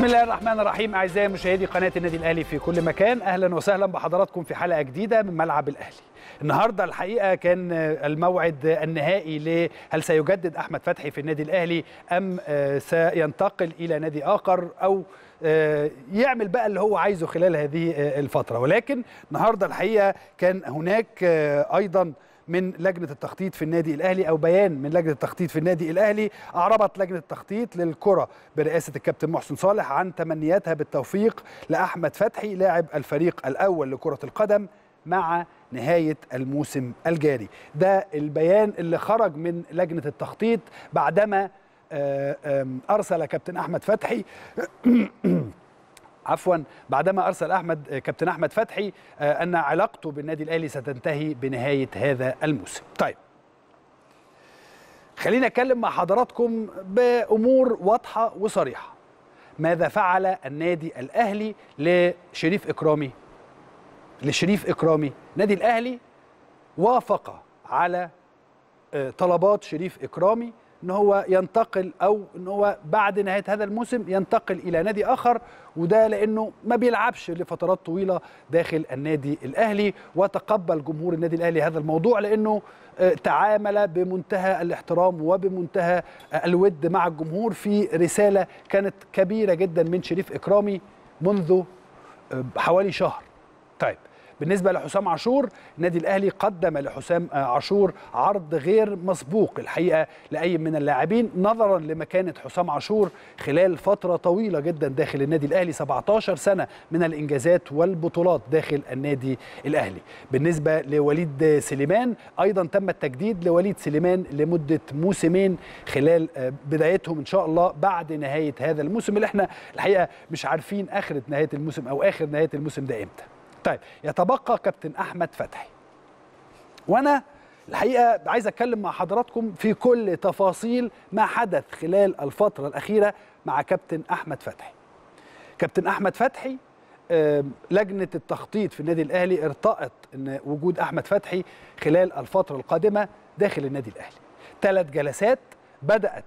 بسم الله الرحمن الرحيم اعزائي مشاهدي قناه النادي الاهلي في كل مكان اهلا وسهلا بحضراتكم في حلقه جديده من ملعب الاهلي النهارده الحقيقه كان الموعد النهائي ل هل سيجدد احمد فتحي في النادي الاهلي ام سينتقل الى نادي اخر او يعمل بقى اللي هو عايزه خلال هذه الفتره ولكن النهارده الحقيقه كان هناك ايضا من لجنه التخطيط في النادي الاهلي او بيان من لجنه التخطيط في النادي الاهلي اعربت لجنه التخطيط للكره برئاسه الكابتن محسن صالح عن تمنياتها بالتوفيق لاحمد فتحي لاعب الفريق الاول لكره القدم مع نهايه الموسم الجاري ده البيان اللي خرج من لجنه التخطيط بعدما ارسل كابتن احمد فتحي عفوا بعدما ارسل احمد كابتن احمد فتحي ان علاقته بالنادي الاهلي ستنتهي بنهايه هذا الموسم. طيب. خلينا اتكلم مع حضراتكم بامور واضحه وصريحه. ماذا فعل النادي الاهلي لشريف اكرامي؟ لشريف اكرامي، النادي الاهلي وافق على طلبات شريف اكرامي ان هو ينتقل او ان هو بعد نهايه هذا الموسم ينتقل الى نادي اخر وده لانه ما بيلعبش لفترات طويله داخل النادي الاهلي وتقبل جمهور النادي الاهلي هذا الموضوع لانه تعامل بمنتهى الاحترام وبمنتهى الود مع الجمهور في رساله كانت كبيره جدا من شريف اكرامي منذ حوالي شهر. طيب بالنسبة لحسام عاشور النادي الأهلي قدم لحسام عاشور عرض غير مسبوق الحقيقة لأي من اللاعبين نظرا لمكانة حسام عاشور خلال فترة طويلة جدا داخل النادي الأهلي 17 سنة من الإنجازات والبطولات داخل النادي الأهلي بالنسبة لوليد سليمان أيضا تم التجديد لوليد سليمان لمدة موسمين خلال بدايتهم إن شاء الله بعد نهاية هذا الموسم اللي احنا الحقيقة مش عارفين آخرة نهاية الموسم أو آخر نهاية الموسم ده إمتى طيب يتبقى كابتن احمد فتحي وانا الحقيقه عايز اتكلم مع حضراتكم في كل تفاصيل ما حدث خلال الفتره الاخيره مع كابتن احمد فتحي كابتن احمد فتحي لجنه التخطيط في النادي الاهلي ارتأت ان وجود احمد فتحي خلال الفتره القادمه داخل النادي الاهلي ثلاث جلسات بدات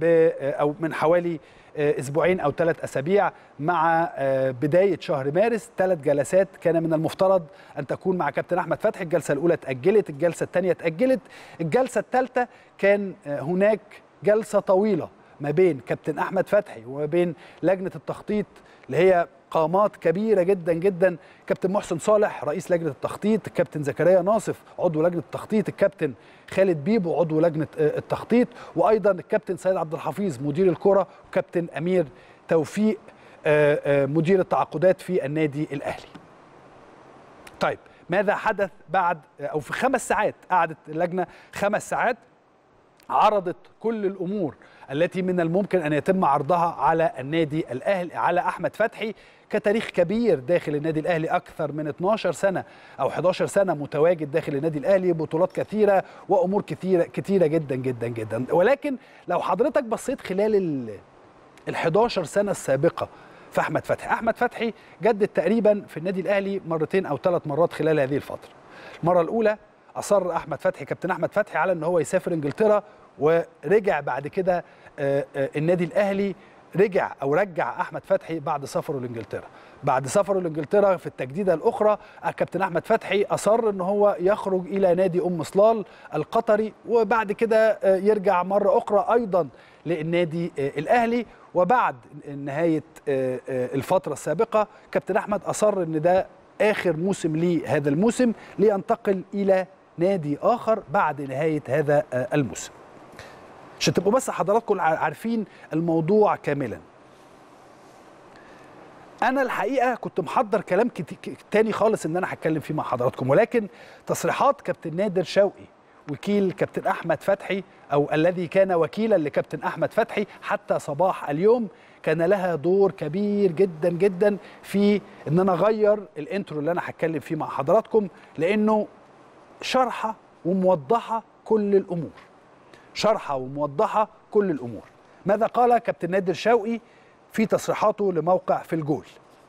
او من حوالي اسبوعين او ثلاث اسابيع مع بدايه شهر مارس ثلاث جلسات كان من المفترض ان تكون مع كابتن احمد فتحي الجلسه الاولى اتاجلت الجلسه الثانيه اتاجلت الجلسه الثالثه كان هناك جلسه طويله ما بين كابتن احمد فتحي وما بين لجنه التخطيط اللي هي قامات كبيرة جدا جدا كابتن محسن صالح رئيس لجنة التخطيط الكابتن زكريا ناصف عضو لجنة التخطيط الكابتن خالد بيبو عضو لجنة التخطيط وأيضا الكابتن سيد عبد الحفيظ مدير الكرة وكابتن أمير توفيق مدير التعاقدات في النادي الأهلي طيب ماذا حدث بعد أو في خمس ساعات قعدت اللجنة خمس ساعات عرضت كل الأمور التي من الممكن ان يتم عرضها على النادي الاهلي على احمد فتحي كتاريخ كبير داخل النادي الاهلي اكثر من 12 سنه او 11 سنه متواجد داخل النادي الاهلي بطولات كثيره وامور كثيره كثيره جدا جدا جدا ولكن لو حضرتك بصيت خلال ال 11 سنه السابقه في احمد فتحي احمد فتحي جدد تقريبا في النادي الاهلي مرتين او ثلاث مرات خلال هذه الفتره المره الاولى اصر احمد فتحي كابتن احمد فتحي على ان هو يسافر انجلترا ورجع بعد كده النادي الاهلي رجع او رجع احمد فتحي بعد سفره لانجلترا بعد سفره لانجلترا في التجديده الاخرى الكابتن احمد فتحي اصر ان هو يخرج الى نادي ام صلال القطري وبعد كده يرجع مره اخرى ايضا للنادي الاهلي وبعد نهايه الفتره السابقه كابتن احمد اصر ان ده اخر موسم ليه هذا الموسم لينتقل الى نادي اخر بعد نهايه هذا الموسم عشان تبقوا بس حضراتكم عارفين الموضوع كاملا انا الحقيقه كنت محضر كلام تاني خالص ان انا هتكلم فيه مع حضراتكم ولكن تصريحات كابتن نادر شوقي وكيل كابتن احمد فتحي او الذي كان وكيلا لكابتن احمد فتحي حتى صباح اليوم كان لها دور كبير جدا جدا في ان انا اغير الانترو اللي انا هتكلم فيه مع حضراتكم لانه شرحه وموضحه كل الامور شرحه وموضحه كل الامور ماذا قال كابتن نادر شوقي في تصريحاته لموقع في الجول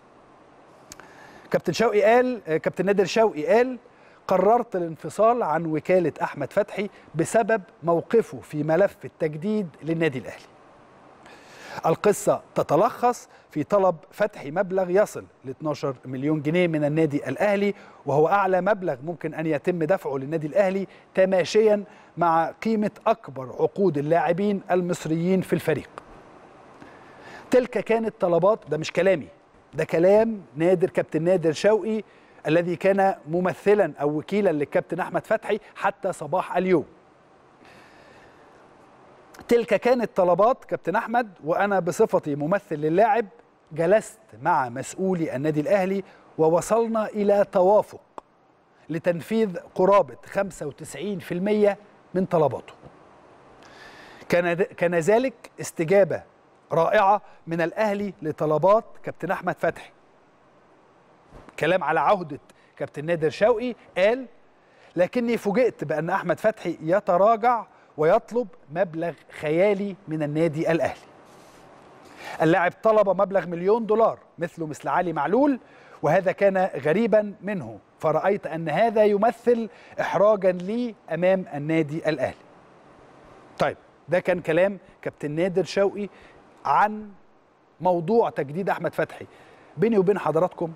كابتن شوقي قال كابتن نادر شوقي قال قررت الانفصال عن وكالة أحمد فتحي بسبب موقفه في ملف التجديد للنادي الأهلي القصة تتلخص في طلب فتح مبلغ يصل ل 12 مليون جنيه من النادي الأهلي وهو أعلى مبلغ ممكن أن يتم دفعه للنادي الأهلي تماشيا مع قيمة أكبر عقود اللاعبين المصريين في الفريق تلك كانت طلبات ده مش كلامي ده كلام نادر كابتن نادر شوقي الذي كان ممثلا أو وكيلا للكابتن أحمد فتحي حتى صباح اليوم تلك كانت طلبات كابتن احمد وانا بصفتي ممثل للاعب جلست مع مسؤولي النادي الاهلي ووصلنا الى توافق لتنفيذ قرابه 95% من طلباته كان كان ذلك استجابه رائعه من الاهلي لطلبات كابتن احمد فتحي كلام على عهده كابتن نادر شوقي قال لكني فوجئت بان احمد فتحي يتراجع ويطلب مبلغ خيالي من النادي الاهلي اللاعب طلب مبلغ مليون دولار مثله مثل علي معلول وهذا كان غريبا منه فرأيت أن هذا يمثل إحراجا لي أمام النادي الأهلي طيب ده كان كلام كابتن نادر شوقي عن موضوع تجديد أحمد فتحي بيني وبين حضراتكم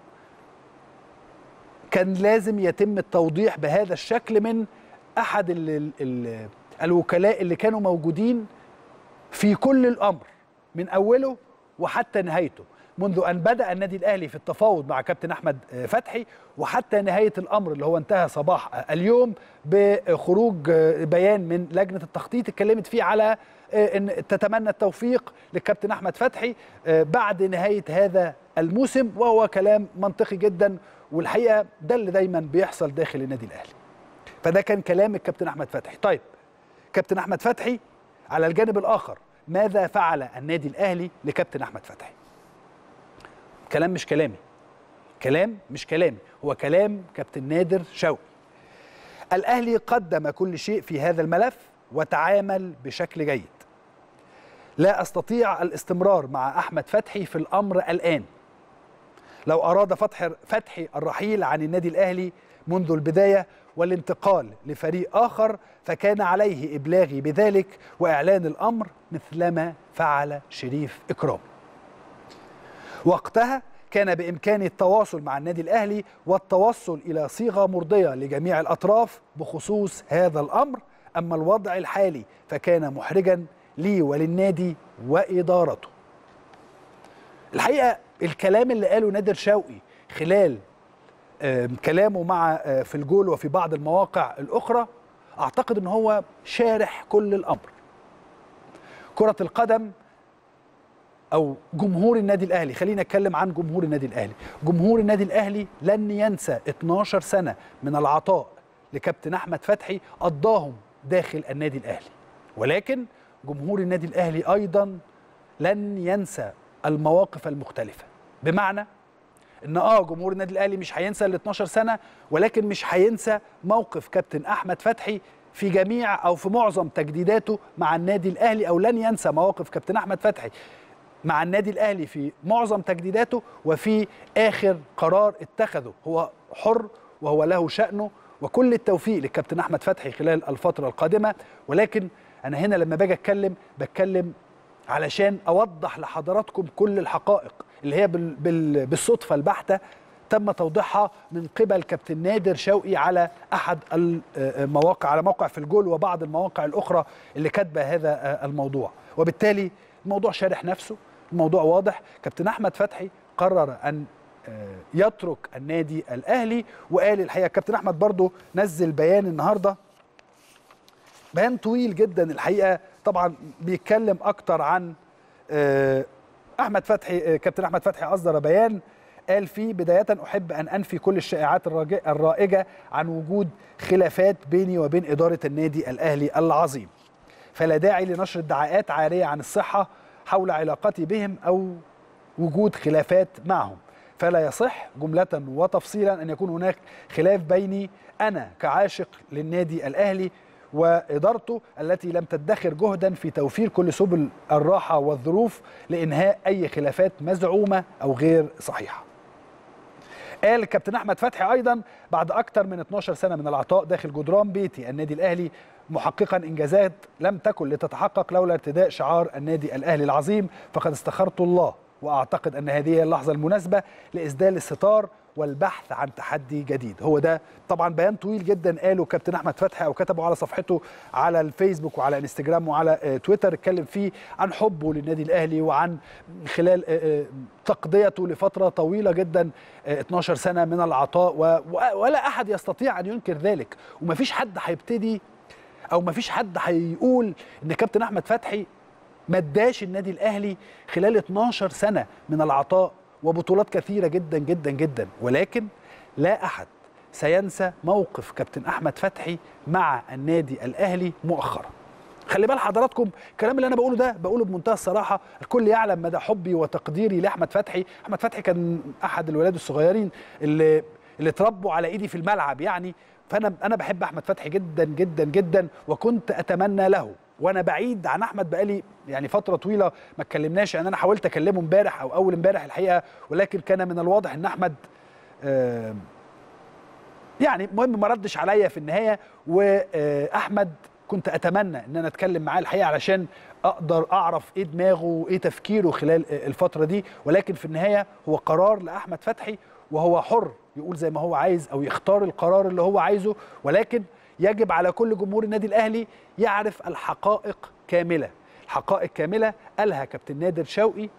كان لازم يتم التوضيح بهذا الشكل من أحد ال ال الوكلاء اللي كانوا موجودين في كل الامر من اوله وحتى نهايته منذ ان بدا النادي الاهلي في التفاوض مع كابتن احمد فتحي وحتى نهايه الامر اللي هو انتهى صباح اليوم بخروج بيان من لجنه التخطيط اتكلمت فيه على ان تتمنى التوفيق للكابتن احمد فتحي بعد نهايه هذا الموسم وهو كلام منطقي جدا والحقيقه ده اللي دايما بيحصل داخل النادي الاهلي فده كان كلام الكابتن احمد فتحي طيب كابتن احمد فتحي على الجانب الاخر ماذا فعل النادي الاهلي لكابتن احمد فتحي كلام مش كلامي كلام مش كلامي هو كلام كابتن نادر شوقي الاهلي قدم كل شيء في هذا الملف وتعامل بشكل جيد لا استطيع الاستمرار مع احمد فتحي في الامر الان لو اراد فتح فتحي الرحيل عن النادي الاهلي منذ البدايه والانتقال لفريق آخر فكان عليه إبلاغي بذلك وإعلان الأمر مثلما فعل شريف إكرام وقتها كان بإمكاني التواصل مع النادي الأهلي والتوصل إلى صيغة مرضية لجميع الأطراف بخصوص هذا الأمر أما الوضع الحالي فكان محرجا لي وللنادي وإدارته الحقيقة الكلام اللي قاله نادر شوقي خلال كلامه مع في الجول وفي بعض المواقع الأخرى أعتقد أن هو شارح كل الأمر كرة القدم أو جمهور النادي الأهلي خلينا نتكلم عن جمهور النادي الأهلي جمهور النادي الأهلي لن ينسى 12 سنة من العطاء لكابتن أحمد فتحي قضاهم داخل النادي الأهلي ولكن جمهور النادي الأهلي أيضا لن ينسى المواقف المختلفة بمعنى ان اه جمهور النادي الاهلي مش هينسى ال 12 سنه ولكن مش هينسى موقف كابتن احمد فتحي في جميع او في معظم تجديداته مع النادي الاهلي او لن ينسى مواقف كابتن احمد فتحي مع النادي الاهلي في معظم تجديداته وفي اخر قرار اتخذه هو حر وهو له شانه وكل التوفيق للكابتن احمد فتحي خلال الفتره القادمه ولكن انا هنا لما باجي اتكلم بتكلم علشان اوضح لحضراتكم كل الحقائق اللي هي بال بال بالصدفه البحته تم توضيحها من قبل كابتن نادر شوقي على احد المواقع على موقع في الجول وبعض المواقع الاخرى اللي كاتبه هذا الموضوع وبالتالي الموضوع شارح نفسه الموضوع واضح كابتن احمد فتحي قرر ان يترك النادي الاهلي وقال الحقيقه كابتن احمد برضو نزل بيان النهارده بيان طويل جدا الحقيقه طبعا بيتكلم اكتر عن احمد فتحي كابتن احمد فتحي اصدر بيان قال فيه بدايه احب ان انفي كل الشائعات الرائجه عن وجود خلافات بيني وبين اداره النادي الاهلي العظيم فلا داعي لنشر ادعاءات عاريه عن الصحه حول علاقتي بهم او وجود خلافات معهم فلا يصح جمله وتفصيلا ان يكون هناك خلاف بيني انا كعاشق للنادي الاهلي وادارته التي لم تدخر جهدا في توفير كل سبل الراحه والظروف لانهاء اي خلافات مزعومه او غير صحيحه. قال كابتن احمد فتحي ايضا بعد اكثر من 12 سنه من العطاء داخل جدران بيتي النادي الاهلي محققا انجازات لم تكن لتتحقق لولا ارتداء شعار النادي الاهلي العظيم فقد استخرت الله واعتقد ان هذه هي اللحظه المناسبه لاسدال الستار والبحث عن تحدي جديد هو ده طبعا بيان طويل جدا قاله كابتن احمد فتحي او كتبه على صفحته على الفيسبوك وعلى انستجرام وعلى آه، تويتر اتكلم فيه عن حبه للنادي الاهلي وعن خلال آه، آه، تقضيته لفتره طويله جدا آه، 12 سنه من العطاء و- و- ولا احد يستطيع ان ينكر ذلك ومفيش حد هيبتدي او مفيش حد هيقول ان كابتن احمد فتحي ما اداش النادي الاهلي خلال 12 سنه من العطاء وبطولات كثيره جدا جدا جدا ولكن لا احد سينسى موقف كابتن احمد فتحي مع النادي الاهلي مؤخرا خلي بال حضراتكم الكلام اللي انا بقوله ده بقوله بمنتهى الصراحه الكل يعلم مدى حبي وتقديري لاحمد فتحي احمد فتحي كان احد الولاد الصغيرين اللي اللي اتربوا على ايدي في الملعب يعني فانا انا بحب احمد فتحي جدا جدا جدا وكنت اتمنى له وانا بعيد عن احمد بقالي يعني فتره طويله ما اتكلمناش يعني انا حاولت اكلمه امبارح او اول امبارح الحقيقه ولكن كان من الواضح ان احمد آه يعني المهم ما ردش عليا في النهايه واحمد كنت اتمنى ان انا اتكلم معاه الحقيقه علشان اقدر اعرف ايه دماغه وايه تفكيره خلال الفتره دي ولكن في النهايه هو قرار لاحمد فتحي وهو حر يقول زي ما هو عايز او يختار القرار اللي هو عايزه ولكن يجب على كل جمهور النادي الاهلي يعرف الحقائق كامله الحقائق كامله قالها كابتن نادر شوقي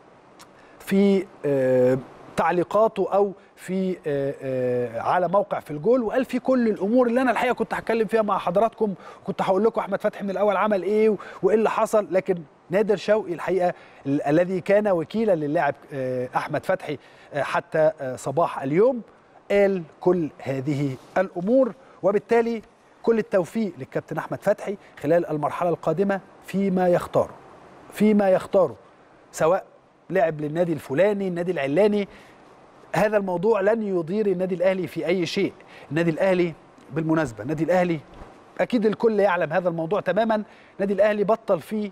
في آه، تعليقاته او في آه، آه، على موقع في الجول وقال في كل الامور اللي انا الحقيقه كنت هتكلم فيها مع حضراتكم كنت هقول لكم احمد فتحي من الاول عمل ايه و- وايه اللي حصل لكن نادر شوقي الحقيقه ال- الذي كان وكيلا للاعب آه، احمد فتحي آه، حتى آه، صباح اليوم قال كل هذه الامور وبالتالي كل التوفيق للكابتن احمد فتحي خلال المرحله القادمه فيما يختاره فيما يختاره سواء لعب للنادي الفلاني النادي العلاني هذا الموضوع لن يضير النادي الاهلي في اي شيء النادي الاهلي بالمناسبه النادي الاهلي اكيد الكل يعلم هذا الموضوع تماما النادي الاهلي بطل فيه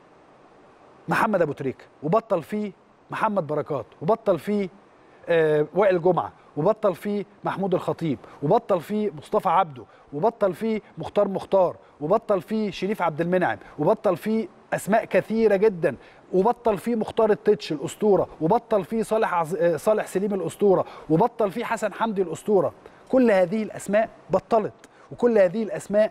محمد ابو تريكه وبطل فيه محمد بركات وبطل فيه آه وائل جمعه وبطل فيه محمود الخطيب وبطل فيه مصطفى عبده وبطل فيه مختار مختار وبطل فيه شريف عبد المنعم وبطل فيه اسماء كثيره جدا وبطل فيه مختار التتش الاسطوره وبطل فيه صالح عز... آه، صالح سليم الاسطوره وبطل فيه حسن حمدي الاسطوره كل هذه الاسماء بطلت وكل هذه الاسماء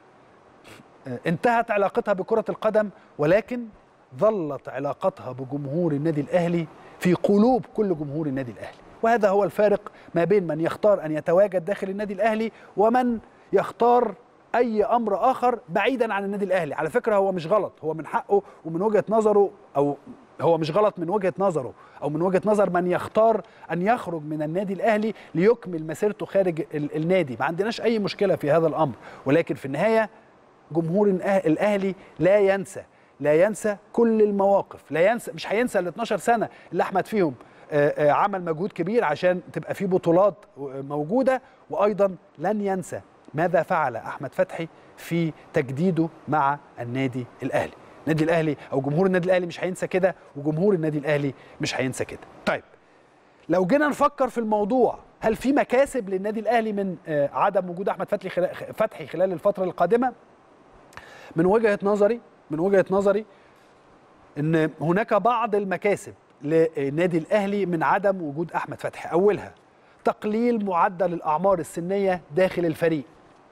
آه، انتهت علاقتها بكرة القدم ولكن ظلت علاقتها بجمهور النادي الأهلي في قلوب كل جمهور النادي الأهلي وهذا هو الفارق ما بين من يختار أن يتواجد داخل النادي الأهلي ومن يختار أي أمر آخر بعيدا عن النادي الأهلي على فكرة هو مش غلط هو من حقه ومن وجهة نظره أو هو مش غلط من وجهة نظره أو من وجهة نظر من يختار أن يخرج من النادي الأهلي ليكمل مسيرته خارج ال- النادي ما عندناش أي مشكلة في هذا الأمر ولكن في النهاية جمهور الأه- الاهلي لا ينسى لا ينسى كل المواقف لا ينسى مش هينسى ال 12 سنه اللي احمد فيهم آه، آه، عمل مجهود كبير عشان تبقى في بطولات آه، موجوده وايضا لن ينسى ماذا فعل احمد فتحي في تجديده مع النادي الاهلي النادي الاهلي او جمهور النادي الاهلي مش هينسى كده وجمهور النادي الاهلي مش هينسى كده طيب لو جينا نفكر في الموضوع هل في مكاسب للنادي الاهلي من آه، عدم وجود احمد فتحي خلال فتحي خلال الفتره القادمه من وجهه نظري من وجهه نظري ان هناك بعض المكاسب للنادي الاهلي من عدم وجود احمد فتحي اولها تقليل معدل الاعمار السنيه داخل الفريق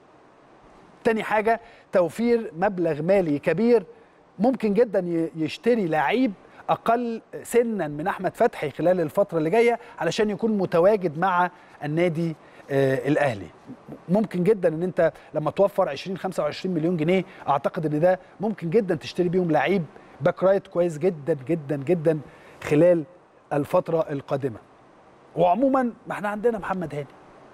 تاني حاجه توفير مبلغ مالي كبير ممكن جدا ي- يشتري لعيب اقل سنا من احمد فتحي خلال الفتره اللي جايه علشان يكون متواجد مع النادي آه الاهلي ممكن جدا ان انت لما توفر 20 25 مليون جنيه اعتقد ان ده ممكن جدا تشتري بيهم لعيب باك رايت كويس جدا جدا جدا خلال الفتره القادمه وعموما ما احنا عندنا محمد هاني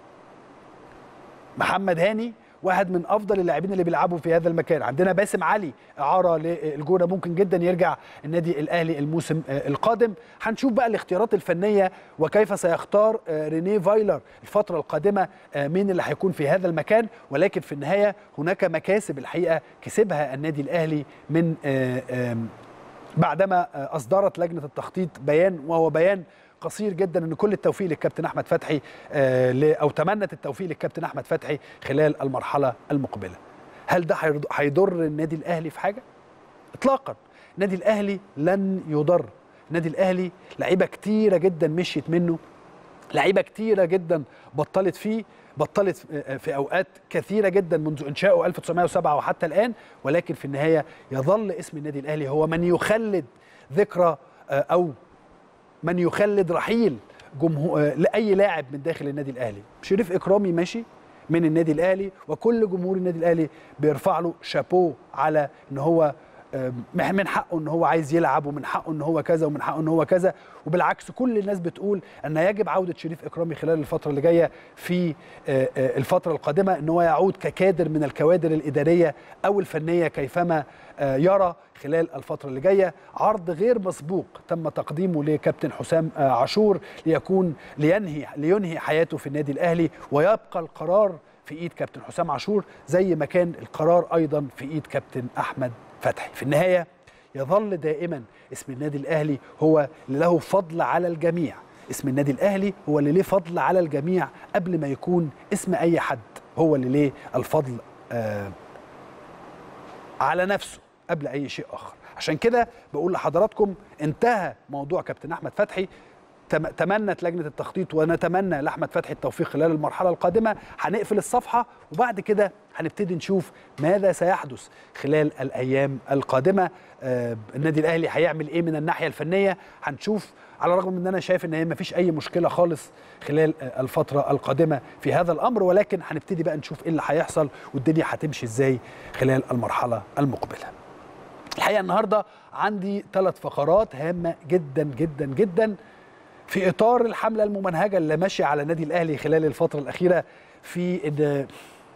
محمد هاني واحد من افضل اللاعبين اللي بيلعبوا في هذا المكان عندنا باسم علي اعاره للجونه ممكن جدا يرجع النادي الاهلي الموسم آه، القادم هنشوف بقى الاختيارات الفنيه وكيف سيختار آه، رينيه فايلر الفتره القادمه آه، مين اللي هيكون في هذا المكان ولكن في النهايه هناك مكاسب الحقيقه كسبها النادي الاهلي من آه، آم، بعدما آه، اصدرت لجنه التخطيط بيان وهو بيان قصير جدا ان كل التوفيق للكابتن احمد فتحي آه ل- او تمنت التوفيق للكابتن احمد فتحي خلال المرحله المقبله هل ده هيرض- هيضر النادي الاهلي في حاجه اطلاقا النادي الاهلي لن يضر النادي الاهلي لعيبه كتيره جدا مشيت منه لعيبه كتيره جدا بطلت فيه بطلت في اوقات كثيره جدا منذ انشائه 1907 وحتى الان ولكن في النهايه يظل اسم النادي الاهلي هو من يخلد ذكرى آه، او من يخلد رحيل جمهور لاي لاعب من داخل النادي الاهلي شريف اكرامي ماشي من النادي الاهلي وكل جمهور النادي الاهلي بيرفع له شابوه على ان هو آم، من حقه ان هو عايز يلعب ومن حقه ان هو كذا ومن حقه ان هو كذا وبالعكس كل الناس بتقول ان يجب عوده شريف اكرامي خلال الفتره اللي جايه في آه، آه، الفتره القادمه ان هو يعود ككادر من الكوادر الاداريه او الفنيه كيفما آه، يرى خلال الفتره اللي جايه عرض غير مسبوق تم تقديمه لكابتن حسام آه، عاشور ليكون لينهي لينهي حياته في النادي الاهلي ويبقى القرار في ايد كابتن حسام عاشور زي ما كان القرار ايضا في ايد كابتن احمد فتحي في النهايه يظل دائما اسم النادي الاهلي هو اللي له فضل على الجميع اسم النادي الاهلي هو اللي ليه فضل على الجميع قبل ما يكون اسم اي حد هو اللي ليه الفضل آه على نفسه قبل اي شيء اخر عشان كده بقول لحضراتكم انتهى موضوع كابتن احمد فتحي تم- تمنت لجنه التخطيط ونتمنى لاحمد فتحي التوفيق خلال المرحله القادمه هنقفل الصفحه وبعد كده هنبتدي نشوف ماذا سيحدث خلال الايام القادمه آه النادي الاهلي هيعمل ايه من الناحيه الفنيه هنشوف على الرغم من ان انا شايف ان هي مفيش اي مشكله خالص خلال آه الفتره القادمه في هذا الامر ولكن هنبتدي بقى نشوف ايه اللي هيحصل والدنيا هتمشي ازاي خلال المرحله المقبله الحقيقه النهارده عندي ثلاث فقرات هامه جدا جدا جدا في اطار الحمله الممنهجه اللي ماشيه على النادي الاهلي خلال الفتره الاخيره في ان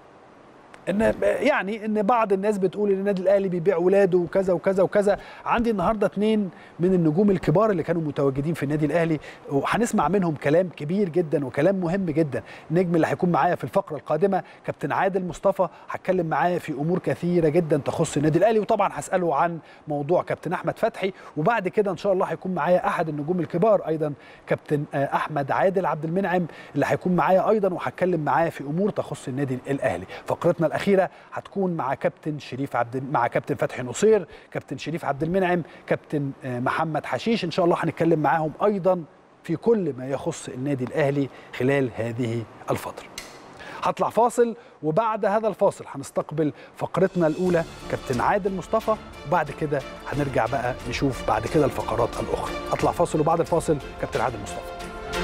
ان يعني ان بعض الناس بتقول ان النادي الاهلي بيبيع ولاده وكذا وكذا وكذا عندي النهارده اثنين من النجوم الكبار اللي كانوا متواجدين في النادي الاهلي وهنسمع منهم كلام كبير جدا وكلام مهم جدا النجم اللي هيكون معايا في الفقره القادمه كابتن عادل مصطفى هتكلم معاه في امور كثيره جدا تخص النادي الاهلي وطبعا هساله عن موضوع كابتن احمد فتحي وبعد كده ان شاء الله هيكون معايا احد النجوم الكبار ايضا كابتن آه، احمد عادل عبد المنعم اللي هيكون معايا ايضا وهتكلم معاه في امور تخص النادي الاهلي فقرتنا الاخيره هتكون مع كابتن شريف عبد مع كابتن فتحي نصير كابتن شريف عبد المنعم كابتن آه، محمد حشيش ان شاء الله هنتكلم معاهم ايضا في كل ما يخص النادي الاهلي خلال هذه الفتره هطلع فاصل وبعد هذا الفاصل هنستقبل فقرتنا الاولى كابتن عادل مصطفى وبعد كده هنرجع بقى نشوف بعد كده الفقرات الاخرى اطلع فاصل وبعد الفاصل كابتن عادل مصطفى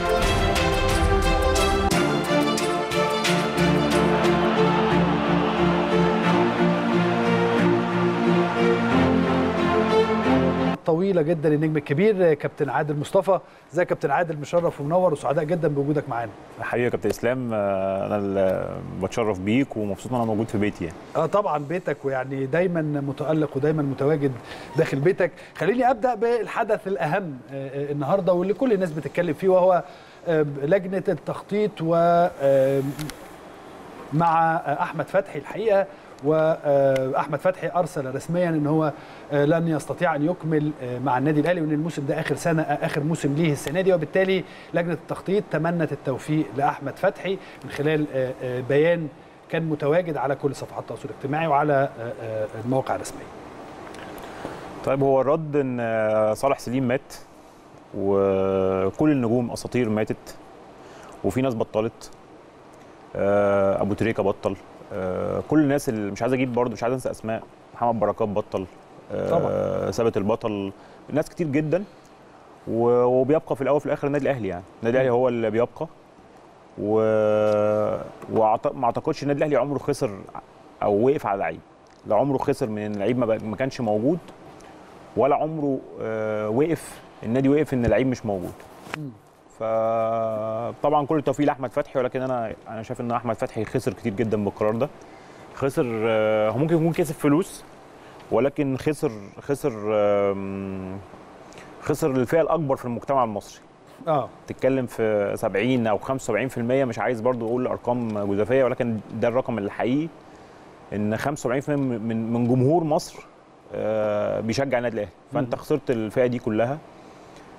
طويله جدا النجم الكبير كابتن عادل مصطفى ازيك يا كابتن عادل مشرف ومنور وسعداء جدا بوجودك معانا حقيقة يا كابتن اسلام آه، انا اللي بتشرف بيك ومبسوط ان انا موجود في بيتي يعني. اه طبعا بيتك ويعني دايما متالق ودايما متواجد داخل بيتك خليني ابدا بالحدث الاهم آه، آه، النهارده واللي كل الناس بتتكلم فيه وهو آه، لجنه التخطيط و آه، مع آه، احمد فتحي الحقيقه واحمد فتحي ارسل رسميا ان هو آه، لن يستطيع ان يكمل آه، مع النادي الاهلي وان الموسم ده اخر سنه آه، اخر موسم ليه السنه دي وبالتالي لجنه التخطيط تمنت التوفيق لاحمد فتحي من خلال آه، آه، بيان كان متواجد على كل صفحات التواصل الاجتماعي وعلى آه، آه، المواقع الرسميه. طيب هو الرد ان آه، صالح سليم مات وكل النجوم اساطير ماتت وفي ناس بطلت آه، ابو تريكه بطل آه، كل الناس اللي مش عايز اجيب برضه مش عايز انسى اسماء محمد بركات بطل آه، طبعا. ثابت البطل ناس كتير جدا و- وبيبقى في الاول وفي الاخر النادي الاهلي يعني النادي الاهلي هو اللي بيبقى و... وما اعتقدش النادي الاهلي عمره خسر او وقف على لعيب لا عمره خسر من ان لعيب ما, بقى- ما كانش موجود ولا عمره آه، وقف النادي وقف ان لعيب مش موجود مم. فطبعا كل التوفيق لاحمد فتحي ولكن انا انا شايف ان احمد فتحي خسر كتير جدا بالقرار ده خسر آه، هو ممكن يكون كسب فلوس ولكن خسر خسر آم، خسر الفئه الاكبر في المجتمع المصري اه تتكلم في 70 او 75% مش عايز برضو اقول ارقام جزافيه ولكن ده الرقم الحقيقي ان 75% من من جمهور مصر آه، بيشجع النادي الاهلي فانت مم. خسرت الفئه دي كلها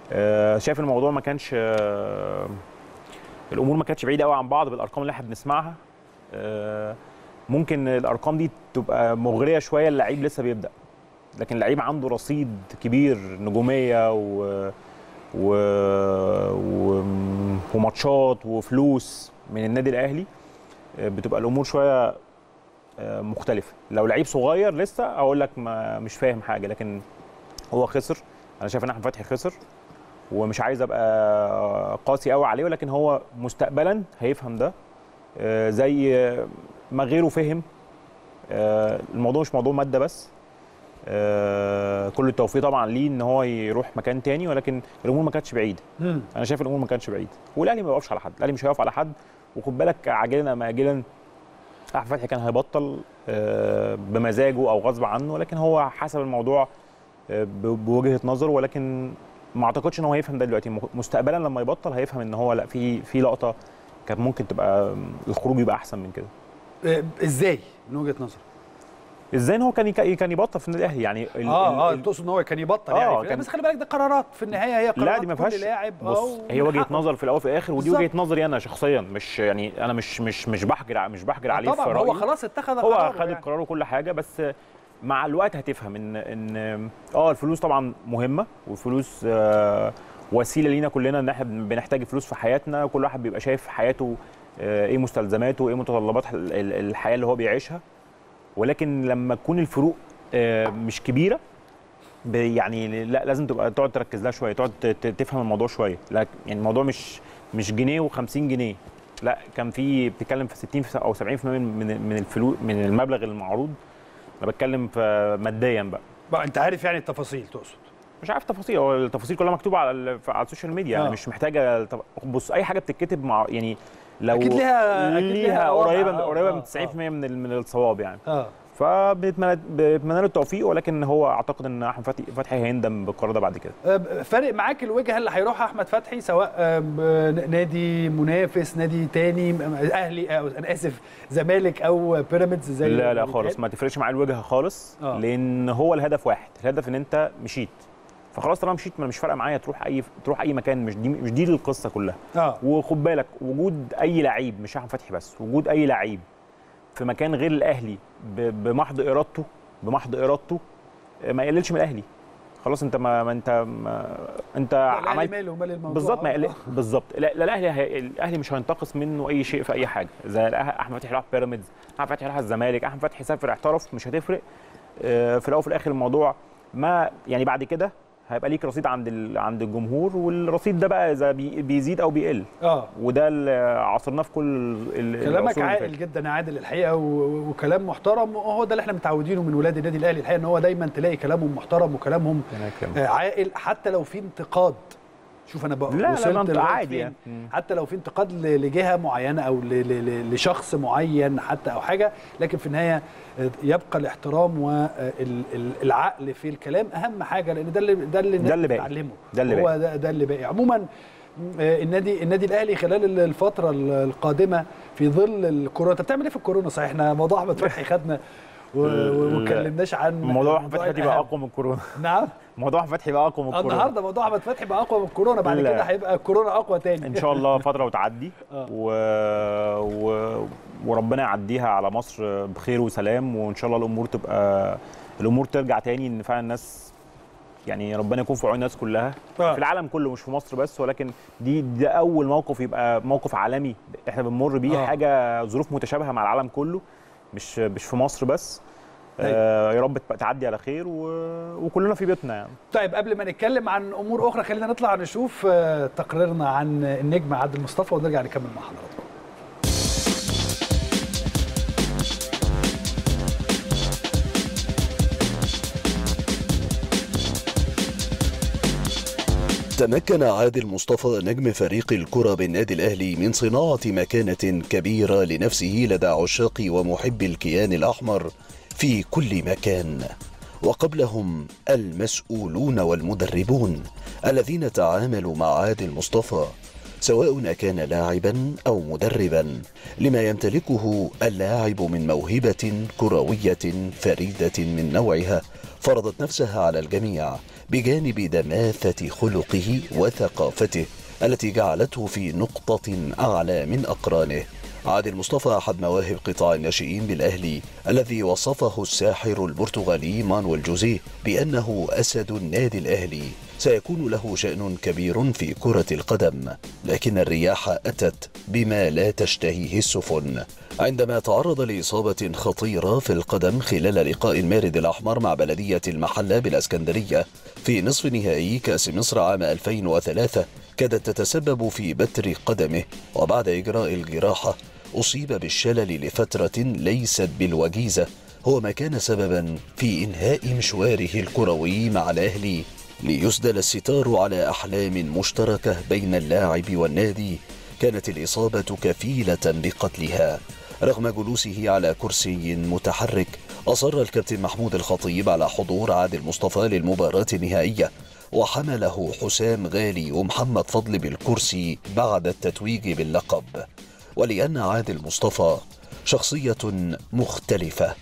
آه، شايف الموضوع ما كانش آه، الامور ما كانتش بعيده قوي عن بعض بالارقام اللي احنا بنسمعها آه، ممكن الارقام دي تبقى مغريه شويه اللعيب لسه بيبدا لكن اللعيب عنده رصيد كبير نجوميه و و... و... وماتشات وفلوس من النادي الاهلي آه، بتبقى الامور شويه آه، مختلفه لو لعيب صغير لسه اقول لك ما مش فاهم حاجه لكن هو خسر انا شايف ان احمد فتحي خسر ومش عايز ابقى قاسي قوي عليه ولكن هو مستقبلا هيفهم ده آه، زي ما غيره فهم آه، الموضوع مش موضوع ماده بس آه، كل التوفيق طبعا ليه ان هو يروح مكان تاني ولكن الامور ما كانتش بعيده مم. انا شايف الامور ما كانتش بعيده والاهلي ما بيقفش على حد الاهلي مش هيقف على حد وخد بالك عاجلا ام اجلا احمد فتحي كان هيبطل آه، بمزاجه او غصب عنه ولكن هو حسب الموضوع آه، ب- بوجهه نظره ولكن ما اعتقدش ان هو هيفهم ده دلوقتي مخ- مستقبلا لما يبطل هيفهم ان هو لا في في لقطه كانت ممكن تبقى الخروج يبقى احسن من كده آه، ازاي من وجهه نظرك ازاي ان هو كان يك- كان يبطل في النادي الاهلي يعني ال- اه اه ال- تقصد ان هو كان يبطل آه، يعني كان- بس خلي بالك ده قرارات في النهايه هي قرارات لا دي ما كل فيهاش لاعب بص آه، هي ومن وجهه حقه. نظر في الاول وفي الاخر ودي بالظبط. وجهه نظري انا شخصيا مش يعني انا مش مش مش بحجر ع- مش بحجر عليه في طبعا هو رأيي. خلاص اتخذ هو قراره خد يعني. القرار وكل حاجه بس مع الوقت هتفهم ان ان اه الفلوس طبعا مهمه والفلوس آه، وسيله لينا كلنا ان احنا بنحتاج فلوس في حياتنا كل واحد بيبقى شايف حياته آه، ايه مستلزماته ايه متطلبات ال- ال- الحياه اللي هو بيعيشها ولكن لما تكون الفروق آه، مش كبيره ب- يعني لا لازم تبقى تقعد تركز لها شويه تقعد ت- ت- تفهم الموضوع شويه لا يعني الموضوع مش مش جنيه و50 جنيه لا كان في بتتكلم في 60 في- او 70% من من من الفلوس من المبلغ المعروض انا بتكلم في ماديا بقى بقى انت عارف يعني التفاصيل تقصد مش عارف تفاصيل هو التفاصيل كلها مكتوبه على ال- على السوشيال ميديا آه. يعني مش محتاجه طب- بص اي حاجه بتتكتب مع يعني لو أكيد ليها- أكيد ليها ليها وضع. قريبه آه، قريبه آه، من آه. 90% من ال- من الصواب يعني اه فبنتمنى بنتمنى له التوفيق ولكن هو اعتقد ان احمد فتحي فتحي هيندم بالقرار ده بعد كده آه، فارق معاك الوجهه اللي هيروحها احمد فتحي سواء آه، ب- نادي منافس نادي تاني م- اهلي أو انا اسف زمالك او بيراميدز زي لا ما لا بيتقال. خالص ما تفرقش معاه الوجهه خالص آه. لان هو الهدف واحد الهدف ان انت مشيت فخلاص طالما مشيت ما مش فارقه معايا تروح اي تروح اي مكان مش دي مش دي القصه كلها اه وخد بالك وجود اي لعيب مش احمد فتحي بس وجود اي لعيب في مكان غير الاهلي ب- بمحض ارادته بمحض ارادته آه، ما يقللش من الاهلي خلاص انت ما, ما انت ما انت الأهلي عملت ماله مال الموضوع بالظبط ما آه. يقل- بالظبط لا لا، الاهلي هي- الاهلي مش هينتقص منه اي شيء في اي حاجه زي الأه- احمد فتحي راح بيراميدز احمد فتحي راح الزمالك احمد فتحي سافر احترف مش هتفرق آه، في الاول وفي الاخر الموضوع ما يعني بعد كده هيبقى ليك رصيد عند ال- عند الجمهور والرصيد ده بقى اذا بي- بيزيد او بيقل اه وده اللي عاصرناه في كل ال- ال- كلامك العصور اللي عاقل فاتت. جدا يا عادل الحقيقه و- وكلام محترم وهو ده اللي احنا متعودينه من ولاد النادي الاهلي الحقيقه ان هو دايما تلاقي كلامهم محترم وكلامهم ربنا يكرمك. آه، عاقل حتى لو في انتقاد شوف انا بقى لا لا وصلت لا انت لغاية عادي فين. يعني مم. حتى لو في انتقاد ل- لجهه معينه او ل- ل- ل- لشخص معين حتى او حاجه لكن في النهايه آه، يبقى الاحترام والعقل في الكلام اهم حاجه لان ده اللي ده اللي الناس ده اللي باقي. بتتعلمه ده اللي هو باقي. ده, ده اللي باقي عموما آه، النادي النادي الاهلي خلال الفتره القادمه في ظل الكورونا انت بتعمل ايه في الكورونا صحيح احنا موضوع احمد فتحي خدنا و- و- وما لا. اتكلمناش عن موضوع احمد فتحي بقى الأهم. اقوى من الكورونا نعم موضوع احمد فتحي بقى اقوى من آه، الكورونا النهارده موضوع احمد فتحي بقى اقوى من الكورونا بعد لا. كده هيبقى الكورونا اقوى تاني ان شاء الله فتره وتعدي آه. و... و... وربنا يعديها على مصر بخير وسلام وان شاء الله الامور تبقى الامور ترجع تاني ان فعلا الناس يعني ربنا يكون في عون الناس كلها آه. في العالم كله مش في مصر بس ولكن دي ده اول موقف يبقى موقف عالمي احنا بنمر بيه آه. حاجه ظروف متشابهه مع العالم كله مش مش في مصر بس آه يا رب تبقى تعدي على خير و... وكلنا في بيوتنا يعني طيب قبل ما نتكلم عن امور اخرى خلينا نطلع نشوف آه، تقريرنا عن النجم عادل مصطفى ونرجع نكمل مع حضراتكم تمكن عادل مصطفى نجم فريق الكرة بالنادي الأهلي من صناعة مكانة كبيرة لنفسه لدى عشاق ومحبي الكيان الأحمر في كل مكان وقبلهم المسؤولون والمدربون الذين تعاملوا مع عادل مصطفى سواء كان لاعبا أو مدربا لما يمتلكه اللاعب من موهبة كروية فريدة من نوعها فرضت نفسها على الجميع بجانب دماثة خلقه وثقافته التي جعلته في نقطة أعلى من أقرانه عادل مصطفى أحد مواهب قطاع الناشئين بالأهلي الذي وصفه الساحر البرتغالي مانويل جوزيه بأنه أسد النادي الأهلي سيكون له شأن كبير في كرة القدم لكن الرياح أتت بما لا تشتهيه السفن عندما تعرض لإصابة خطيرة في القدم خلال لقاء المارد الأحمر مع بلدية المحلة بالأسكندرية في نصف نهائي كأس مصر عام 2003 كادت تتسبب في بتر قدمه وبعد إجراء الجراحة أصيب بالشلل لفترة ليست بالوجيزة هو ما كان سببا في إنهاء مشواره الكروي مع الأهلي ليسدل الستار على أحلام مشتركة بين اللاعب والنادي كانت الإصابة كفيلة بقتلها رغم جلوسه على كرسي متحرك أصر الكابتن محمود الخطيب على حضور عادل مصطفى للمباراة النهائية وحمله حسام غالي ومحمد فضل بالكرسي بعد التتويج باللقب ولأن عادل مصطفى شخصية مختلفة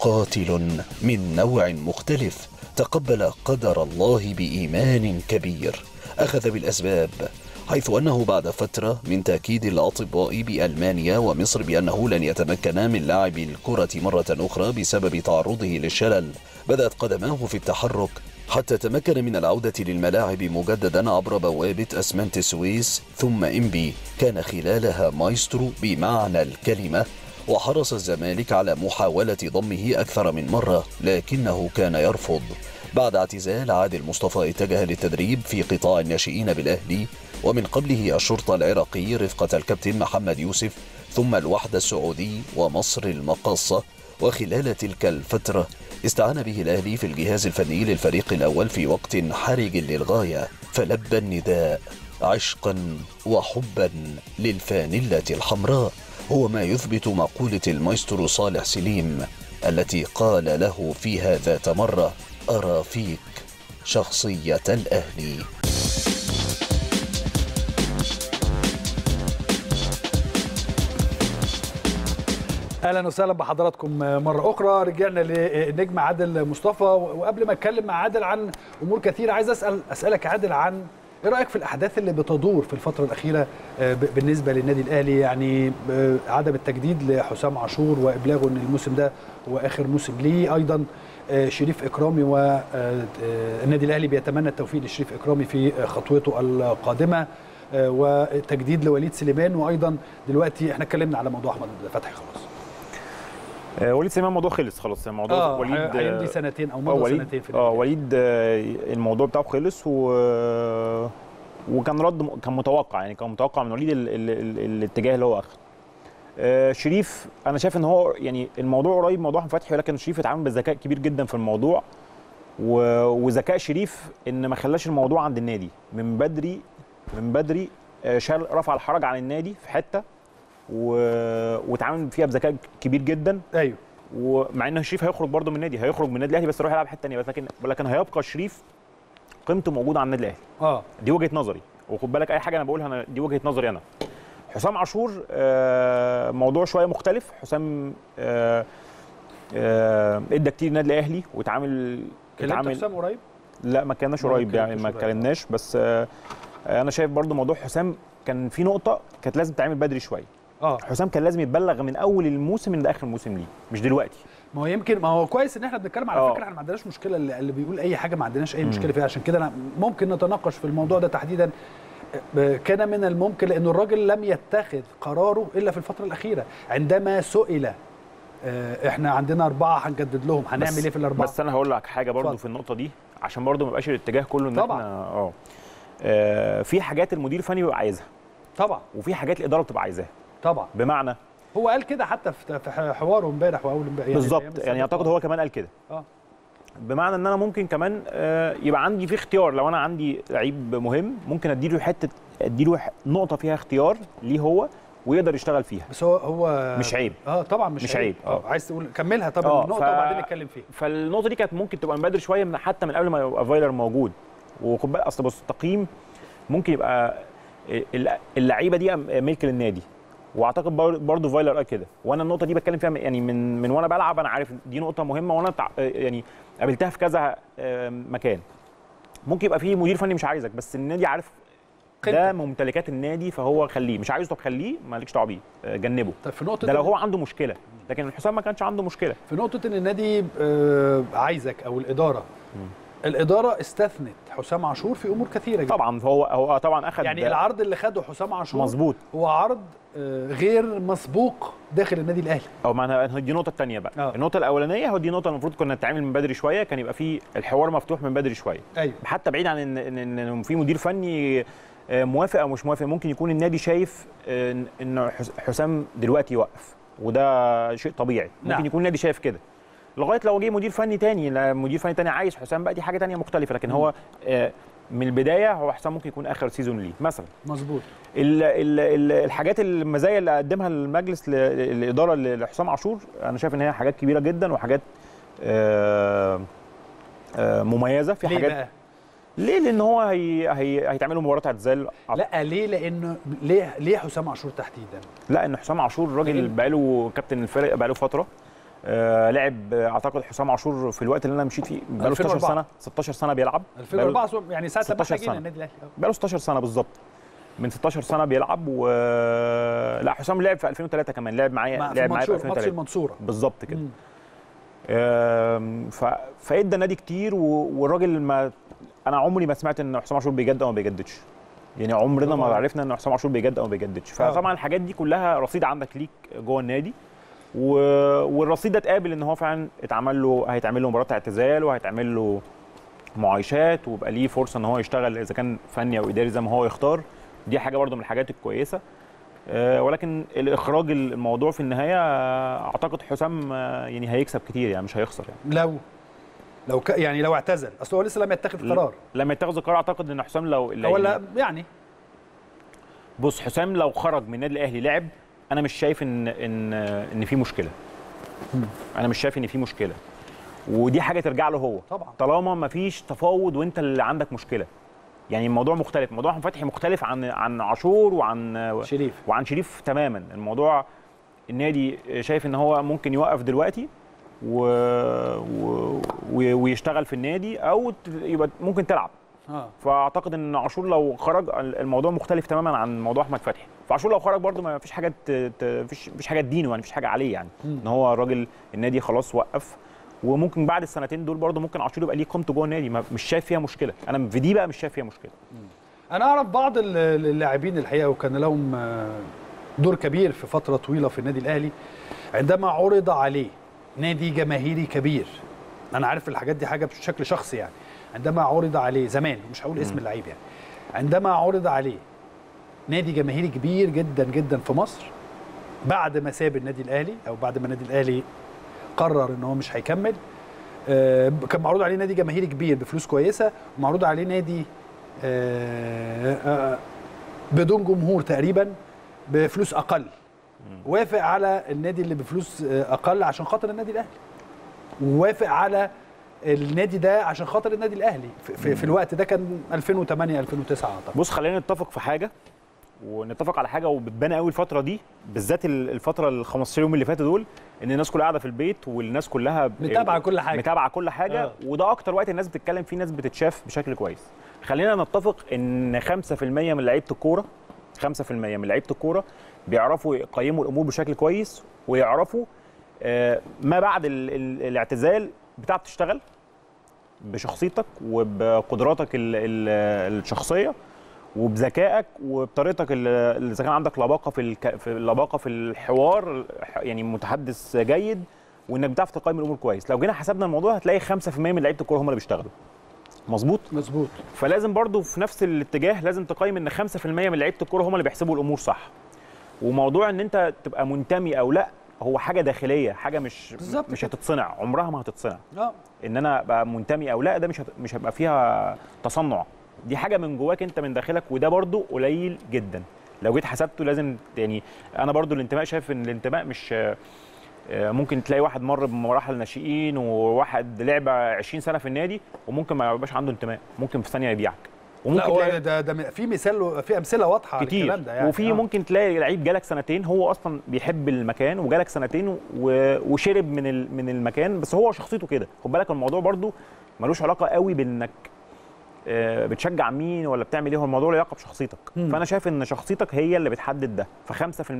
مقاتل من نوع مختلف تقبل قدر الله بإيمان كبير أخذ بالأسباب حيث أنه بعد فترة من تأكيد الأطباء بألمانيا ومصر بأنه لن يتمكن من لعب الكرة مرة أخرى بسبب تعرضه للشلل بدأت قدماه في التحرك حتى تمكن من العودة للملاعب مجددا عبر بوابة أسمنت السويس ثم إنبي كان خلالها مايسترو بمعنى الكلمة وحرص الزمالك على محاولة ضمه أكثر من مرة لكنه كان يرفض بعد اعتزال عادل مصطفى اتجه للتدريب في قطاع الناشئين بالأهلي ومن قبله الشرطة العراقي رفقة الكابتن محمد يوسف ثم الوحدة السعودي ومصر المقاصة وخلال تلك الفترة استعان به الأهلي في الجهاز الفني للفريق الأول في وقت حرج للغاية فلبى النداء عشقا وحبا للفانلة الحمراء هو ما يثبت مقولة المايسترو صالح سليم التي قال له فيها ذات مرة أرى فيك شخصية الأهلي اهلا وسهلا بحضراتكم مره اخرى رجعنا للنجم عادل مصطفى وقبل ما اتكلم مع عادل عن امور كثيره عايز اسال اسالك عادل عن ايه رايك في الاحداث اللي بتدور في الفتره الاخيره بالنسبه للنادي الاهلي يعني عدم التجديد لحسام عاشور وابلاغه ان الموسم ده هو اخر موسم ليه ايضا شريف اكرامي والنادي الاهلي بيتمنى التوفيق لشريف اكرامي في خطوته القادمه وتجديد لوليد سليمان وايضا دلوقتي احنا اتكلمنا على موضوع احمد فتحي خلاص آه وليد سليمان الموضوع خلص خلاص الموضوع آه وليد هيمضي سنتين او مضى سنتين في اه وليد آه الموضوع بتاعه خلص و وكان رد كان متوقع يعني كان متوقع من وليد ال... ال... ال... الاتجاه اللي هو اخذه آه شريف انا شايف ان هو يعني الموضوع قريب موضوع احمد فتحي ولكن شريف اتعامل بذكاء كبير جدا في الموضوع و... وذكاء شريف ان ما خلاش الموضوع عند النادي من بدري من بدري شال رفع الحرج عن النادي في حته و... واتعامل فيها بذكاء كبير جدا ايوه ومع ان شريف هيخرج برده من النادي هيخرج من النادي الاهلي بس يروح يلعب حته ثانيه بس لكن لكن هيبقى شريف قيمته موجوده على النادي الاهلي اه دي وجهه نظري وخد بالك اي حاجه انا بقولها انا دي وجهه نظري انا حسام عاشور آه موضوع شويه مختلف حسام آه آه ادى كتير النادي الاهلي واتعامل كلمت حسام قريب؟ لا ما كناش قريب يعني ما اتكلمناش بس آه انا شايف برضو موضوع حسام كان في نقطه كانت لازم تتعمل بدري شويه اه حسام كان لازم يتبلغ من اول الموسم ان ده اخر موسم ليه مش دلوقتي ما هو يمكن ما هو كويس ان احنا بنتكلم على آه. فكره احنا ما عندناش مشكله اللي, اللي بيقول اي حاجه ما عندناش اي مشكله فيها عشان كده أنا ممكن نتناقش في الموضوع ده تحديدا كان من الممكن لأن الراجل لم يتخذ قراره إلا في الفترة الأخيرة عندما سئل آه، احنا عندنا أربعة هنجدد لهم هنعمل بس- إيه في الأربعة بس انا هقول لك حاجه برضو اتفضل. في النقطه دي عشان برضو ما يبقاش الاتجاه كله ان طبعاً. احنا اه آه، في حاجات المدير الفني بيبقى عايزها طبعا وفي حاجات الاداره بتبقى عايزاها طبعا بمعنى هو قال كده حتى في في حواره امبارح واول امبارح يعني بالظبط أيام يعني السبت. اعتقد هو كمان قال كده اه بمعنى ان انا ممكن كمان آه، يبقى عندي في اختيار لو انا عندي لعيب مهم ممكن اديله حته اديله ح- نقطه فيها اختيار ليه هو ويقدر يشتغل فيها بس هو هو مش عيب. اه طبعا مش, مش عيب. اه آه. عايز تقول كملها طب آه، النقطه ف- وبعدين نتكلم فيها فالنقطه دي كانت ممكن تبقى من بدري شويه من حتى من قبل ما يبقى فايلر موجود وخد بالك اصل بص التقييم ممكن يبقى الل- اللعيبه دي ملك للنادي واعتقد بر- برضو فايلر قال كده وانا النقطه دي بتكلم فيها يعني من من وانا بلعب انا عارف دي نقطه مهمه وانا تع- يعني قابلتها في كذا آه، مكان ممكن يبقى في مدير فني مش عايزك بس النادي عارف ده قيمتك. ممتلكات النادي فهو خليه مش عايزه طب خليه مالكش دعوه بيه آه، جنبه طب في نقطه ده لو إن- هو عنده مشكله لكن حسام ما كانش عنده مشكله في نقطه ان النادي آه، عايزك او الاداره الاداره استثنت حسام عاشور في امور كثيره جدا طبعا هو هو طبعا اخذ يعني العرض اللي خده حسام عاشور مظبوط هو عرض آه، غير مسبوق داخل النادي الاهلي او ما أنا- دي النقطه الثانيه بقى آه. النقطه الاولانيه هو دي النقطه المفروض كنا نتعامل من بدري شويه كان يبقى في الحوار مفتوح من بدري شويه ايوه حتى بعيد عن ان ان إن في مدير فني آه، موافق او مش موافق ممكن يكون النادي شايف آه، ان إن حس- حسام دلوقتي يوقف وده شيء طبيعي ممكن نعم. يكون النادي شايف كده لغايه لو جه مدير فني تاني لا، مدير فني تاني عايز حسام بقى دي حاجه تانية مختلفه لكن هو آه، من البدايه هو حسام ممكن يكون اخر سيزون ليه مثلا مظبوط ال ال ال الحاجات المزايا اللي قدمها المجلس ل- الاداره ل- لحسام عاشور انا شايف ان هي حاجات كبيره جدا وحاجات آه، آه، مميزه في ليه حاجات بقى؟ ليه لان هو هي هي هيتعمل له مباراه اعتزال أعت- لا ليه لانه ليه ليه حسام عاشور تحديدا لا ان حسام عاشور راجل ليه؟ بقاله كابتن الفرق بقاله فتره آه لعب آه، اعتقد حسام عاشور في الوقت اللي انا مشيت فيه بقاله 16 2004. سنه 16 سنه بيلعب بقاله- 2004 يعني ساعه لما 16 احنا جينا سنة. النادي الاهلي آه. بقاله 16 سنه بالظبط من 16 سنه بيلعب و لا حسام لعب في 2003 كمان لعب معايا مع- في لعب معايا في المنصورة، ماتش 2003 المنصوره بالظبط كده مم. آم، ف... فادى النادي كتير و... والراجل ما انا عمري ما سمعت ان حسام عاشور بيجدد او ما بيجددش يعني عمرنا برافو ما عليك. عرفنا ان حسام عاشور بيجدد او ما بيجددش آه. فطبعا الحاجات دي كلها رصيد عندك ليك جوه النادي و... والرصيد ده اتقابل ان هو فعلا اتعمل له هيتعمل له مباراه اعتزال وهيتعمل له معايشات ويبقى ليه فرصه ان هو يشتغل اذا كان فني او اداري زي ما هو يختار دي حاجه برده من الحاجات الكويسه آه، ولكن الاخراج الموضوع في النهايه آه، اعتقد حسام آه، يعني هيكسب كتير يعني مش هيخسر يعني لو لو ك... يعني لو اعتزل اصل هو لسه لم يتخذ قرار لما يتخذ القرار اعتقد ان حسام لو لو- ولا يعني بص حسام لو خرج من النادي الاهلي لعب انا مش شايف ان ان ان في مشكله انا مش شايف ان في مشكله ودي حاجه ترجع له هو طبعا طالما ما فيش تفاوض وانت اللي عندك مشكله يعني الموضوع مختلف موضوع احمد فتحي مختلف عن عن عاشور وعن شريف وعن شريف تماما الموضوع النادي شايف ان هو ممكن يوقف دلوقتي و... و... و... ويشتغل في النادي او ت- يبقى ممكن تلعب اه فاعتقد ان عاشور لو خرج الموضوع مختلف تماما عن موضوع احمد فتحي فعاشور لو خرج برده ما فيش حاجه ت- ت- فيش فيش حاجه تدينه يعني مفيش حاجه عليه يعني مم. ان هو راجل النادي خلاص وقف وممكن بعد السنتين دول برده ممكن عاشور يبقى ليه قيمته جوه النادي ما- مش شايف فيها مشكله انا في دي بقى مش شايف فيها مشكله انا اعرف بعض ال- اللاعبين الحقيقه وكان لهم آه، دور كبير في فتره طويله في النادي الاهلي عندما عرض عليه نادي جماهيري كبير انا عارف الحاجات دي حاجه بشكل شخصي يعني عندما عرض عليه زمان مش هقول اسم اللعيب يعني عندما عرض عليه نادي جماهيري كبير جدا جدا في مصر بعد ما ساب النادي الاهلي او بعد ما النادي الاهلي قرر ان هو مش هيكمل آه، كان معروض عليه نادي جماهيري كبير بفلوس كويسه ومعروض عليه نادي آه، آه، بدون جمهور تقريبا بفلوس اقل وافق على النادي اللي بفلوس آه، اقل عشان خاطر النادي الاهلي ووافق على النادي ده عشان خاطر النادي الاهلي في, في, في الوقت ده كان 2008 2009 اعتقد بص خلينا نتفق في حاجه ونتفق على حاجه وبتبان قوي الفتره دي بالذات ال- الفتره ال 15 يوم اللي فاتوا دول ان الناس كلها قاعده في البيت والناس كلها ب- متابعة كل حاجة. متابعه كل حاجه آه. آه. وده اكتر وقت الناس بتتكلم فيه ناس بتتشاف بشكل كويس خلينا نتفق ان 5% من لعيبه الكوره 5% من لعيبه الكوره بيعرفوا يقيموا الامور بشكل كويس ويعرفوا آه، ما بعد ال- ال- الاعتزال بتعرف تشتغل بشخصيتك وبقدراتك ال- ال- الشخصيه وبذكائك وبطريقتك اللي اللي اذا كان عندك لباقه في الك... في لباقه في الحوار يعني متحدث جيد وانك بتعرف تقيم الامور كويس لو جينا حسبنا الموضوع هتلاقي 5% من لعيبه الكوره هم اللي بيشتغلوا مظبوط مظبوط فلازم برضو في نفس الاتجاه لازم تقيم ان 5% من لعيبه الكوره هم اللي بيحسبوا الامور صح وموضوع ان انت تبقى منتمي او لا هو حاجه داخليه حاجه مش بالظبط مش كده. هتتصنع عمرها ما هتتصنع اه ان انا ابقى منتمي او لا ده مش هت... مش هيبقى فيها تصنع دي حاجه من جواك انت من داخلك وده برضو قليل جدا لو جيت حسبته لازم يعني انا برضو الانتماء شايف ان الانتماء مش آه، آه، ممكن تلاقي واحد مر بمراحل ناشئين وواحد لعب 20 سنه في النادي وممكن ما يبقاش عنده انتماء ممكن في ثانيه يبيعك لا وممكن هو تلاقي ده ده في مثال في امثله واضحه على كتير الكلام ده يعني وفي آه. ممكن تلاقي لعيب جالك سنتين هو اصلا بيحب المكان وجالك سنتين و... وشرب من ال... من المكان بس هو شخصيته كده خد بالك الموضوع برضو ملوش علاقه قوي بانك آه، بتشجع مين ولا بتعمل ايه هو الموضوع له علاقه بشخصيتك مم. فانا شايف ان شخصيتك هي اللي بتحدد ده ف5%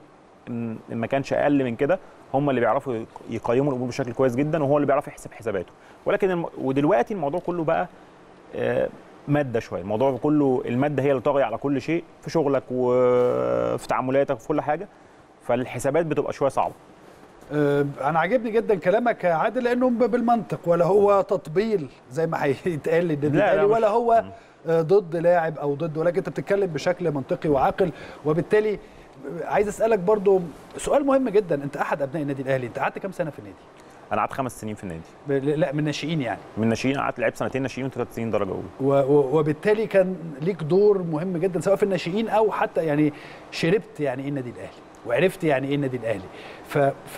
ان إن ما كانش اقل من كده هم اللي بيعرفوا يق- يقيموا الامور بشكل كويس جدا وهو اللي بيعرف يحسب حساباته ولكن الم... ودلوقتي الموضوع كله بقى آه، ماده شويه الموضوع كله الماده هي اللي طاغيه على كل شيء في شغلك وفي تعاملاتك وفي كل حاجه فالحسابات بتبقى شويه صعبه آه، انا عاجبني جدا كلامك يا عادل لانه ب- بالمنطق ولا هو تطبيل زي ما هيتقال للنادي لا، لا، الاهلي مش- ولا هو آه، ضد لاعب او ضد ولكن انت بتتكلم بشكل منطقي وعاقل وبالتالي آه، عايز اسالك برضو سؤال مهم جدا انت احد ابناء النادي الاهلي انت قعدت كام سنه في النادي انا قعدت خمس سنين في النادي ب- لا من ناشئين يعني من ناشئين قعدت لعبت سنتين ناشئين وثلاث سنين درجه اولى و- و- وبالتالي كان ليك دور مهم جدا سواء في الناشئين او حتى يعني شربت يعني ايه النادي الاهلي وعرفت يعني ايه النادي الاهلي ف-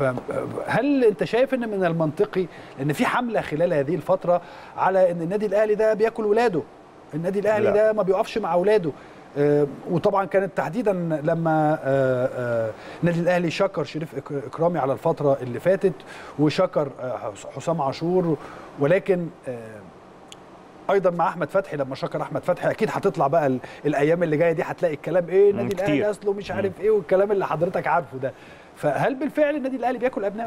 فهل انت شايف ان من المنطقي ان في حمله خلال هذه الفتره على ان النادي الاهلي ده بياكل ولاده النادي الاهلي لا. ده ما بيقفش مع اولاده آه، وطبعا كانت تحديدا لما آه، آه، النادي الاهلي شكر شريف إك- اكرامي على الفتره اللي فاتت وشكر آه، حس- حسام عاشور ولكن آه، ايضا مع احمد فتحي لما شكر احمد فتحي اكيد هتطلع بقى ال- الايام اللي جايه دي هتلاقي الكلام ايه النادي كتير. الاهلي اصله مش عارف ايه والكلام اللي حضرتك عارفه ده فهل بالفعل النادي الاهلي بياكل ابنائه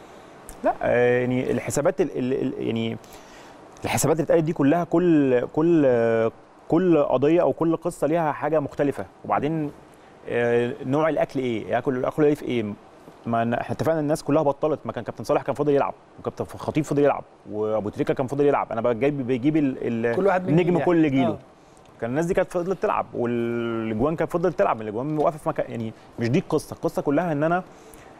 لا آه، يعني الحسابات ال ال ال يعني الحسابات اللي اتقالت دي كلها كل كل آه، كل قضيه او كل قصه ليها حاجه مختلفه وبعدين آه، نوع الاكل ايه ياكل الاكل ايه في ايه ما ن- احنا اتفقنا الناس كلها بطلت ما كان كابتن صالح كان فاضل يلعب وكابتن خطيب فضل يلعب وابو تريكه كان فاضل يلعب انا بقى جايب بيجيب ال- ال- كل واحد من النجم جيل يعني. كل جيله آه. كان الناس دي كانت فضلت تلعب والاجوان كانت فضلت تلعب الاجوان واقفه في مكان يعني مش دي القصه القصه كلها ان انا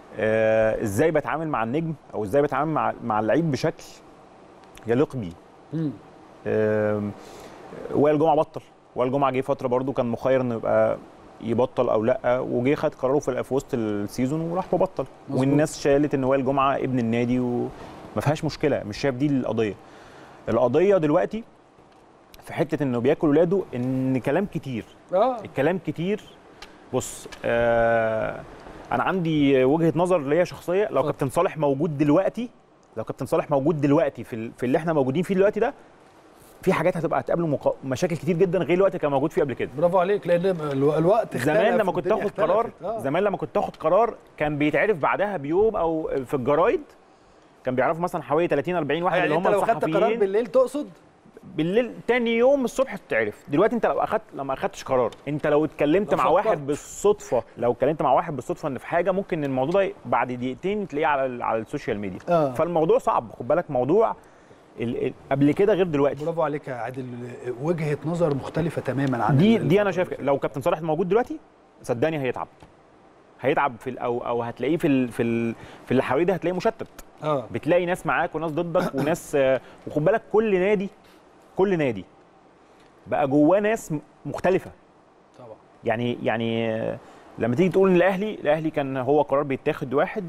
آه ازاي بتعامل مع النجم او ازاي بتعامل مع مع اللعيب بشكل يليق بيه مم. آم، وائل جمعه بطل وائل جمعه جه فتره برده كان مخير انه يبقى يبطل او لا وجه خد قراره في في وسط السيزون وراح مبطل مظبوط. والناس شالت ان وائل جمعه ابن النادي وما فيهاش مشكله مش شايف دي القضيه القضيه دلوقتي في حته انه بياكل ولاده ان كلام كتير اه الكلام كتير بص آه انا عندي وجهه نظر ليا شخصيه لو اتفضل. كابتن صالح موجود دلوقتي لو كابتن صالح موجود دلوقتي في, ال- في اللي احنا موجودين فيه دلوقتي ده في حاجات هتبقى هتقابله مقا... مشاكل كتير جدا غير الوقت كان موجود فيه قبل كده برافو عليك لان الو- الوقت اختلف زمان لما كنت والدنيا تاخد قرار اختلفت. آه. زمان لما كنت تاخد قرار كان بيتعرف بعدها بيوم او في الجرايد كان بيعرفوا مثلا حوالي 30 40 واحد يعني اللي هم انت لو خدت قرار الصحفيين بالليل تقصد بالليل تاني يوم الصبح تتعرف دلوقتي انت لو اخدت لو ما اخدتش قرار انت لو اتكلمت لو مع فكرت. واحد بالصدفه لو اتكلمت مع واحد بالصدفه ان في حاجه ممكن الموضوع ده بعد دقيقتين تلاقيه على ال- على السوشيال ميديا آه. فالموضوع صعب خد بالك موضوع ال- ال- قبل كده غير دلوقتي برافو عليك يا عادل وجهه نظر مختلفه تماما عن دي ال- دي انا شايف كده. لو كابتن صالح موجود دلوقتي صدقني هيتعب هيتعب في ال- او او هتلاقيه في ال في ال في اللي حواليه ده هتلاقيه مشتت اه بتلاقي ناس معاك وناس ضدك وناس آه، وخد بالك كل نادي كل نادي بقى جواه ناس م- مختلفه طبعا يعني يعني آه، لما تيجي تقول ان الاهلي الاهلي كان هو قرار بيتاخد واحد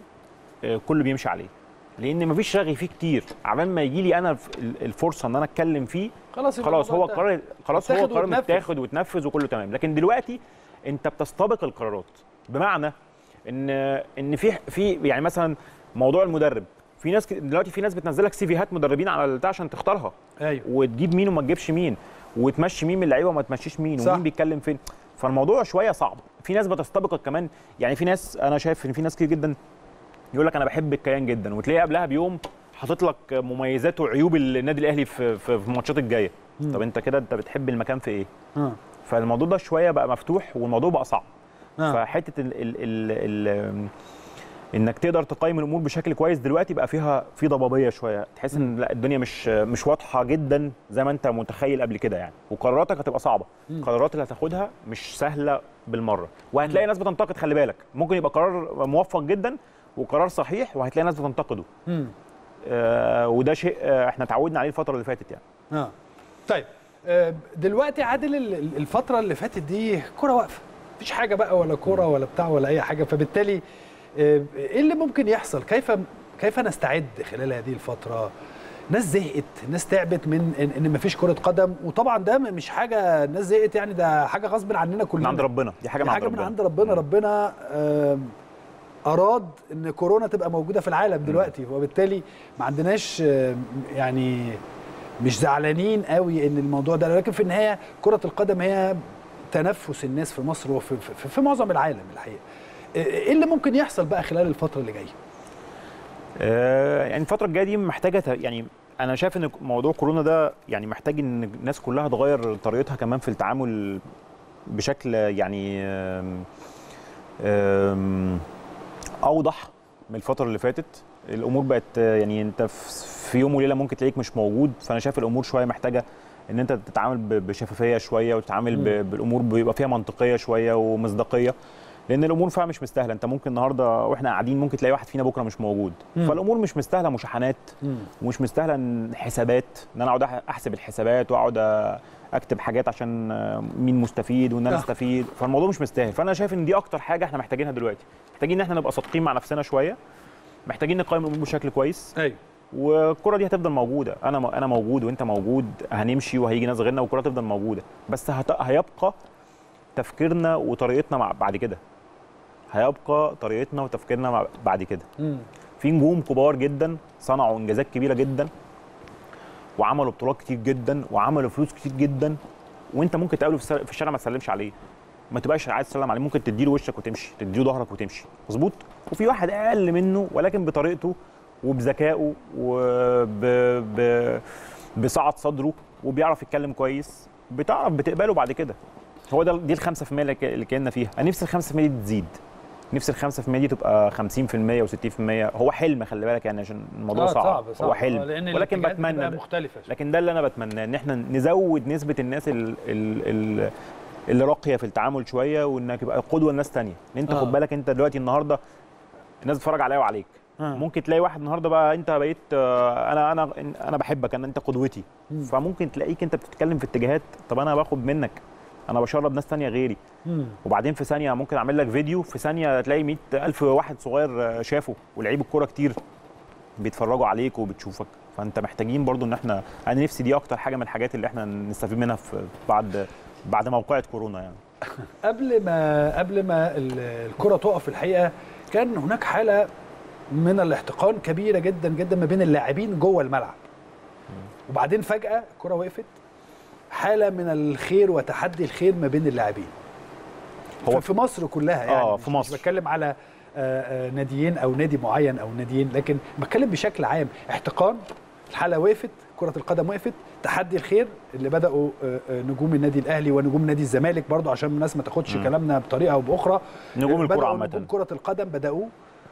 آه، كله بيمشي عليه لان مفيش رغي فيه كتير عبال ما يجي لي انا الف- ال- الفرصه ان انا اتكلم فيه خلاص يبقى خلاص هو الموضوع انتهى. قرار خلاص هو اتاخد قرار واتنفذ. متاخد واتنفذ وكله تمام لكن دلوقتي انت بتستبق القرارات بمعنى ان ان في في يعني مثلا موضوع المدرب في ناس ك- دلوقتي في ناس بتنزل لك سيفيهات مدربين على البتاع عشان تختارها ايوه وتجيب مين وما تجيبش مين وتمشي مين من اللعيبه وما تمشيش مين صح. ومين بيتكلم فين فالموضوع شويه صعب في ناس بتستبقك كمان يعني في ناس انا شايف ان في ناس كتير جدا يقول لك انا بحب الكيان جدا وتلاقيه قبلها بيوم حاطط لك مميزات وعيوب النادي الاهلي في في في الماتشات الجايه مم. طب انت كده انت بتحب المكان في ايه اه فالموضوع ده شويه بقى مفتوح والموضوع بقى صعب آه. فحته ال ال ال ال انك تقدر تقيم الامور بشكل كويس دلوقتي بقى فيها في ضبابيه شويه تحس ان لا الدنيا مش مش واضحه جدا زي ما انت متخيل قبل كده يعني وقراراتك هتبقى صعبه مم. القرارات اللي هتاخدها مش سهله بالمره وهتلاقي ناس بتنتقد خلي بالك ممكن يبقى قرار موفق جدا وقرار صحيح وهتلاقي ناس بتنتقده مم. آه وده شيء آه احنا اتعودنا عليه الفتره اللي فاتت يعني اه طيب آه، دلوقتي عادل ال- ال- الفترة اللي فاتت دي كرة واقفة مفيش حاجة بقى ولا كرة ولا بتاع ولا أي حاجة فبالتالي آه، إيه اللي ممكن يحصل كيف كيف نستعد خلال هذه الفترة ناس زهقت ناس تعبت من ان, إن مفيش كره قدم وطبعا ده مش حاجه ناس زهقت يعني ده حاجه غصب عننا من كلنا عند ربنا دي حاجه دي من حاجه عند من ربنا عند ربنا ربنا آم، اراد ان كورونا تبقى موجوده في العالم دلوقتي وبالتالي ما عندناش آم، يعني مش زعلانين قوي ان الموضوع ده لكن في النهايه كره القدم هي تنفس الناس في مصر وفي في, في معظم العالم الحقيقه ايه اللي ممكن يحصل بقى خلال الفتره اللي جايه آه، يعني الفترة الجاية دي محتاجة ت- يعني أنا شايف إن موضوع كورونا ده يعني محتاج إن الناس كلها تغير طريقتها كمان في التعامل بشكل يعني آم، آم، أوضح من الفترة اللي فاتت الأمور بقت آه، يعني أنت في في يوم وليلة ممكن تلاقيك مش موجود فأنا شايف الأمور شوية محتاجة إن أنت تتعامل ب- بشفافية شوية وتتعامل ب- بالأمور بيبقى فيها منطقية شوية ومصداقية لان الامور فعلا مش مستاهله انت ممكن النهارده واحنا قاعدين ممكن تلاقي واحد فينا بكره مش موجود مم. فالامور مش مستاهله مشاحنات ومش مستاهله إن حسابات ان انا اقعد أح- احسب الحسابات واقعد أ- اكتب حاجات عشان آه، مين مستفيد وان انا آه. استفيد فالموضوع مش مستاهل فانا شايف ان دي اكتر حاجه احنا محتاجينها دلوقتي محتاجين ان احنا نبقى صادقين مع نفسنا شويه محتاجين نقيم الامور بشكل كويس ايوه والكره دي هتفضل موجوده انا م- انا موجود وانت موجود هنمشي وهيجي ناس غيرنا والكره هتفضل موجوده بس هت... هيبقى تفكيرنا وطريقتنا مع بعد كده هيبقى طريقتنا وتفكيرنا مع بعد كده في نجوم كبار جدا صنعوا انجازات كبيره جدا وعملوا بطولات كتير جدا وعملوا فلوس كتير جدا وانت ممكن تقابله في السر- في الشارع ما تسلمش عليه ما تبقاش عايز تسلم عليه ممكن تديله وشك وتمشي تديله ظهرك وتمشي مظبوط وفي واحد اقل منه ولكن بطريقته وبذكائه وب ب... بسعه صدره وبيعرف يتكلم كويس بتعرف بتقبله بعد كده هو ده دي ال 5% اللي ك- اللي كنا فيها انا نفسي ال 5% دي تزيد نفسي ال 5% دي تبقى 50% و60% هو حلم خلي بالك يعني عشان الموضوع صعب, هو حلم ولكن بتمنى ده. مختلفه لكن ده اللي انا بتمناه ان احنا نزود نسبه الناس ال ال ال اللي راقيه في التعامل شويه وانك تبقى قدوه لناس تانية ان انت آه. خد بالك انت دلوقتي النهارده الناس بتتفرج عليا وعليك آه. ممكن تلاقي واحد النهارده بقى انت بقيت آه، انا انا انا بحبك انا انت قدوتي مم. فممكن تلاقيك انت بتتكلم في اتجاهات طب انا باخد منك انا بشرب ناس تانية غيري مم. وبعدين في ثانيه ممكن اعمل لك فيديو في ثانيه تلاقي 100000 واحد صغير آه، شافه ولعيب الكوره كتير بيتفرجوا عليك وبتشوفك فانت محتاجين برضو ان احنا انا نفسي دي اكتر حاجه من الحاجات اللي احنا نستفيد منها في بعد بعد موقعة كورونا يعني قبل ما قبل ما ال- الكره تقف الحقيقه كان هناك حاله من الاحتقان كبيره جدا جدا ما بين اللاعبين جوه الملعب وبعدين فجاه الكره وقفت حاله من الخير وتحدي الخير ما بين اللاعبين هو هو في مصر كلها يعني آه، مش- في مصر. مش بتكلم على آه، آه، ناديين او نادي معين او ناديين لكن بتكلم بشكل عام احتقان الحاله وقفت كره القدم وقفت تحدي الخير اللي بداوا آه، آه، نجوم النادي الاهلي ونجوم نادي الزمالك برضو عشان الناس ما تاخدش مم. كلامنا بطريقه او باخرى نجوم الكرة بدأوا عامة. نجوم كره القدم بداوا و-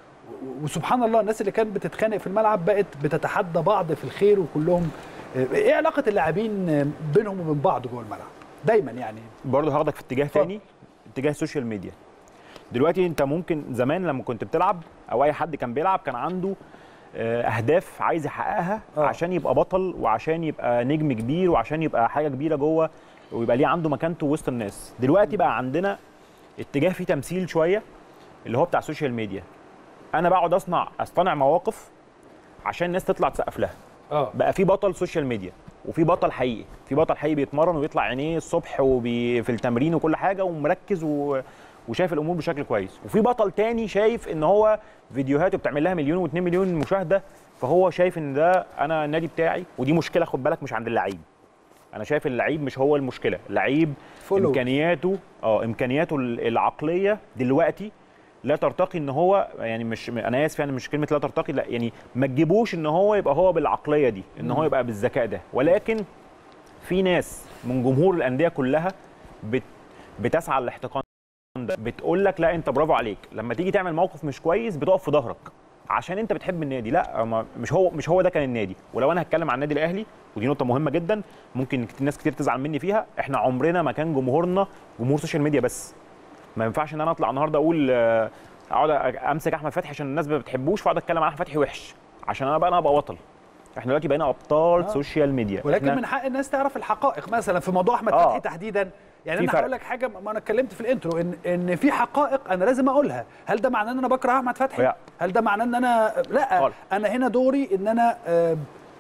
وسبحان الله الناس اللي كانت بتتخانق في الملعب بقت بتتحدى بعض في الخير وكلهم آه، ايه علاقه اللاعبين آه، بينهم وبين بعض جوه الملعب دايما يعني برضه هاخدك في اتجاه اتفضل. تاني اتجاه السوشيال ميديا دلوقتي انت ممكن زمان لما كنت بتلعب او اي حد كان بيلعب كان عنده آه، اهداف عايز يحققها آه. عشان يبقى بطل وعشان يبقى نجم كبير وعشان يبقى حاجه كبيره جوه ويبقى ليه عنده مكانته وسط الناس دلوقتي بقى عندنا اتجاه فيه تمثيل شويه اللي هو بتاع السوشيال ميديا انا بقعد اصنع اصطنع مواقف عشان الناس تطلع تسقف لها اه بقى في بطل سوشيال ميديا وفي بطل حقيقي في بطل حقيقي بيتمرن ويطلع عينيه الصبح وبي في التمرين وكل حاجه ومركز و... وشايف الامور بشكل كويس وفي بطل تاني شايف ان هو فيديوهاته بتعمل لها مليون و2 مليون مشاهده فهو شايف ان ده انا النادي بتاعي ودي مشكله خد بالك مش عند اللعيب انا شايف اللعيب مش هو المشكله اللعيب Followers. امكانياته اه امكانياته العقليه دلوقتي لا ترتقي ان هو يعني مش انا اسف يعني مش كلمه لا ترتقي لا يعني ما تجيبوش ان هو يبقى هو بالعقليه دي ان هو يبقى بالذكاء ده ولكن في ناس من جمهور الانديه كلها بت بتسعى للاحتقان ده بتقول لك لا انت برافو عليك لما تيجي تعمل موقف مش كويس بتقف في ظهرك عشان انت بتحب النادي لا ما- مش هو مش هو ده كان النادي ولو انا هتكلم عن النادي الاهلي ودي نقطه مهمه جدا ممكن كت- ناس كتير تزعل مني فيها احنا عمرنا ما كان جمهورنا جمهور سوشيال ميديا بس ما ينفعش ان انا اطلع النهارده اقول آه، اقعد أ- امسك احمد فتحي عشان الناس ما بتحبوش فاقعد اتكلم عن احمد فتحي وحش عشان انا بقى انا ابقى بطل احنا دلوقتي بقينا ابطال آه. سوشيال ميديا ولكن إحنا من حق الناس تعرف الحقائق مثلا في موضوع احمد آه. فتحي تحديدا يعني في انا فرق. هقول لك حاجه ما انا اتكلمت في الانترو ان ان في حقائق انا لازم اقولها هل ده معناه ان انا بكره احمد فتحي لا. هل ده معناه ان انا لا خالص. انا هنا دوري ان انا آه،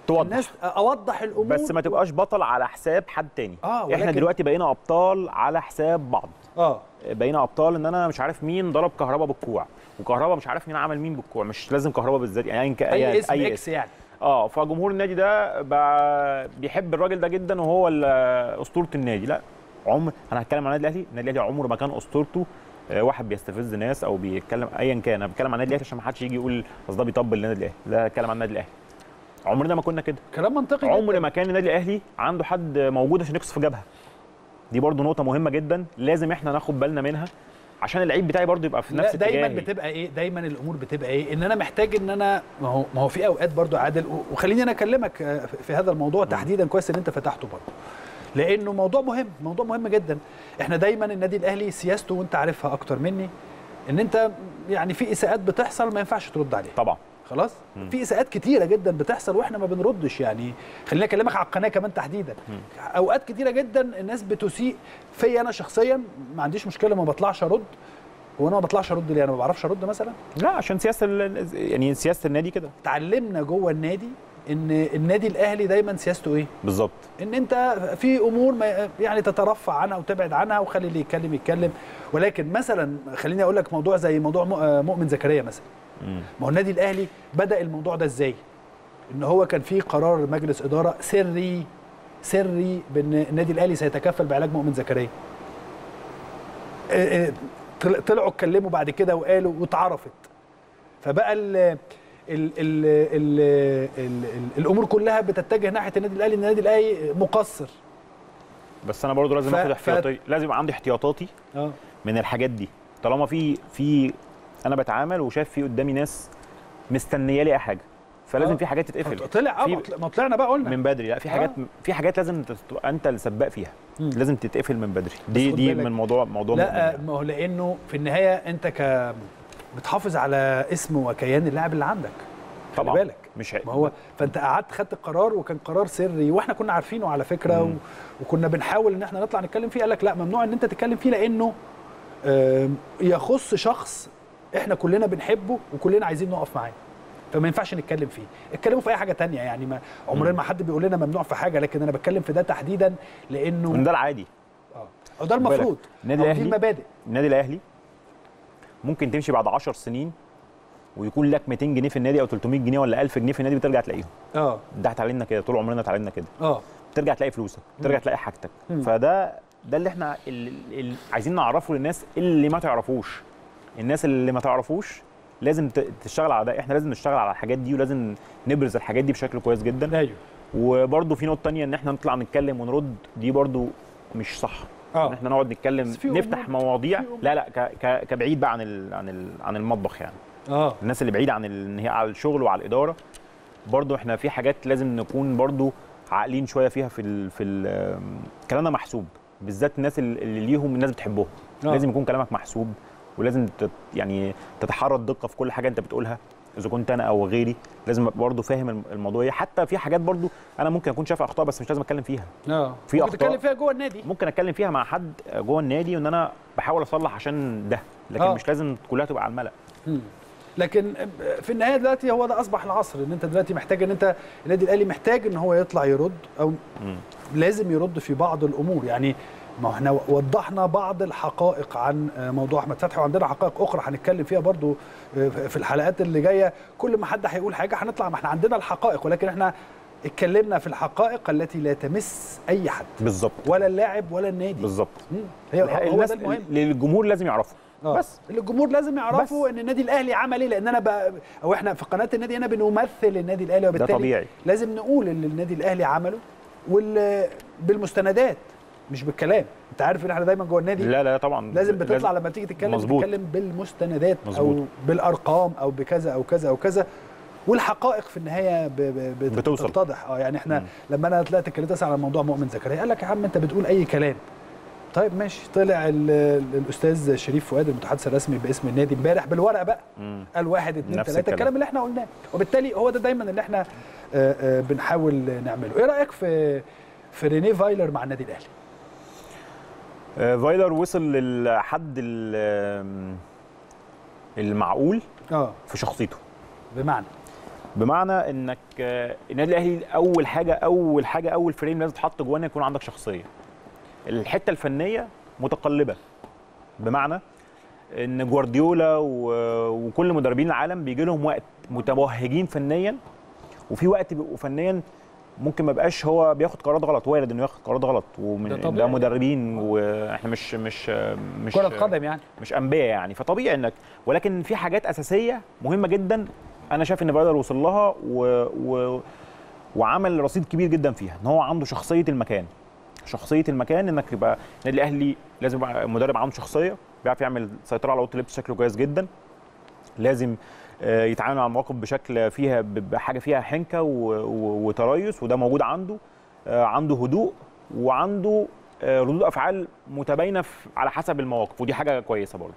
توضح. الناس اوضح الامور بس ما تبقاش بطل على حساب حد تاني آه، احنا ولكن- دلوقتي بقينا ابطال على حساب بعض اه بقينا ابطال ان انا مش عارف مين ضرب كهربا بالكوع وكهربا مش عارف مين عمل مين بالكوع مش لازم كهربا بالذات يعني أيا- اي اسم اي اكس يعني اه فجمهور النادي ده بقى بيحب الراجل ده جدا وهو ال- اسطوره النادي لا عمر انا هتكلم عن النادي الاهلي النادي الاهلي عمره ما كان اسطورته آه، واحد بيستفز ناس او بيتكلم ايا كان انا بتكلم عن النادي الاهلي عشان ما حدش يجي يقول اصل ده بيطبل النادي الاهلي لا اتكلم عن النادي الاهلي عمرنا ما كنا كده كلام منطقي عمر جداً. ما كان النادي الاهلي عنده حد موجود عشان يقصف جبهه دي برضو نقطه مهمه جدا لازم احنا ناخد بالنا منها عشان اللعيب بتاعي برضو يبقى في نفس لا دايما اتجاهي. بتبقى ايه دايما الامور بتبقى ايه ان انا محتاج ان انا ما هو ما هو في اوقات برضو عادل و- وخليني انا اكلمك آه، في- في هذا الموضوع تحديدا كويس ان انت فتحته برضو لانه موضوع مهم موضوع مهم جدا احنا دايما النادي الاهلي سياسته وانت عارفها اكتر مني ان انت يعني في اساءات بتحصل ما ينفعش ترد عليها طبعا خلاص في اساءات كتيره جدا بتحصل واحنا ما بنردش يعني خليني اكلمك على القناه كمان تحديدا اوقات كتيره جدا الناس بتسيء فيا انا شخصيا ما عنديش مشكله ما بطلعش ارد هو انا ما بطلعش ارد ليه انا ما بعرفش ارد مثلا لا عشان سياسه ال- يعني سياسه النادي كده اتعلمنا جوه النادي ان النادي الاهلي دايما سياسته ايه بالظبط ان انت في امور ما يعني تترفع عنها وتبعد عنها وخلي اللي يتكلم يتكلم ولكن مثلا خليني اقول لك موضوع زي موضوع مؤ- آه، مؤمن زكريا مثلا مم. ما هو النادي الاهلي بدا الموضوع ده ازاي ان هو كان في قرار مجلس اداره سري سري بان النادي الاهلي سيتكفل بعلاج مؤمن زكريا آه، آه، طل- طلعوا اتكلموا بعد كده وقالوا واتعرفت فبقى ال ال ال ال ال ال الامور كلها بتتجه ناحيه النادي الاهلي ان النادي الاهلي مقصر بس انا برضو لازم ف- اخد ف- احتياطاتي لازم يبقى عندي احتياطاتي اه من الحاجات دي طالما في في انا بتعامل وشايف في قدامي ناس مستنيه لي اي حاجه فلازم آه. في حاجات تتقفل طلع اه في- ما طلع- ما طلعنا بقى قلنا من بدري لا في حاجات آه. في حاجات لازم انت تبقى انت السباق فيها مم. لازم تتقفل من بدري دي خد دي بالك. من موضوع موضوع لا مؤمن. ما هو لانه في النهايه انت ك بتحافظ على اسم وكيان اللاعب اللي عندك خلي طبعا بالك مش ما هو فانت قعدت خدت القرار وكان قرار سري واحنا كنا عارفينه على فكره و... مم. وكنا بنحاول ان احنا نطلع نتكلم فيه قال لك لا ممنوع ان انت تتكلم فيه لانه آم، يخص شخص احنا كلنا بنحبه وكلنا عايزين نقف معاه فما ينفعش نتكلم فيه اتكلموا في اي حاجه تانية يعني ما عمرنا ما حد بيقول لنا ممنوع في حاجه لكن انا بتكلم في ده تحديدا لانه من ده العادي اه أو ده بالك، المفروض النادي أو دي الأهلي المبادئ النادي الاهلي ممكن تمشي بعد 10 سنين ويكون لك 200 جنيه في النادي او 300 جنيه ولا 1000 جنيه في النادي وترجع تلاقيهم اه ده اتعلمنا كده طول عمرنا اتعلمنا كده اه ترجع تلاقي فلوسك ترجع تلاقي حاجتك مم. فده ده اللي احنا اللي اللي عايزين نعرفه للناس اللي ما تعرفوش الناس اللي ما تعرفوش لازم ت- تشتغل على ده احنا لازم نشتغل على الحاجات دي ولازم نبرز الحاجات دي بشكل كويس جدا ايوه وبرده في نقطه تانية ان احنا نطلع نتكلم ونرد دي برده مش صح اه ان احنا نقعد نتكلم بس في نفتح أمور- مواضيع في أمور. لا لا ك ك كبعيد بقى عن ال عن ال عن المطبخ يعني اه الناس اللي بعيده عن ال- ان هي على الشغل وعلى الاداره برضو احنا في حاجات لازم نكون برضو عاقلين شويه فيها في ال في ال كلامنا محسوب بالذات الناس اللي اللي ليهم الناس بتحبهم آه. لازم يكون كلامك محسوب ولازم تت يعني تتحرى الدقه في كل حاجه انت بتقولها اذا كنت انا او غيري لازم ابقى برضو فاهم الم- الموضوع إيه. حتى في حاجات برضو انا ممكن اكون شايف اخطاء بس مش لازم اتكلم فيها اه في ممكن أخطاء. تتكلم فيها جوه النادي ممكن اتكلم فيها مع حد جوه النادي وان انا بحاول اصلح عشان ده لكن آه. مش لازم كلها تبقى على الملأ مم. لكن في النهايه دلوقتي هو ده اصبح العصر ان انت دلوقتي محتاج ان انت النادي الاهلي محتاج ان هو يطلع يرد او مم. لازم يرد في بعض الامور يعني ما احنا وضحنا بعض الحقائق عن موضوع احمد فتحي وعندنا حقائق اخرى هنتكلم فيها برضو في الحلقات اللي جايه كل ما حد هيقول حاجه هنطلع ما احنا عندنا الحقائق ولكن احنا اتكلمنا في الحقائق التي لا تمس اي حد بالظبط ولا اللاعب ولا النادي بالظبط مم. هي هو الناس ده المهم اللي الجمهور لازم يعرفه آه. بس اللي الجمهور لازم يعرفوا ان النادي الاهلي عمل ايه لان انا بقى او احنا في قناه النادي هنا بنمثل النادي الاهلي وبالتالي طبيعي. لازم نقول اللي النادي الاهلي عمله وال بالمستندات مش بالكلام انت عارف ان احنا دايما جوه النادي لا لا طبعا لازم بتطلع لما تيجي تتكلم مظبوط. تتكلم بالمستندات مظبوط. او بالارقام او بكذا او كذا او كذا والحقائق في النهايه ب- ب- بت- بتوصل. بتتضح اه يعني احنا مم. لما انا طلعت اتكلمت مثلا عن موضوع مؤمن زكريا قال لك يا عم انت بتقول اي كلام طيب ماشي طلع ال- الاستاذ شريف فؤاد المتحدث الرسمي باسم النادي امبارح بالورقه بقى مم. قال واحد اتنين نفس تلاته الكلام. الكلام اللي احنا قلناه وبالتالي هو ده دايما اللي احنا آه، آه، بنحاول نعمله ايه رايك في في رينيه فايلر مع النادي الاهلي آه، فايلر وصل للحد ال- المعقول اه في شخصيته بمعنى بمعنى انك آه، النادي الاهلي اول حاجه اول حاجه اول فريم لازم تحط جوه إن يكون عندك شخصيه الحته الفنيه متقلبه بمعنى ان جوارديولا و- وكل مدربين العالم بيجي لهم وقت متوهجين فنيا وفي وقت بيبقوا فنيا ممكن ما يبقاش هو بياخد قرارات غلط وارد انه ياخد قرارات غلط ده ومن طبيعي. ده مدربين واحنا مش مش مش كره قدم يعني مش انبياء يعني فطبيعي انك ولكن في حاجات اساسيه مهمه جدا انا شايف ان فايلر وصل لها و... و... وعمل رصيد كبير جدا فيها ان هو عنده شخصيه المكان شخصيه المكان انك يبقى النادي الاهلي لازم يبقى المدرب عنده شخصيه بيعرف يعمل سيطره على اوضه اللبس بشكل كويس جدا لازم آه، يتعامل مع المواقف بشكل فيها ب- بحاجه فيها حنكه و- و- وتريث وده موجود عنده آه، عنده هدوء وعنده آه، ردود افعال متباينه في- على حسب المواقف ودي حاجه كويسه برضو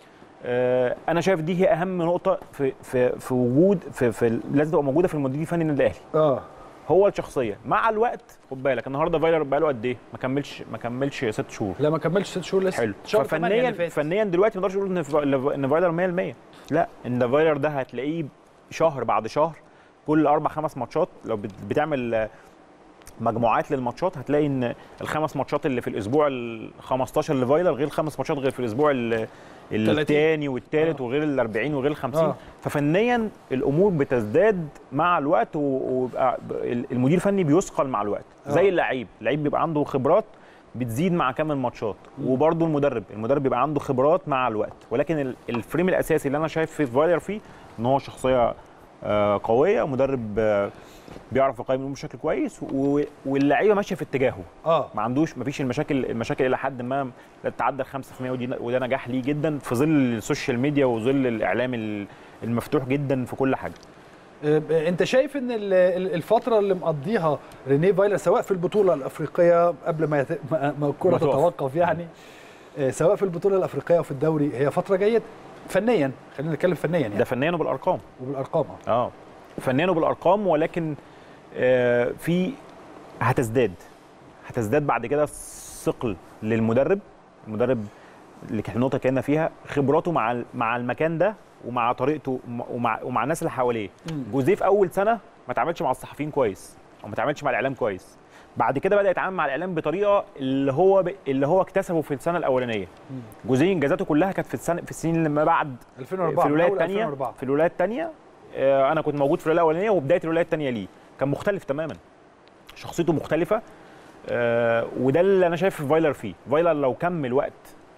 آه، انا شايف دي هي اهم نقطه في في في وجود في, في لازم تبقى موجوده في المدير الفني النادي الاهلي اه هو الشخصيه مع الوقت خد بالك النهارده فايلر بقى له قد ايه ما كملش ما كملش ست شهور لا ما كملش ست شهور لسه حلو شهر ثمانية ففنيا اللي فات. فنيا دلوقتي ما نقدرش نقول ان فا- ان فايلر 100% لا ان فايلر ده هتلاقيه شهر بعد شهر كل اربع خمس ماتشات لو بت- بتعمل آه، مجموعات للماتشات هتلاقي ان الخمس ماتشات اللي في الاسبوع ال 15 لفايلر غير الخمس ماتشات غير في الاسبوع ال- الثاني والثالث آه. وغير ال 40 وغير ال 50 آه. ففنيا الامور بتزداد مع الوقت و- ويبقى ب- المدير الفني بيثقل مع الوقت آه. زي اللعيب اللعيب بيبقى عنده خبرات بتزيد مع كم الماتشات وبرده المدرب المدرب بيبقى عنده خبرات مع الوقت ولكن ال- الفريم الاساسي اللي انا شايف في فايلر فيه ان هو شخصيه آه، قويه مدرب آه، بيعرف يقيم الامور بشكل كويس و- واللعيبه ماشيه في اتجاهه اه ما عندوش ما فيش المشاكل المشاكل الى حد ما لا تتعدى ال 5% ودي وده نجاح ليه جدا في ظل السوشيال ميديا وظل الاعلام ال- المفتوح جدا في كل حاجه آه، انت شايف ان ال- ال- الفتره اللي مقضيها رينيه فايلر سواء في البطوله الافريقيه قبل ما يت... ما ما الكره ما تقف. تتوقف يعني آه، سواء في البطوله الافريقيه وفي الدوري هي فتره جيده فنيا خلينا نتكلم فنيا ده يعني فنيا وبالارقام وبالارقام آه. اه فنيا وبالارقام ولكن آه، في هتزداد هتزداد بعد كده ثقل للمدرب المدرب اللي كانت النقطه كنا فيها خبراته مع ال- مع المكان ده ومع طريقته ومع ومع الناس اللي حواليه مم. جوزيه في اول سنه ما تعاملش مع الصحفيين كويس او ما تعاملش مع الاعلام كويس بعد كده بدا يتعامل مع الاعلام بطريقه اللي هو ب... اللي هو اكتسبه في السنه الاولانيه مم. جوزيه انجازاته كلها كانت في السنه في السنين اللي ما بعد 2004 في الولايه من أول الثانيه 2004 في الولايه الثانيه انا كنت موجود في الولايه الاولانيه وبدايه الولايه الثانيه ليه كان مختلف تماما شخصيته مختلفه آه، وده اللي انا شايف في فايلر فيه فايلر لو كمل وقت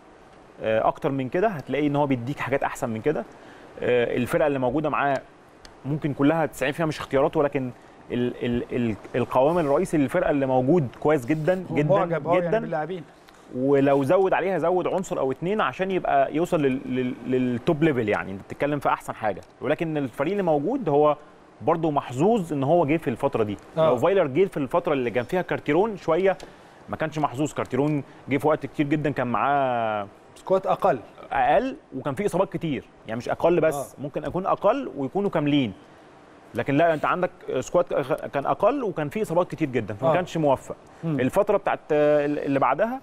آه، اكتر من كده هتلاقي ان هو بيديك حاجات احسن من كده آه، الفرقه اللي موجوده معاه ممكن كلها 90 فيها مش اختيارات ولكن ال ال ال القوام الرئيسي للفرقه اللي موجود كويس جدا هو جدا معجب اه يعني جدا باللاعبين ولو زود عليها زود عنصر او اتنين عشان يبقى يوصل لل- لل- للتوب ليفل يعني انت بتتكلم في احسن حاجه ولكن الفريق اللي موجود هو برضه محظوظ ان هو جه في الفتره دي آه. لو فايلر جه في الفتره اللي كان فيها كارتيرون شويه ما كانش محظوظ كارتيرون جه في وقت كتير جدا كان معاه سكواد اقل اقل وكان في اصابات كتير يعني مش اقل بس آه. آه. ممكن اكون اقل ويكونوا كاملين لكن لا انت عندك سكواد كان اقل وكان في اصابات كتير جدا فما آه. آه. كانش موفق مم. الفتره بتاعت آه، اللي بعدها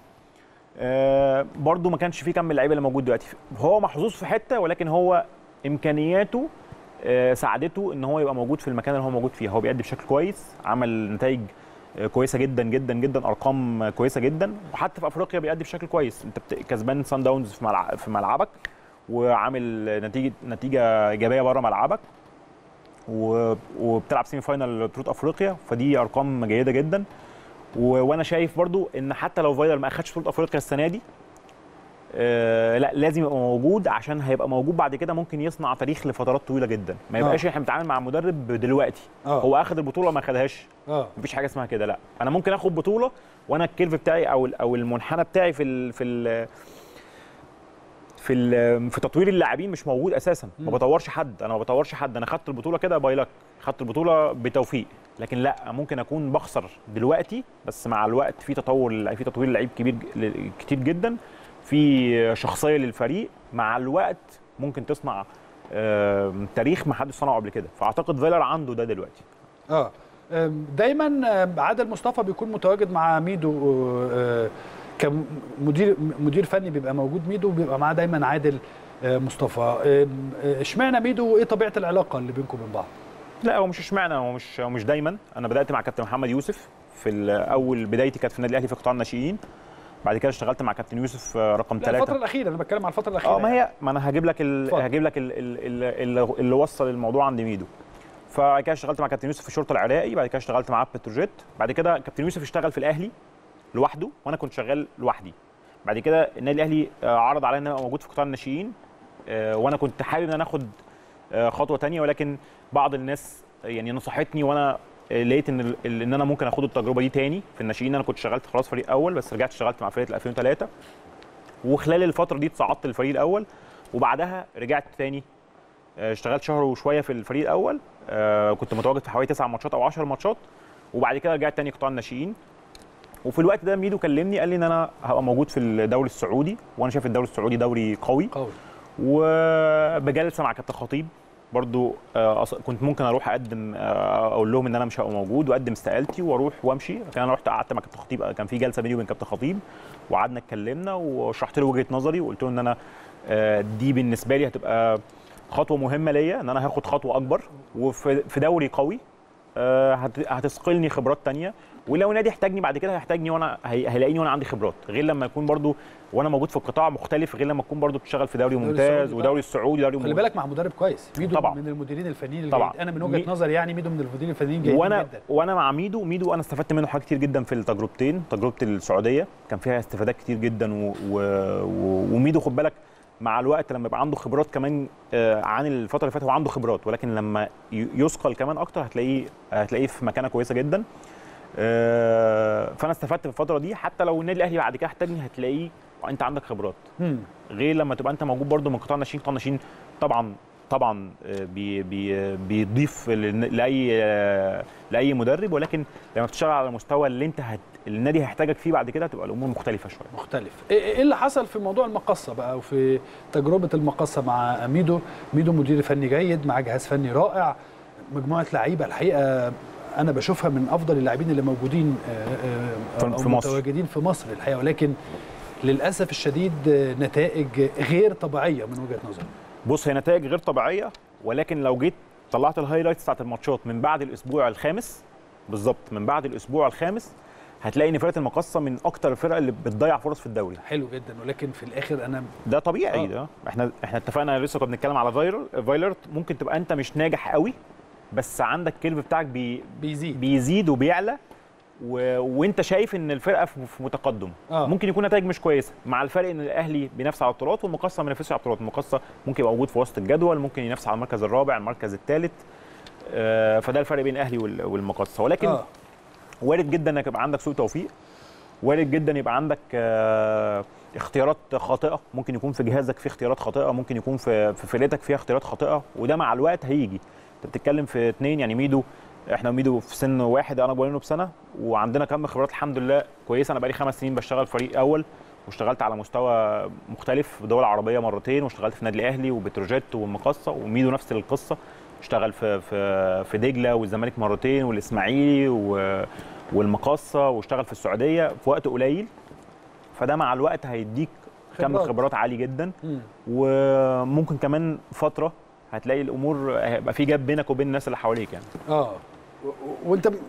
آه، برضو ما كانش فيه كم اللعيبه اللي موجود دلوقتي هو محظوظ في حته ولكن هو امكانياته آه، ساعدته ان هو يبقى موجود في المكان اللي هو موجود فيه هو بيأدي بشكل كويس عمل نتائج آه، كويسه جدا جدا جدا ارقام آه، كويسه جدا وحتى في افريقيا بيأدي بشكل كويس انت بت- كسبان سان داونز في ملع- في ملعبك وعامل نتيجه نتيجه ايجابيه بره ملعبك و- وبتلعب سيمي فاينال بطوله افريقيا فدي ارقام جيده جدا و- وانا شايف برضو ان حتى لو فايلر ما اخدش بطوله افريقيا السنه دي آه لا لازم يبقى موجود عشان هيبقى موجود بعد كده ممكن يصنع تاريخ لفترات طويله جدا ما يبقاش احنا بنتعامل مع مدرب دلوقتي اه هو اخد البطوله ما خدهاش اه مفيش حاجه اسمها كده لا انا ممكن اخد بطوله وانا الكيرف بتاعي او ال- او المنحنى بتاعي في ال في ال في ال في تطوير اللاعبين مش موجود اساسا ما مم. بطورش حد انا ما بطورش حد انا خدت البطوله كده باي لك خدت البطوله بتوفيق لكن لا ممكن اكون بخسر دلوقتي بس مع الوقت في تطور في تطوير لعيب كبير ج- كتير جدا في شخصيه للفريق مع الوقت ممكن تصنع آم، تاريخ ما حدش صنعه قبل كده فاعتقد فيلر عنده ده دلوقتي اه أم، دايما أم، عادل مصطفى بيكون متواجد مع ميدو آه، كمدير مدير فني بيبقى موجود ميدو وبيبقى معاه دايما عادل آه، مصطفى أم، آه، اشمعنى ميدو وايه طبيعه العلاقه اللي بينكم وبين بعض؟ لا هو مش اشمعنى هو مش هو مش دايما انا بدات مع كابتن محمد يوسف في ال- اول بدايتي كانت في النادي الاهلي في قطاع الناشئين بعد كده اشتغلت مع كابتن يوسف آه، رقم لا الفتره ثلاثة الاخيره انا بتكلم على الفتره الاخيره اه ما هي ما انا هجيب لك ال... اتفضل. هجيب لك ال... ال... ال... اللي- اللي وصل الموضوع عند ميدو فبعد كده اشتغلت مع كابتن يوسف في الشرطه العراقي بعد كده اشتغلت معاه في بتروجيت بعد كده كابتن يوسف اشتغل في الاهلي لوحده وانا كنت شغال لوحدي بعد كده النادي الاهلي آه، عرض عليا ان انا أبقى موجود في قطاع الناشئين آه، وانا كنت حابب ان انا اخد آه، خطوه تانية ولكن بعض الناس يعني نصحتني وانا آه، لقيت ان ال- ال- ان انا ممكن اخد التجربه دي تاني في الناشئين انا كنت اشتغلت خلاص فريق اول بس رجعت اشتغلت مع فرقه ال 2003 وخلال الفتره دي اتصعدت للفريق الاول وبعدها رجعت تاني آه، اشتغلت شهر وشويه في الفريق الاول آه، كنت متواجد في حوالي 9 ماتشات او 10 ماتشات وبعد كده رجعت تاني قطاع الناشئين وفي الوقت ده ميدو كلمني قال لي ان انا هبقى موجود في الدوري السعودي وانا شايف الدوري السعودي دوري قوي قوي وبجلسه مع كابتن خطيب برضو آه، أص- كنت ممكن اروح اقدم آه، اقول لهم ان انا مش هبقى موجود واقدم استقالتي واروح وامشي لكن انا رحت قعدت مع كابتن خطيب كان في جلسه بيني وبين كابتن خطيب وقعدنا اتكلمنا وشرحت له وجهه نظري وقلت له ان انا آه، دي بالنسبه لي هتبقى خطوه مهمه ليا ان انا هاخد خطوه اكبر وفي في دوري قوي آه، هت- هتثقلني خبرات تانية ولو نادي احتاجني بعد كده هيحتاجني وانا هي- هيلاقيني وانا عندي خبرات غير لما يكون برضو وانا موجود في القطاع مختلف غير لما تكون برضو بتشتغل في دوري ممتاز السعودي ودوري السعودي دوري خلي مم- بالك مع مدرب كويس ميدو طبعاً. من المديرين الفنيين طبعاً. الجيد انا من مي- وجهه نظري يعني ميدو من المديرين الفنيين الجيدين وانا جدا وانا مع ميدو ميدو انا استفدت منه حاجات كتير جدا في التجربتين تجربه السعوديه كان فيها استفادات كتير جدا و... و... و... وميدو خد بالك مع الوقت لما يبقى عنده خبرات كمان آه، عن الفتره اللي فاتت هو عنده خبرات ولكن لما ي- يثقل كمان اكتر هتلاقيه هتلاقيه في مكانه كويسه جدا آه، فانا استفدت في الفتره دي حتى لو النادي الاهلي بعد كده احتاجني هتلاقيه انت عندك خبرات مم. غير لما تبقى انت موجود برضو من قطاع الناشئين قطاع الناشئين طبعا طبعا آه، بي بي بيضيف لن- لاي آه، لاي مدرب ولكن لما بتشتغل على المستوى اللي انت هت... اللي النادي هيحتاجك فيه بعد كده هتبقى الامور مختلفه شويه مختلف ايه إيه اللي حصل في موضوع المقصه بقى وفي تجربه المقصه مع ميدو ميدو مدير فني جيد مع جهاز فني رائع مجموعه لعيبه الحقيقه انا بشوفها من افضل اللاعبين اللي موجودين آه، آه، في- أو في مصر. متواجدين في مصر الحقيقه ولكن للاسف الشديد آه، نتائج غير طبيعيه من وجهه نظري بص هي نتائج غير طبيعيه ولكن لو جيت طلعت الهايلايتس بتاعت الماتشات من بعد الاسبوع الخامس بالظبط من بعد الاسبوع الخامس هتلاقي ان فرقه المقصه من اكتر الفرق اللي بتضيع فرص في الدوري حلو جدا ولكن في الاخر انا ده طبيعي آه. ده احنا احنا اتفقنا لسه كنا بنتكلم على فايرل فايلرت ممكن تبقى انت مش ناجح قوي بس عندك كيرف بتاعك بي بيزيد بيزيد وبيعلى و... وانت شايف ان الفرقه في في متقدم آه. ممكن يكون نتائج مش كويسه مع الفرق ان الاهلي بينافس على البطولات والمقصه ما بينافسش على البطولات المقصه ممكن يبقى موجود في وسط الجدول ممكن ينافس على المركز الرابع المركز الثالث آه فده الفرق بين الاهلي وال- والمقصه ولكن اه وارد جدا انك يبقى عندك سوء توفيق وارد جدا يبقى عندك آه، اختيارات خاطئه ممكن يكون في جهازك في اختيارات خاطئه ممكن يكون في في فرقتك فيها اختيارات خاطئه وده مع الوقت هيجي انت بتتكلم في اثنين يعني ميدو احنا ميدو في سن واحد انا اكبر منه بسنه وعندنا كم خبرات الحمد لله كويسه انا بقالي خمس سنين بشتغل فريق اول واشتغلت على مستوى مختلف في الدول العربيه مرتين واشتغلت في النادي الاهلي وبتروجيت والمقصه وميدو نفس القصه اشتغل في في في دجله والزمالك مرتين والاسماعيلي و والمقاصه واشتغل في السعوديه في وقت قليل فده مع الوقت هيديك كم خبرات. خبرات عالي جدا مم. وممكن كمان فتره هتلاقي الامور هيبقى في جاب بينك وبين الناس اللي حواليك يعني اه و- و- وانت م-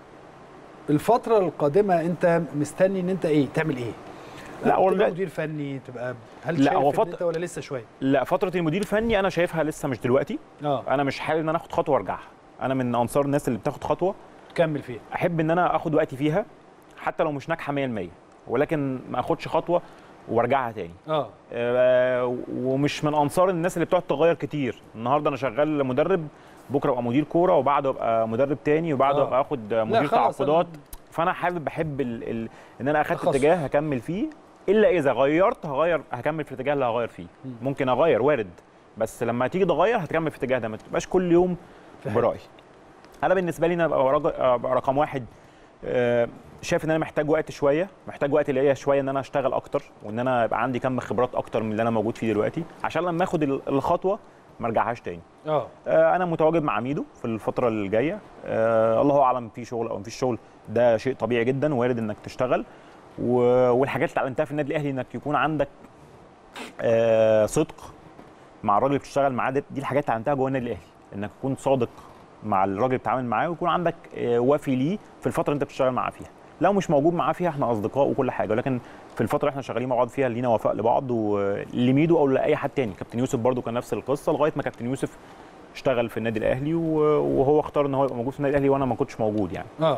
الفترة القادمة انت مستني ان انت ايه تعمل ايه؟ لا، هو تبقى لا- مدير فني تبقى هل لا، شايف هو إن فت- انت ولا لسه شوية؟ لا فتره المدير الفني انا شايفها لسه مش دلوقتي اه انا مش حابب ان انا اخد خطوه وارجعها انا من انصار الناس اللي بتاخد خطوه تكمل فيها احب ان انا اخد وقتي فيها حتى لو مش ناجحه 100% ولكن ما اخدش خطوه وارجعها تاني اه آه، ومش من انصار الناس اللي بتقعد تغير كتير النهارده انا شغال مدرب بكره ابقى مدير كوره وبعده ابقى مدرب تاني وبعده آه. ابقى اخد مدير خلاص، تعاقدات أنا- فانا حابب بحب ال... ال... ان انا اخدت تخصص. اتجاه هكمل فيه الا اذا غيرت هغير هكمل في الاتجاه اللي هغير فيه مم. ممكن اغير وارد بس لما تيجي تغير هتكمل في الاتجاه ده ما تبقاش كل يوم فاهم. برايي انا بالنسبه لي انا ابقى رج- أبقى رقم واحد آه، شايف ان انا محتاج وقت شويه محتاج وقت ليا شويه ان انا اشتغل اكتر وان انا يبقى عندي كم خبرات اكتر من اللي انا موجود فيه دلوقتي عشان لما اخد ال- الخطوه ما ارجعهاش تاني اه آه، انا متواجد مع ميدو في الفتره الجايه آه، الله اعلم في شغل او مفيش شغل ده شيء طبيعي جدا وارد انك تشتغل و- والحاجات اللي اتعلمتها في النادي الاهلي انك يكون عندك آه، صدق مع الراجل اللي بتشتغل معاه ده- دي الحاجات اللي اتعلمتها جوه النادي الاهلي انك تكون صادق مع الراجل اللي بتتعامل معاه ويكون عندك آه، وفي ليه في الفتره اللي انت بتشتغل معاه فيها لو مش موجود معاه فيها احنا اصدقاء وكل حاجه ولكن في الفتره اللي احنا شغالين مع بعض فيها لينا وفاء لبعض ولميدو او لاي حد تاني كابتن يوسف برضو كان نفس القصه لغايه ما كابتن يوسف اشتغل في النادي الاهلي و- وهو اختار ان هو يبقى موجود في النادي الاهلي وانا ما كنتش موجود يعني اه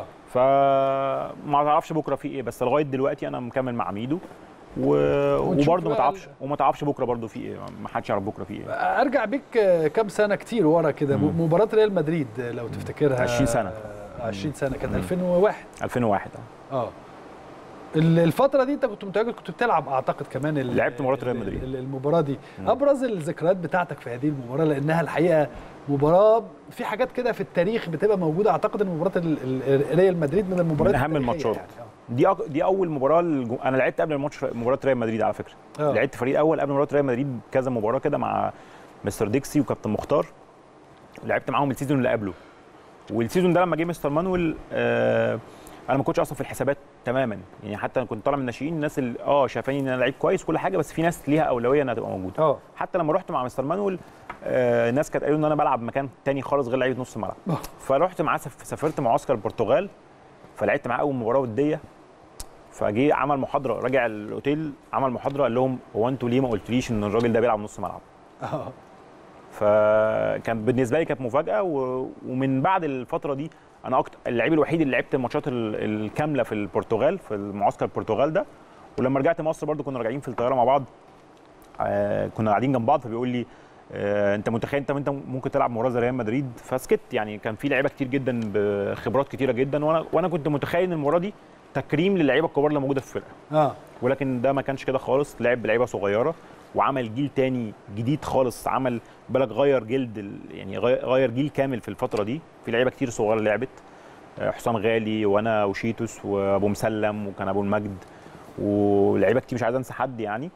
فما تعرفش بكره في ايه بس لغايه دلوقتي انا مكمل مع ميدو و... ونشوف وبرضه ما بقى تعرفش وما تعرفش بكره برضه في ايه ما حدش يعرف بكره في ايه ارجع بيك آه، كام سنه كتير ورا كده مم. مباراه ريال مدريد آه، لو تفتكرها 20 سنة. آه، 20 سنه كانت مم. 2001 2001 آه. اه ال- الفترة دي انت كنت متواجد كنت بتلعب اعتقد كمان ال- لعبت مباراة ريال ال- مدريد. ال- المباراة دي مم. ابرز الذكريات بتاعتك في هذه المباراة لانها الحقيقة مباراة في حاجات كده في التاريخ بتبقى موجودة اعتقد ان مباراة ال- ال- ريال مدريد من المباريات من أهم التاريخية الماتشات. يعني. آه. دي أك... دي اول مباراه الجو... انا لعبت قبل الماتش مباراه ريال مدريد على فكره آه. لعبت فريق اول قبل مباراه ريال مدريد كذا مباراه كده مع مستر ديكسي وكابتن مختار لعبت معاهم السيزون اللي قبله والسيزون ده لما جه مستر مانويل آه انا ما كنتش اصلا في الحسابات تماما يعني حتى أنا كنت طالع من الناشئين الناس اللي اه شايفاني ان انا لعيب كويس كل حاجه بس في ناس ليها اولويه انها تبقى موجوده اه حتى لما رحت مع مستر مانويل آه الناس كانت قالوا ان انا بلعب مكان تاني خالص غير لعيبه نص الملعب آه. فرحت معاه سف- سافرت معسكر البرتغال فلعبت معاه اول مباراه وديه فجه عمل محاضره راجع الاوتيل عمل محاضره قال لهم هو انتوا ليه ما قلتليش ان الراجل ده بيلعب نص ملعب اه فكان بالنسبه لي كانت مفاجاه و... ومن بعد الفتره دي انا اكتر اللعيب الوحيد اللي لعبت الماتشات ال- الكامله في البرتغال في المعسكر البرتغال ده ولما رجعت مصر برضو كنا راجعين في الطياره مع بعض آه كنا قاعدين جنب بعض فبيقول لي آه انت متخيل انت انت ممكن تلعب مباراه زي ريال مدريد فسكت يعني كان في لعيبه كتير جدا بخبرات كتيره جدا وانا وانا كنت متخيل ان المباراه دي تكريم للعيبه الكبار اللي موجوده في الفرقه اه ولكن ده ما كانش كده خالص لعب بلعيبه صغيره وعمل جيل تاني جديد خالص عمل بالك غير جلد ال- يعني غي- غير جيل كامل في الفتره دي في لعيبه كتير صغيره لعبت آه، حسام غالي وانا وشيتوس وابو مسلم وكان ابو المجد ولعيبه كتير مش عايز انسى حد يعني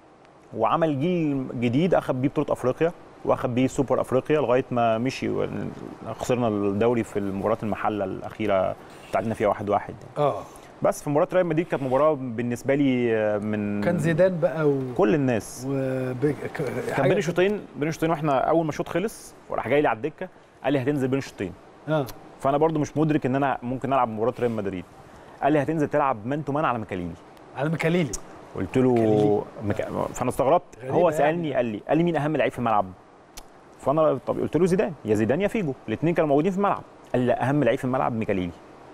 وعمل جيل جديد اخذ بيه بطوله افريقيا واخذ بيه سوبر افريقيا لغايه ما مشي و- خسرنا الدوري في المباراه المحله الاخيره تعادلنا فيها واحد واحد اه بس في مباراه ريال مدريد كانت مباراه بالنسبه لي آه، من كان زيدان بقى و... كل الناس و... ب... ك... كان بين الشوطين بين الشوطين واحنا اول ما الشوط خلص وراح جاي لي على الدكه قال لي هتنزل بين الشوطين اه فانا برضو مش مدرك ان انا ممكن العب مباراه ريال مدريد قال لي هتنزل تلعب مان تو مان على مكاليلي على مكاليلي قلت له مكاليلي. مك... فانا استغربت غريبة هو يعني. سالني قال لي قال لي مين اهم لعيب في الملعب فانا طب قلت له زيدان يا زيدان يا فيجو الاثنين كانوا موجودين في الملعب قال لي لا اهم لعيب في الملعب ميكاليلي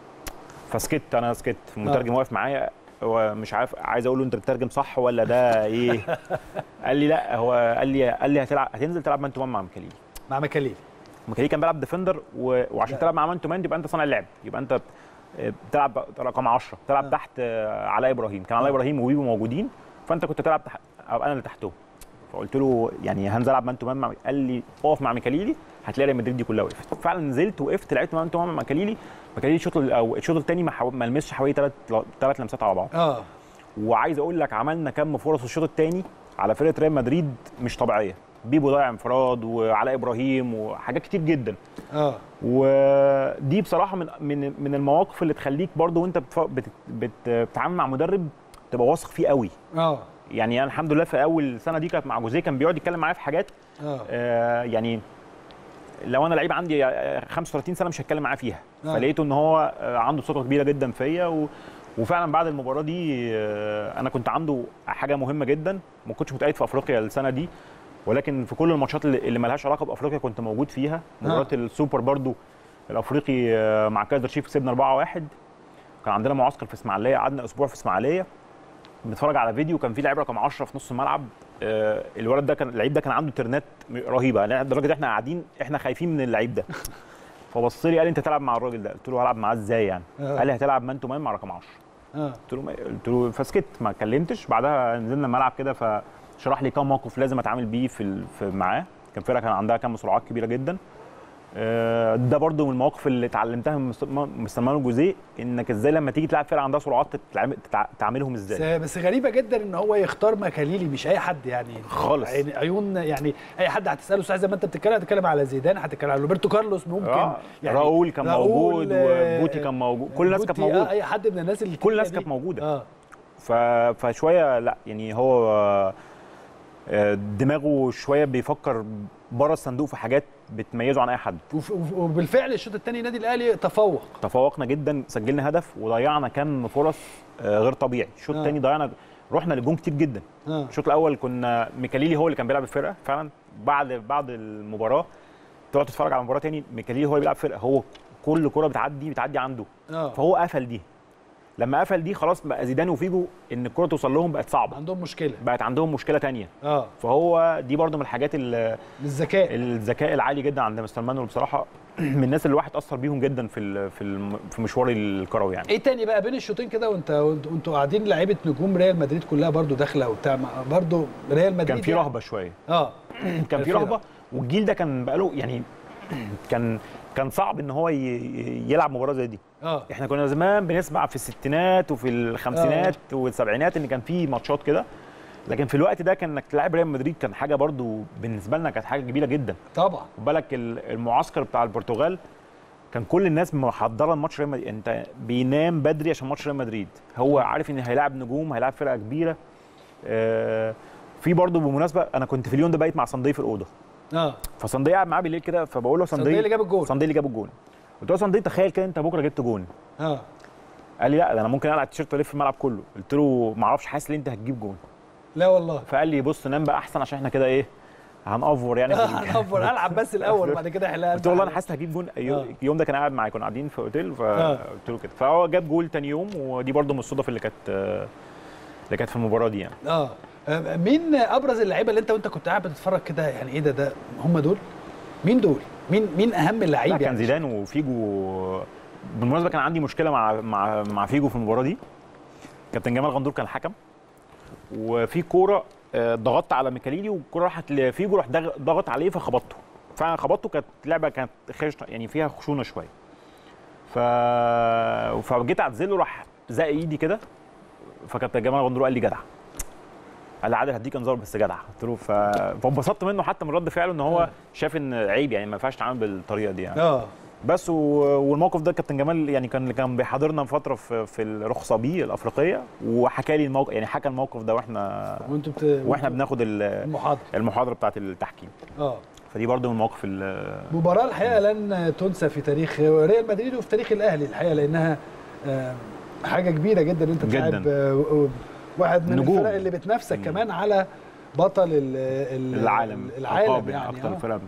فسكت انا سكت المترجم واقف معايا هو مش عارف عايز اقول له انت بتترجم صح ولا ده ايه قال لي لا هو قال لي قال لي هتلعب هتنزل تلعب مان تو مان مع ميكاليلي مع مكاليلي ميكاليلي كان بيلعب ديفندر و... وعشان لا. تلعب مع مان تو مان يبقى انت صانع لعب يبقى انت بتلعب رقم 10 تلعب آه. تحت آه، علاء ابراهيم كان علاء آه. ابراهيم وبيبو موجودين فانت كنت تلعب تحت ابقى انا اللي تحتهم فقلت له يعني هنزل العب مان تو مان مع قال لي اقف مع ميكاليلي هتلاقي ريال مدريد دي كلها وقفت فعلا نزلت وقفت لعبت مان تو مان مع ميكاليلي ميكاليلي الشوط ال- او الشوط الثاني ما, حاو- ما لمسش حوالي ثلاث ثلاث لمسات على بعض اه وعايز اقول لك عملنا كم فرص الشوط الثاني على فرقه ريال مدريد مش طبيعيه بيبو ضيع انفراد وعلاء ابراهيم وحاجات كتير جدا اه ودي بصراحه من من من المواقف اللي تخليك برضو وانت بتف- بت- بت- بتتعامل مع مدرب تبقى واثق فيه قوي اه يعني انا الحمد لله في اول سنه دي كانت مع جوزيه كان بيقعد يتكلم معايا في حاجات اه آه يعني لو انا لعيب عندي آه، 35 سنه مش هتكلم معاه فيها آه. فلقيته ان هو آه، عنده ثقه كبيره جدا فيا و وفعلا بعد المباراه دي آه، انا كنت عنده حاجه مهمه جدا ما كنتش متأيد في افريقيا السنه دي ولكن في كل الماتشات اللي اللي مالهاش علاقه بافريقيا كنت موجود فيها مباراه السوبر برضو الافريقي آه، مع كايزر شيف كسبنا 4-1 كان عندنا معسكر في اسماعيليه قعدنا اسبوع في اسماعيليه بنتفرج على فيديو كان في لعيب رقم 10 في نص الملعب آه، الولد ده كان اللعيب ده كان عنده ترنات رهيبه يعني لدرجه احنا قاعدين احنا خايفين من اللعيب ده فبص لي قال لي انت تلعب مع الراجل ده قلت له هلعب معاه ازاي يعني آه. قال لي هتلعب مان تو مان مع رقم 10 اه قلت له ما- قلت له فسكت ما اتكلمتش بعدها نزلنا الملعب كده فشرح لي كام موقف لازم اتعامل بيه في, ال- في معاه كان فرقه كان عندها كام سرعات كبيره جدا آه، ده برضو من المواقف اللي اتعلمتها من مستر- مستر مانو جوزيه انك ازاي لما تيجي تلعب فرقه عندها سرعات تتعامل- تتع- تعاملهم ازاي بس, بس غريبه جدا ان هو يختار مكاليلي مش اي حد يعني خالص. يعني عيون يعني اي حد هتساله ساعه زي ما انت بتتكلم هتتكلم على زيدان هتتكلم على روبرتو كارلوس ممكن آه، راؤول كان موجود آه، وبوتي كان موجود كل الناس كانت بوتي، موجوده آه اي حد من الناس اللي كل الناس دي. كانت موجوده اه ف... فشويه لا يعني هو آه، دماغه شويه بيفكر بره الصندوق في حاجات بتميزه عن اي حد وف- وف- وبالفعل الشوط الثاني النادي الاهلي تفوق تفوقنا جدا سجلنا هدف وضيعنا كم فرص آه، غير طبيعي الشوط آه. الثاني ضيعنا رحنا للجون كتير جدا اه الشوط الاول كنا ميكاليلي هو اللي كان بيلعب الفرقه فعلا بعد بعد المباراه تقعد تتفرج على المباراه تاني ميكاليلي هو اللي بيلعب فرقه هو كل كره بتعدي بتعدي عنده اه فهو قفل دي لما قفل دي خلاص بقى زيدان وفيجو ان الكره توصل لهم بقت صعبه عندهم مشكله بقت عندهم مشكله تانية اه فهو دي برضو من الحاجات ال- للذكاء الذكاء العالي جدا عند مستر مانويل بصراحه من الناس اللي الواحد اثر بيهم جدا في ال- في الم- في مشوار الكروي يعني ايه تاني بقى بين الشوطين كده وانت وانت- وانتوا قاعدين لعيبه نجوم ريال مدريد كلها برضو داخله وبتاع ما- برضو ريال مدريد كان في يعني- رهبه شويه اه كان في الفرق. رهبه والجيل ده كان بقاله يعني كان كان صعب ان هو ي- يلعب مباراه زي دي اه احنا كنا زمان بنسمع في الستينات وفي الخمسينات والسبعينات ان كان في ماتشات كده لكن في الوقت ده كان انك تلعب ريال مدريد كان حاجه برضو بالنسبه لنا كانت حاجه كبيره جدا طبعا خد بالك ال- المعسكر بتاع البرتغال كان كل الناس محضره الماتش ريال مدريد انت بينام بدري عشان ماتش ريال مدريد هو عارف ان هيلاعب نجوم هيلاعب فرقه كبيره آه، في برضه بالمناسبه انا كنت في اليوم ده بايت مع صندي في الاوضه اه فصندي قاعد معاه بالليل كده فبقول له صندي صندي اللي جاب الجول صندي اللي جاب الجون قلت له صندي تخيل كده انت بكره جبت جون اه قال لي لا ده انا ممكن اقلع التيشيرت والف الملعب كله قلت له ما اعرفش حاسس ان انت هتجيب جون لا والله فقال لي بص نام بقى احسن عشان احنا كده ايه هنأفور يعني في ال- هنفر العب بس الاول وبعد كده احلها قلت له والله انا حاسس هجيب جون آه. اليو- اليوم ده كان قاعد معايا كنا قاعدين في اوتيل آه. فقلت له كده فهو جاب جول تاني يوم ودي برده من الصدف اللي كانت آه، اللي كانت في المباراه دي يعني اه آه، مين ابرز اللعيبه اللي انت وانت كنت قاعد بتتفرج كده يعني ايه ده ده هم دول مين دول مين مين اهم لا اللعيبه كان يعني زيدان وفيجو بالمناسبه كان عندي مشكله مع مع مع فيجو في المباراه دي كابتن جمال غندور كان الحكم وفي كوره آه، ضغطت على ميكاليلي والكوره راحت لفيجو راح دغ- ضغط عليه فخبطته فانا خبطته كانت لعبه كانت خش يعني فيها خشونه شويه ف فجيت اعتزله راح زق ايدي كده فكابتن جمال غندور قال لي جدع قال لي عادل هديك انذار بس جدع قلت له ف... فانبسطت منه حتى من رد فعله ان هو آه. شاف ان عيب يعني ما ينفعش تتعامل بالطريقه دي يعني اه بس و... والموقف ده كابتن جمال يعني كان كان بيحاضرنا فتره في في الرخصه بي الافريقيه وحكى لي الموقف يعني حكى الموقف ده واحنا وانتوا بت... واحنا وانتوا- بناخد ال- المحاضره المحاضره بتاعه التحكيم اه فدي برضو من المواقف ال- مباراة الحقيقة لن تنسى في تاريخ ريال مدريد وفي تاريخ الأهلي الحقيقة لأنها آه، حاجة كبيرة جدا أنت جداً. تلعب آه، واحد من نجوم. الفرق اللي بتنافسك مم. كمان على بطل ال- ال- العالم العالم ألقاب يعني اكتر آه. فرق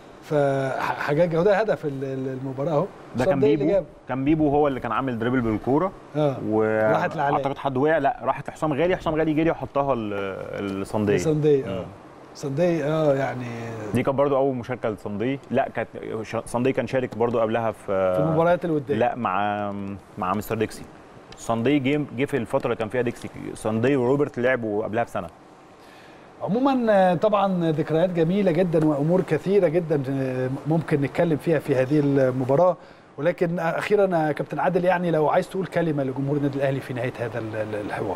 فحاجات وده هدف ال- ال- المباراة أهو ده كان صدق اللي بيبو جاب. كان بيبو هو اللي كان عامل دريبل بالكوره اه راحت لعلاء. واعتقد حد وقع لا راحت لحسام غالي حسام غالي جري وحطها ال- الصنديه صندي اه مم. صندي اه يعني دي كانت برضو اول مشاركه لصندي لا كانت صندي كان شارك برضو قبلها في في المباريات الودية لا مع مع مستر ديكسي صندي جه جه في الفتره اللي كان فيها ديكسي صندي وروبرت لعبوا قبلها بسنه عموما آه، طبعا ذكريات جميله جدا وامور كثيره جدا آه، ممكن نتكلم فيها في هذه المباراه ولكن اخيرا يا كابتن عادل يعني لو عايز تقول كلمه لجمهور النادي الاهلي في نهايه هذا ال- ال- الحوار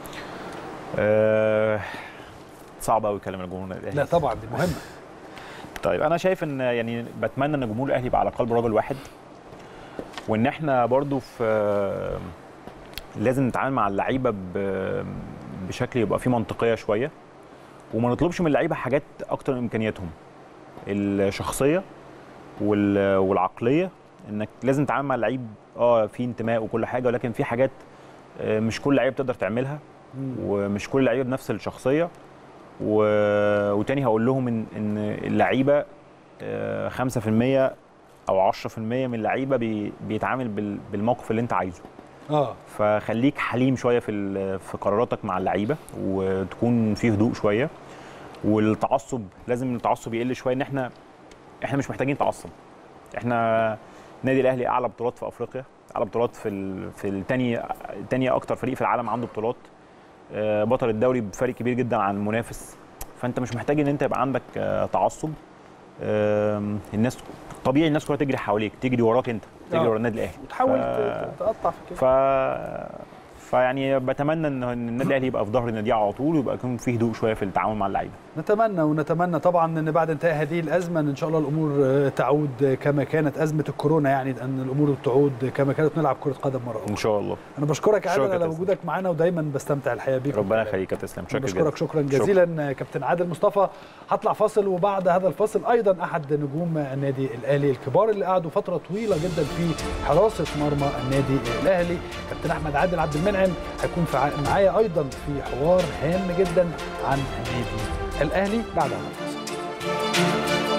أه صعب قوي الكلام الجمهور النادي لا الاهلي طبعا دي مهمه طيب انا شايف ان يعني بتمنى ان جمهور الاهلي يبقى على قلب رجل واحد وان احنا برضو في لازم نتعامل مع اللعيبه ب- بشكل يبقى فيه منطقيه شويه وما نطلبش من اللعيبه حاجات اكتر من امكانياتهم الشخصيه وال- والعقليه انك لازم تتعامل مع اللعيب اه في انتماء وكل حاجه ولكن في حاجات آه، مش كل لعيب تقدر تعملها مم. ومش كل لعيبه بنفس الشخصيه و... وتاني هقول لهم ان ان اللعيبه آه، 5% او 10% من اللعيبه بي... بيتعامل بال... بالموقف اللي انت عايزه اه فخليك حليم شويه في ال... في قراراتك مع اللعيبه وتكون في هدوء شويه والتعصب لازم التعصب يقل شويه ان احنا احنا مش محتاجين تعصب احنا النادي الاهلي اعلى بطولات في افريقيا اعلى بطولات في ال... في الثاني تاني اكتر فريق في العالم عنده بطولات آه، بطل الدوري بفرق كبير جدا عن المنافس فانت مش محتاج ان انت يبقى عندك آه، تعصب آم، الناس طبيعي الناس كلها تجري حواليك تجري وراك انت تجري آه. ورا النادي الاهلي وتحاول ف- ت- تقطع في كده ف فيعني بتمنى ان إن النادي الاهلي يبقى في ظهر النادي على طول ويبقى يكون فيه هدوء شويه في التعامل مع اللعيبه نتمنى ونتمنى طبعا ان بعد انتهاء هذه الازمه ان شاء الله الامور آه، تعود كما كانت ازمه الكورونا يعني ان الامور تعود كما كانت نلعب كره قدم مره ان اخرى شاء الله انا بشكرك يا شكراً عادل على كابتن. وجودك معانا ودايما بستمتع الحقيقه بيك ربنا يخليك يا تسلم أنا شكرا بشكرك شكرا جزيلا كابتن عادل مصطفى هطلع فاصل وبعد هذا الفاصل ايضا احد نجوم النادي الاهلي الكبار اللي قعدوا فتره طويله جدا في حراسه مرمى النادي الاهلي كابتن احمد عادل عبد المنعم هيكون في ع- معايا ايضا في حوار هام جدا عن النادي الاهلي بعد هذا الفاصل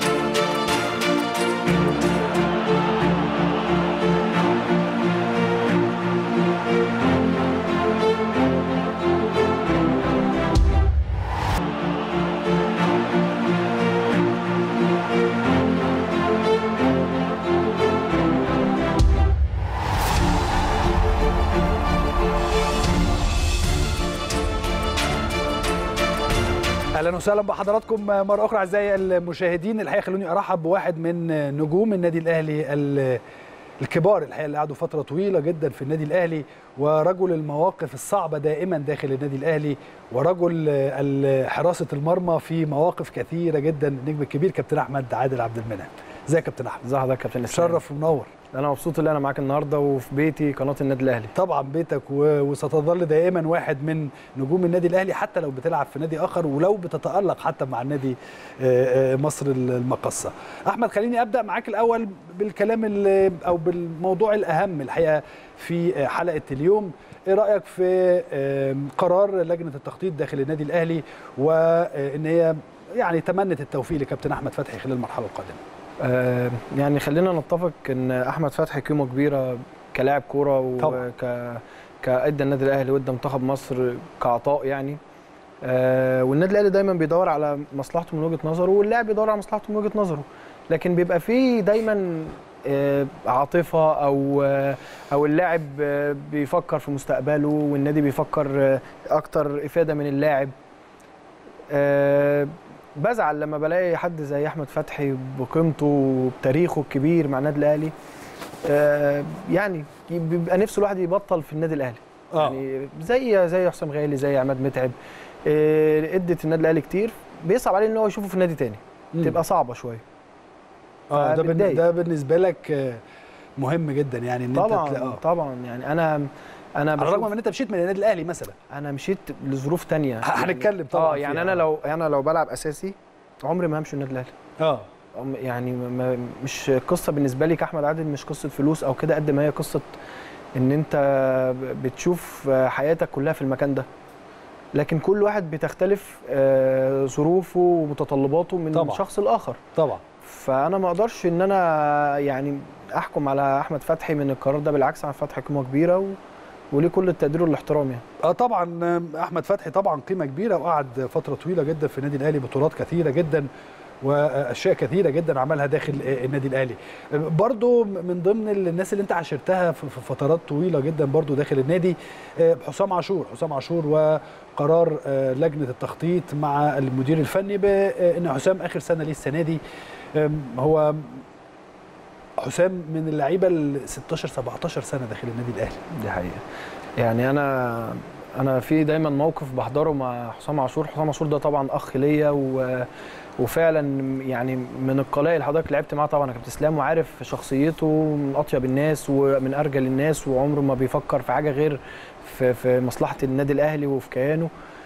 اهلا وسهلا بحضراتكم مره اخرى اعزائي المشاهدين الحقيقه خلوني ارحب بواحد من نجوم النادي الاهلي ال- الكبار الحقيقه اللي قعدوا فتره طويله جدا في النادي الاهلي ورجل المواقف الصعبه دائما داخل النادي الاهلي ورجل ال- حراسه المرمى في مواقف كثيره جدا النجم الكبير كابتن احمد عادل عبد المنعم ازيك يا كابتن احمد ازي حضرتك يا كابتن اسلام شرف ومنور انا مبسوط ان انا معاك النهارده وفي بيتي قناه النادي الاهلي طبعا بيتك و- وستظل دائما واحد من نجوم النادي الاهلي حتى لو بتلعب في نادي اخر ولو بتتالق حتى مع النادي آه، آه، مصر المقصه. احمد خليني ابدا معاك الاول بالكلام ال- او بالموضوع الاهم الحقيقه في آه، حلقه اليوم. ايه رايك في آه، قرار لجنه التخطيط داخل النادي الاهلي وان هي يعني تمنت التوفيق لكابتن احمد فتحي خلال المرحله القادمه. آه يعني خلينا نتفق ان احمد فتحي قيمه كبيره كلاعب كوره طبعاً. وك كادى النادي الاهلي وادى منتخب مصر كعطاء يعني آه والنادي الاهلي دايما بيدور على مصلحته من وجهه نظره واللاعب بيدور على مصلحته من وجهه نظره لكن بيبقى فيه دايما آه، عاطفه او آه، او اللاعب آه، بيفكر في مستقبله والنادي بيفكر آه، اكتر افاده من اللاعب آه، بزعل لما بلاقي حد زي احمد فتحي بقيمته وبتاريخه الكبير مع النادي الاهلي آه، يعني بيبقى نفسه الواحد يبطل في النادي الاهلي يعني زي زي حسام غالي زي عماد متعب آه، ادت النادي الاهلي كتير بيصعب عليه ان هو يشوفه في نادي تاني مم. تبقى صعبه شويه اه ده, بالن- فبتضايق. ده بالنسبه لك آه، مهم جدا يعني ان انت طبعا تلا- آه. طبعا يعني انا انا على الرغم بشوف من ان انت مشيت من النادي الاهلي مثلا انا مشيت لظروف تانية هنتكلم طبعا اه يعني فيها. انا لو انا لو بلعب اساسي عمري ما همشي النادي الاهلي اه أم- يعني ما مش قصه بالنسبه لي كاحمد عادل مش قصه فلوس او كده قد ما هي قصه ان انت بتشوف حياتك كلها في المكان ده لكن كل واحد بتختلف آه، ظروفه ومتطلباته من طبعاً. شخص لاخر طبعا فانا ما اقدرش ان انا يعني احكم على احمد فتحي من القرار ده بالعكس احمد فتحي قيمه كبيره و... وليه كل التقدير والاحترام يعني اه طبعا آه، احمد فتحي طبعا قيمه كبيره وقعد فتره طويله جدا في النادي الاهلي بطولات كثيره جدا واشياء كثيره جدا عملها داخل آه، النادي الاهلي آه، برضو من ضمن الناس اللي انت عاشرتها في في فترات طويله جدا برضو داخل النادي آه، حسام عاشور حسام عاشور وقرار آه، لجنه التخطيط مع المدير الفني بان حسام اخر سنه ليه السنه دي آم، هو حسام من اللعيبه ال 16 17 سنه داخل النادي الاهلي دي حقيقه يعني انا انا في دايما موقف بحضره مع حسام عاشور حسام عاشور ده طبعا اخ ليا و... وفعلا يعني من القلائل اللي حضرتك لعبت معاه طبعا يا كابتن اسلام وعارف شخصيته من اطيب الناس ومن ارجل الناس وعمره ما بيفكر في حاجه غير في, في مصلحه النادي الاهلي وفي كيانه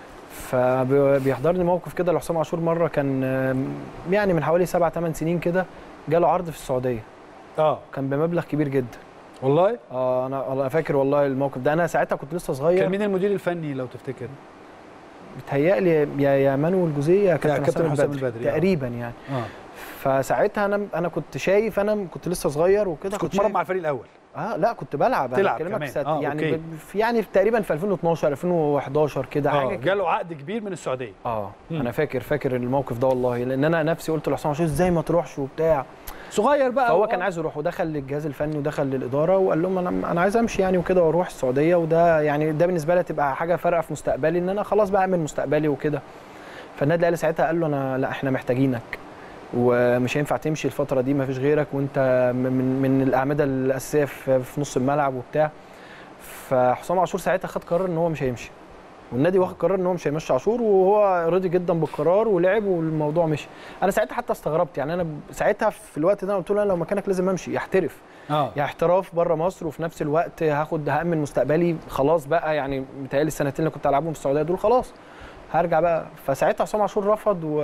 فبيحضرني موقف كده لحسام عاشور مره كان يعني من حوالي سبع ثمان سنين كده جاله عرض في السعوديه اه كان بمبلغ كبير جدا والله اه انا انا فاكر والله الموقف ده انا ساعتها كنت لسه كان صغير مين المدير الفني لو تفتكر بيتهيألي يا يا مانويل جوزيه يا كابتن كابتن حسام حسام البدري, البدري، آه. تقريبا يعني اه فساعتها انا انا كنت شايف انا كنت لسه صغير وكده كنت كنت مرة شايف مع الفريق الاول اه لا كنت بلعب أنا تلعب بكلمك كمان. ساعة- آه، يعني أوكي. ب- في يعني تقريبا في 2012 2011 كده حاجه اه كده جاله عقد كبير من السعوديه اه مم. انا فاكر فاكر الموقف ده والله لان انا نفسي قلت لحسام عاشور ازاي ما تروحش وبتاع صغير بقى فهو و- كان عايز يروح ودخل للجهاز الفني ودخل للاداره وقال لهم انا انا عايز امشي يعني وكده واروح السعوديه وده يعني ده بالنسبه لي تبقى حاجه فارقه في مستقبلي ان انا خلاص بقى اعمل مستقبلي وكده فالنادي الاهلي ساعتها قال له انا لا احنا محتاجينك ومش هينفع تمشي الفتره دي ما فيش غيرك وانت من من الاعمده الاساسيه في في نص الملعب وبتاع فحسام عاشور ساعتها خد قرار ان هو مش هيمشي والنادي واخد قرار ان هو مش هيمشي عاشور وهو راضي جدا بالقرار ولعب والموضوع مشي انا ساعتها حتى استغربت يعني انا ساعتها في الوقت ده أنا قلت له انا لو مكانك لازم امشي يحترف اه يا احتراف بره مصر وفي نفس الوقت هاخد هامن مستقبلي خلاص بقى يعني متهيألي السنتين اللي كنت العبهم في السعوديه دول خلاص هرجع بقى فساعتها حسام عاشور رفض و...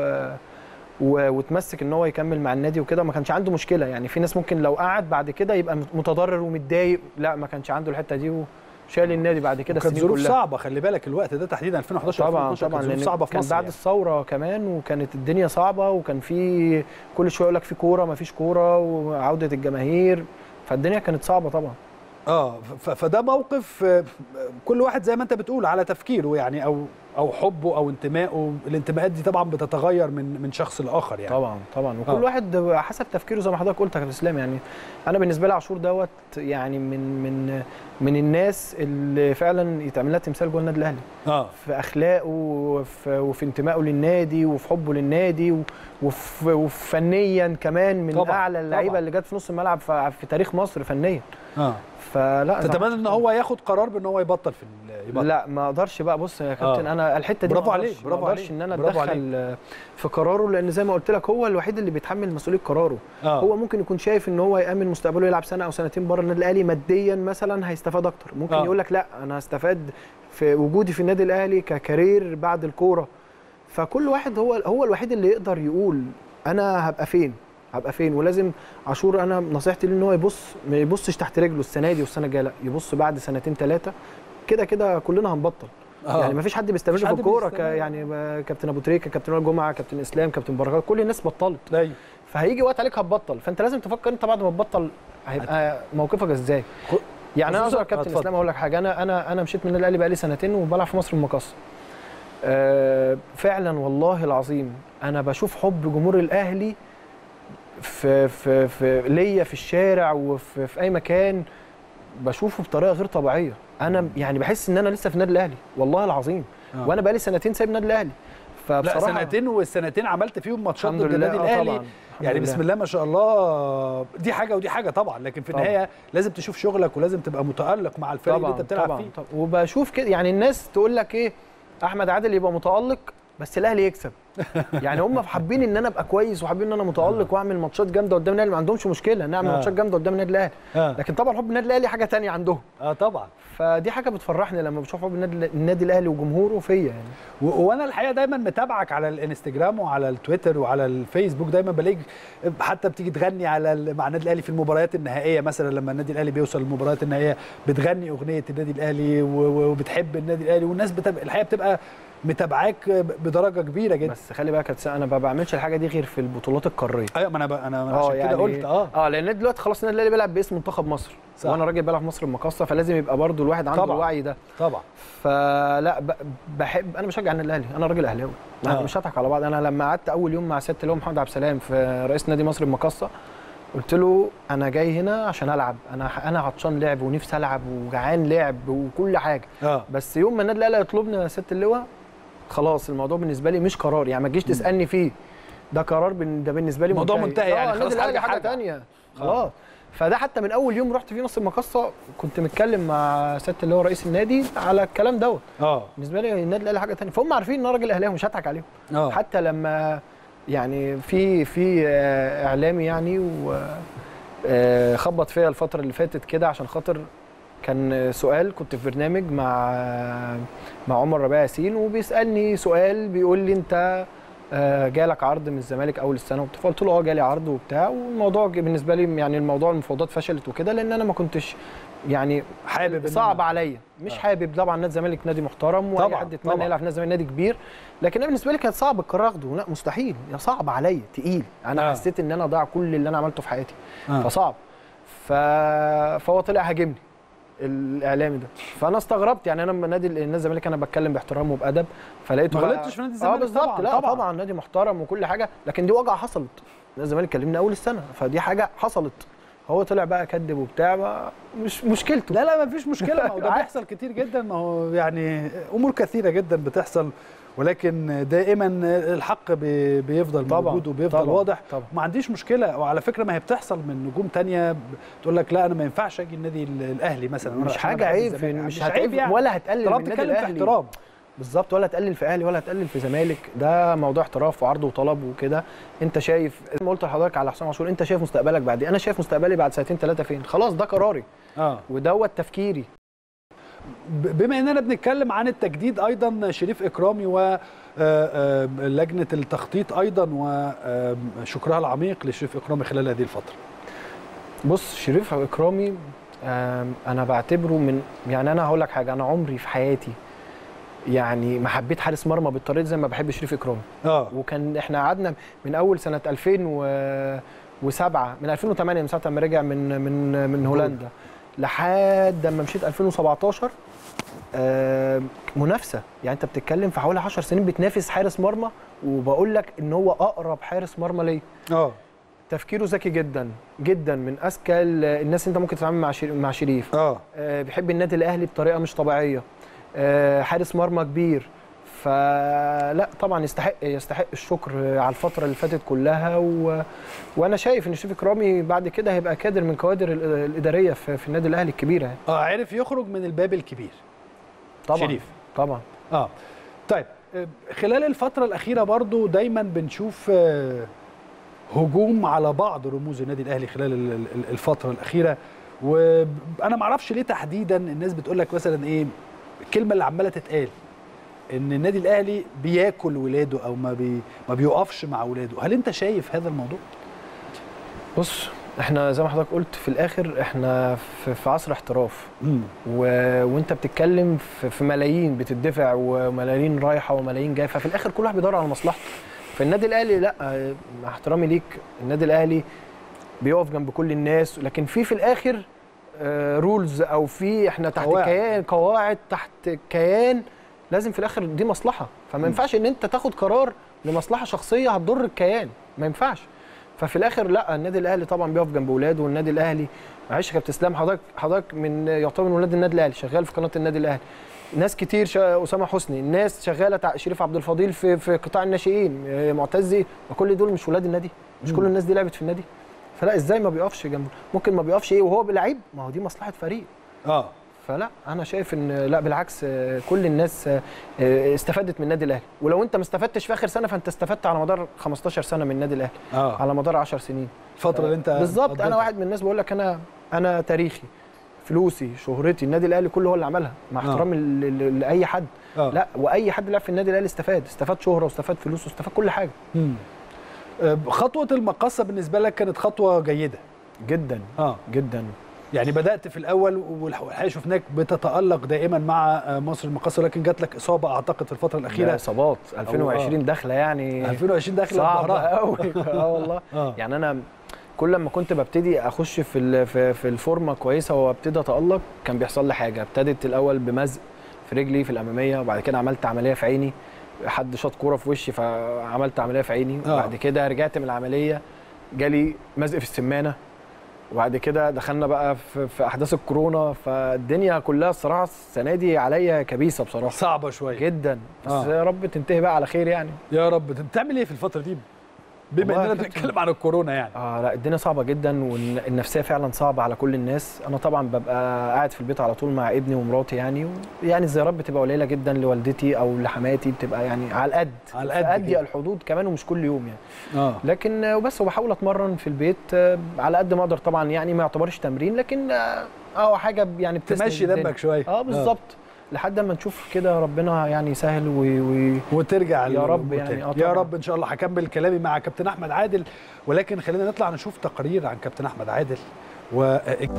و... وتمسك ان هو يكمل مع النادي وكده ما كانش عنده مشكله يعني في ناس ممكن لو قعد بعد كده يبقى متضرر ومتضايق لا ما كانش عنده الحته دي وشال النادي بعد كده كانت السنين ظروف كلها صعبه خلي بالك الوقت ده تحديدا 2011 طبعا 2012 طبعا كانت ظروف لان صعبه في كان مصر بعد يعني. الثوره كمان وكانت الدنيا صعبه وكان في كل شويه يقول لك في كوره ما فيش كوره وعوده الجماهير فالدنيا كانت صعبه طبعا اه ف- فده موقف آه، كل واحد زي ما انت بتقول على تفكيره يعني او او حبه او انتمائه الانتماءات دي طبعا بتتغير من من شخص لاخر يعني طبعا طبعا وكل آه. واحد حسب تفكيره زي ما حضرتك قلت يا كابتن اسلام يعني انا بالنسبه لي عاشور دوت يعني من من من الناس اللي فعلا يتعمل لها تمثال جوه النادي الاهلي اه في اخلاقه وفي, وفي انتمائه للنادي وفي حبه للنادي و- وفي, وفي فنيا كمان من طبعاً، اعلى اللعيبه طبعاً. اللي جت في نص الملعب في, في تاريخ مصر فنيا اه فلا أنا تتمنى ان هو ياخد قرار بان هو يبطل في ال- يبطل لا ما اقدرش بقى بص يا كابتن آه. انا الحته دي برافو ما عليك، أقدرش- برافو ما اقدرش عليك، ان انا برافو اتدخل في قراره لان زي ما قلت لك هو الوحيد اللي بيتحمل مسؤوليه قراره آه. هو ممكن يكون شايف ان هو يامن مستقبله يلعب سنه او سنتين بره النادي الاهلي ماديا مثلا هيستفاد اكتر ممكن آه. يقول لك لا انا هستفاد في وجودي في النادي الاهلي ككارير بعد الكوره فكل واحد هو هو الوحيد اللي يقدر يقول انا هبقى فين هبقى فين ولازم عاشور انا نصيحتي ليه ان هو يبص ما يبصش تحت رجله السنه دي والسنه الجايه لا يبص بعد سنتين ثلاثه كده كده كلنا هنبطل آه. يعني ما فيش حد بيستمر مفيش في حد الكوره ك- بيستمر. يعني ما- كابتن ابو تريكه كابتن وائل جمعه كابتن اسلام كابتن بركات كل الناس بطلت ايوه فهيجي وقت عليك هتبطل فانت لازم تفكر انت بعد ما تبطل هيبقى موقفك ازاي خ- يعني انا خصوصاً- اقدر آه، كابتن اتفضل. اسلام اقول لك حاجه انا انا انا مشيت من النادي الاهلي بقالي سنتين وبلعب في مصر المقاصه آه فعلا والله العظيم انا بشوف حب جمهور الاهلي في في في ليا في الشارع وفي في اي مكان بشوفه بطريقه غير طبيعيه انا يعني بحس ان انا لسه في النادي الاهلي والله العظيم آه. وانا بقالي سنتين سايب النادي الاهلي لا فبصراحه سنتين والسنتين عملت فيهم ماتشات الحمد ضد لله النادي آه الاهلي طبعا الحمد يعني لله. بسم الله ما شاء الله دي حاجه ودي حاجه طبعا لكن في طبعاً. النهايه لازم تشوف شغلك ولازم تبقى متالق مع الفريق اللي انت بتلعب طبعا فيه طبعا وبشوف كده يعني الناس تقول لك ايه احمد عادل يبقى متالق بس الاهلي يكسب يعني هم حابين ان انا ابقى كويس وحابين ان انا متالق واعمل ماتشات جامده قدام النادي ما عندهمش مشكله ان اعمل آه. ماتشات جامده قدام النادي الاهلي اه, لكن طبعا حب النادي الاهلي حاجه تانية عندهم آه طبعا فدي حاجه بتفرحني لما بشوف حب النادي النادي الاهلي وجمهوره فيا يعني و- وانا الحقيقه دايما متابعك على الانستجرام وعلى التويتر وعلى الفيسبوك دايما بلاقيك حتى بتيجي تغني على ال- مع النادي الاهلي في المباريات النهائيه مثلا لما النادي الاهلي بيوصل للمباريات النهائيه بتغني اغنيه النادي الاهلي و- و- وبتحب النادي الاهلي والناس بتبقى الحقيقه بتبقى متابعاك بدرجه كبيره جدا بس خلي بالك يا كابتن، انا ما بعملش الحاجه دي غير في البطولات القاريه ايوه ما انا ب... انا أنا عشان كده قلت اه اه لان النادي دلوقتي خلاص النادي الاهلي بيلعب باسم منتخب مصر صح. وانا راجل بلعب في مصر المقاصه فلازم يبقى برضو الواحد عنده طبعاً. الوعي ده طبعا فلا ب- بحب انا بشجع النادي الاهلي انا راجل اهلاوي آه. آه. مش هضحك على بعض انا لما قعدت اول يوم مع سياده اللواء محمد عبد السلام في رئيس نادي مصر المقاصه قلت له انا جاي هنا عشان العب انا انا عطشان لعب ونفسي العب وجعان لعب وكل حاجه اه بس يوم ما النادي الاهلي يطلبني يا سياده اللواء خلاص الموضوع بالنسبه لي مش قرار يعني ما تجيش تسالني فيه ده قرار بن- ده بالنسبه لي موضوع منتهي يعني، آه، خلاص النادي الاهلي حاجة- حاجه حاجة. ثانيه خلاص فده حتى من اول يوم رحت فيه مصر المقاصه كنت متكلم مع سياده اللواء رئيس النادي على الكلام دوت اه بالنسبه لي النادي الاهلي حاجه ثانيه فهم عارفين ان انا راجل اهلاوي مش هضحك عليهم اه حتى لما يعني في في آه، اعلامي يعني و آه، خبط فيا الفتره اللي فاتت كده عشان خاطر كان سؤال كنت في برنامج مع مع عمر ربيع ياسين وبيسالني سؤال بيقول لي انت آه، جالك عرض من الزمالك اول السنه وبتاع فقلت له اه جالي عرض وبتاع والموضوع ج- بالنسبه لي يعني الموضوع المفاوضات فشلت وكده لان انا ما كنتش يعني حابب إن صعب أنا- عليا مش آه. حابب طبعا نادي الزمالك نادي محترم واي طبعاً، حد يتمنى طبعاً. يلعب في نادي الزمالك نادي كبير لكن انا بالنسبه لي كانت صعب القرار اخده لا مستحيل يا صعب عليا تقيل انا آه. حسيت ان انا ضاع كل اللي انا عملته في حياتي آه. فصعب ف... فهو طلع هاجمني الاعلامي ده فانا استغربت يعني انا لما نادي نادي الزمالك انا بتكلم باحترام وبادب فلقيته ما بقى- غلطتش في نادي اه الزمالك بالظبط طبعاً، لا طبعاً. طبعا, طبعا نادي محترم وكل حاجه لكن دي واقعه حصلت نادي الزمالك كلمني اول السنه فدي حاجه حصلت هو طلع بقى كذب وبتاع ما- مش مشكلته لا لا ما فيش مشكله ما هو ده عادي. بيحصل كتير جدا ما هو يعني امور كثيره جدا بتحصل ولكن دائما الحق بي- بيفضل طبعاً، موجود وبيفضل طبعاً، واضح طبعاً. ما عنديش مشكله وعلى فكره ما هي بتحصل من نجوم تانية تقول لك لا انا ما ينفعش اجي النادي ال- الاهلي مثلا مش عشان أنا حاجه بحب عيب الزمالك. مش عيب هتعيب يعني ولا هتقلل طالما من النادي بتتكلم في الاهلي احترام بالظبط ولا تقلل في اهلي ولا تقلل في زمالك ده موضوع احتراف وعرض وطلب وكده انت شايف زي ما قلت لحضرتك على حسام عاشور انت شايف مستقبلك بعد ايه انا شايف مستقبلي بعد سنتين ثلاثه فين خلاص ده قراري اه ودوت تفكيري ب- بما اننا بنتكلم عن التجديد ايضا شريف اكرامي ولجنه التخطيط ايضا وشكرها العميق لشريف اكرامي خلال هذه الفتره بص شريف اكرامي آم، انا بعتبره من يعني انا هقول لك حاجه انا عمري في حياتي يعني ما حبيت حارس مرمى بالطريقه دي زي ما بحب شريف اكرامي اه وكان احنا قعدنا من اول سنه 2007 من 2008 من ساعه ما رجع من من من هولندا لحد ما مشيت 2017 آه، منافسه يعني انت بتتكلم في حوالي 10 سنين بتنافس حارس مرمى وبقول لك ان هو اقرب حارس مرمى ليا اه تفكيره ذكي جدا جدا من اذكى ال- الناس اللي انت ممكن تتعامل مع شري- مع شريف اه آه، بيحب النادي الاهلي بطريقه مش طبيعيه آه، حارس مرمى كبير فلا طبعا يستحق يستحق الشكر على الفتره اللي فاتت كلها و... وانا شايف ان شريف اكرامي بعد كده هيبقى كادر من كوادر ال- الاداريه في, في النادي الاهلي الكبيره يعني. اه عرف يخرج من الباب الكبير طبعا شريف. طبعا اه طيب آه، خلال الفترة الأخيرة برضو دايما بنشوف آه، هجوم على بعض رموز النادي الأهلي خلال ال- ال- الفترة الأخيرة وأنا معرفش ليه تحديدا الناس بتقول لك مثلا إيه الكلمة اللي عمالة تتقال إن النادي الأهلي بياكل ولاده أو ما بي ما بيقفش مع ولاده هل أنت شايف هذا الموضوع؟ بص احنا زي ما حضرتك قلت في الاخر احنا في, في عصر احتراف مم. و... وانت بتتكلم في... في ملايين بتدفع وملايين رايحه وملايين جايه ففي الاخر كل واحد بيدور على مصلحته فالنادي الاهلي لا مع احترامي ليك النادي الاهلي بيقف جنب كل الناس لكن في في الاخر رولز او في احنا تحت قواعد. كيان قواعد تحت كيان لازم في الاخر دي مصلحه فما ينفعش ان انت تاخد قرار لمصلحه شخصيه هتضر الكيان ما ينفعش ففي الاخر لا النادي الاهلي طبعا بيقف جنب اولاده والنادي الاهلي معلش يا كابتن اسلام حضرتك حضرتك من يعتبر من ولاد النادي الاهلي شغال في قناه النادي الاهلي ناس كتير شا... اسامه حسني ناس شغاله تع... شريف عبد الفضيل في في قطاع الناشئين آه، معتزي وكل دول مش ولاد النادي مش كل الناس دي لعبت في النادي فلا ازاي ما بيقفش جنبه ممكن ما بيقفش ايه وهو بيلعب ما هو دي مصلحه فريق اه فلا انا شايف ان لا بالعكس آه، كل الناس آه، آه، استفادت من النادي الاهلي ولو انت ما استفدتش في اخر سنه فانت استفدت على مدار 15 سنه من النادي الاهلي اه على مدار 10 سنين الفترة اللي أنت بالظبط قضيتها. انا واحد من الناس بقول لك انا انا تاريخي فلوسي شهرتي النادي الاهلي كله هو اللي عملها مع آه. احترامي ل- ل- لاي حد آه. لا واي حد لعب في النادي الاهلي استفاد استفاد شهره واستفاد فلوس واستفاد كل حاجه مم. آه، خطوة المقصة بالنسبة لك كانت خطوة جيدة جدا اه جدا يعني بدات في الاول والحقيقه شفناك بتتالق دائما مع آه، مصر المقاصه لكن جات لك اصابه اعتقد في الفتره لا الاخيره اصابات 2020 داخله يعني 2020 داخله صعبه بظهرها. قوي اه والله اه يعني انا كل لما كنت ببتدي اخش في ال- في, في الفورمه كويسه وابتدي اتالق كان بيحصل لي حاجه ابتدت الاول بمزق في رجلي في الاماميه وبعد كده عملت عمليه في عيني حد شاط كوره في وشي فعملت عمليه في عيني آه. وبعد كده رجعت من العمليه جالي مزق في السمانه وبعد كده دخلنا بقى في, في احداث الكورونا فالدنيا كلها الصراحه السنه دي عليا كبيسه بصراحه صعبه شويه جدا بس آه. يا رب تنتهي بقى على خير يعني يا رب انت بتعمل ايه في الفتره دي بما والله اننا يا كابتن. بنتكلم عن الكورونا يعني اه لا الدنيا صعبه جدا والنفسيه فعلا صعبه على كل الناس انا طبعا ببقى قاعد في البيت على طول مع ابني ومراتي يعني يعني الزيارات بتبقى قليله جدا لوالدتي او لحماتي بتبقى يعني على القد على في القد قد كده. الحدود كمان ومش كل يوم يعني اه لكن آه، وبس وبحاول اتمرن في البيت آه، على قد ما اقدر طبعا يعني ما يعتبرش تمرين لكن اه آه، حاجه يعني بتسند تمشي الدنيا. دمك شويه اه بالظبط لحد ما نشوف كده ربنا يعني يسهل و... و... وترجع يا رب للأمور يعني، تاني. آه يا طبعاً. رب ان شاء الله هكمل كلامي مع كابتن احمد عادل ولكن خلينا نطلع نشوف تقرير عن كابتن احمد عادل و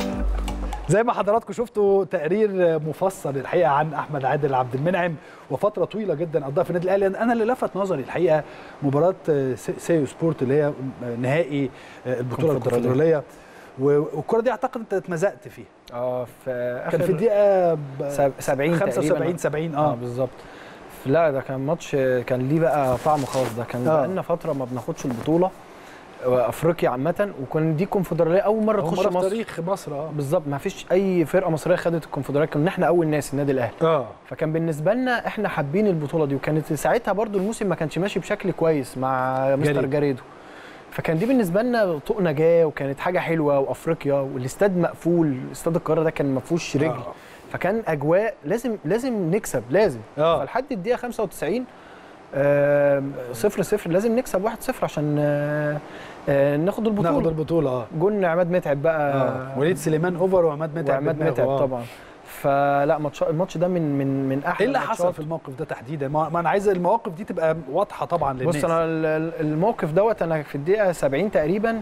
زي ما حضراتكم شفتوا تقرير مفصل الحقيقه عن احمد عادل عبد المنعم وفتره طويله جدا قضاها في النادي الاهلي انا اللي لفت نظري الحقيقه مباراه سي- سيو سبورت اللي هي نهائي البطوله الكونفدرالية. الكونفدراليه والكره دي اعتقد انت اتمزقت فيها اه في اخر كان في الدقيقه سب- 70 75 تقريباً. 70 اه اه بالظبط لا ده كان ماتش كان ليه بقى طعم خاص ده كان آه. بقالنا فتره ما بناخدش البطوله افريقيا عامه وكان دي كونفدراليه اول مره أول تخش مرة في مصر تاريخ مصر اه بالظبط ما فيش اي فرقه مصريه خدت الكونفدراليه كنا احنا اول ناس النادي الاهلي اه فكان بالنسبه لنا احنا حابين البطوله دي وكانت ساعتها برضو الموسم ما كانش ماشي بشكل كويس مع مستر جريدو. جاريدو فكان دي بالنسبه لنا طوق نجاه وكانت حاجه حلوه وافريقيا والاستاد مقفول استاد القاهره ده كان ما فيهوش رجل آه. فكان اجواء لازم لازم نكسب لازم اه فلحد الدقيقه 95 آم، صفر صفر لازم نكسب 1 0 عشان آه، آه، ناخد البطوله ناخد البطوله اه جون عماد متعب بقى اه وليد سليمان اوفر وعماد متعب وعماد بدماغه، متعب آه. طبعا فلا ماتش الماتش ده من من من احلى ايه اللي حصل الماتشات. في الموقف ده تحديدا؟ ما ما انا عايز المواقف دي تبقى واضحه طبعا للناس بص انا ال- ال- الموقف دوت انا في الدقيقه 70 تقريبا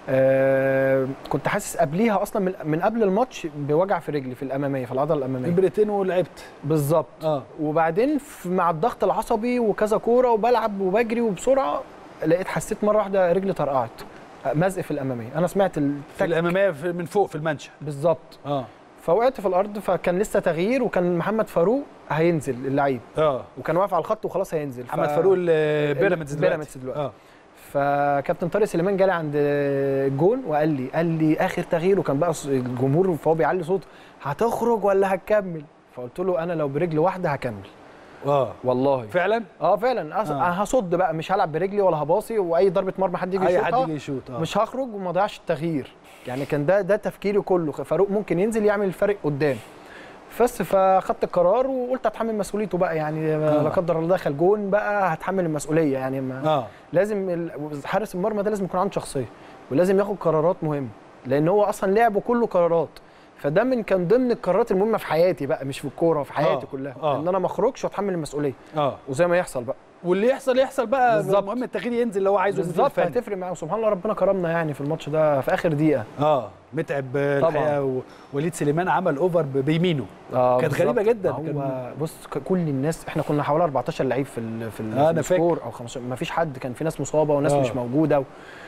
آه كنت حاسس قبليها اصلا من, من قبل الماتش بوجع في رجلي في الاماميه في العضله الاماميه ابرتين ولعبت بالظبط اه وبعدين في- مع الضغط العصبي وكذا كوره وبلعب وبجري وبسرعه لقيت حسيت مره واحده رجلي طرقعت مزق في الاماميه انا سمعت في التك الاماميه في من فوق في المنشا بالظبط اه فوقعت في الارض فكان لسه تغيير وكان محمد فاروق هينزل اللعيب اه وكان واقف على الخط وخلاص هينزل ف- محمد فاروق ال- بيراميدز دلوقتي بيراميدز دلوقتي. اه فكابتن طارق سليمان جالي عند الجون وقال لي قال لي اخر تغيير وكان بقى الجمهور فهو بيعلي صوته هتخرج ولا هتكمل فقلت له انا لو برجل واحده هكمل اه والله فعلا اه فعلا أص... آه. انا هصد بقى مش هلعب برجلي ولا هباصي واي ضربه مرمى حد يجي اي حد يشوطها يجي يشوط اه مش هخرج وما اضيعش التغيير يعني كان ده ده تفكيري كله فاروق ممكن ينزل يعمل الفرق قدام بس فاخدت القرار وقلت هتحمل مسؤوليته بقى يعني آه. لا قدر الله دخل جون بقى هتحمل المسؤوليه يعني ما اه لازم ال- حارس المرمى ده لازم يكون عنده شخصيه ولازم ياخد قرارات مهمه لان هو اصلا لعبه كله قرارات فده من كان ضمن القرارات المهمه في حياتي بقى مش في الكوره في حياتي آه، كلها آه. ان انا ما اخرجش واتحمل المسؤوليه اه وزي ما يحصل بقى واللي يحصل يحصل بقى بالظبط. المهم التغيير ينزل اللي هو عايزه المدير بالظبط الفني. هتفرق معاه وسبحان الله ربنا كرمنا يعني في الماتش ده في اخر دقيقه اه متعب طبعاً. الحقيقه ووليد سليمان عمل اوفر ب- بيمينه آه كانت بالظبط. غريبة جداً. هو كان- بص ك- كل الناس احنا كنا حوالي 14 لعيب في ال في, ال آه، في أنا السكور او 15 ما فيش حد كان في ناس مصابه وناس آه. مش موجوده و...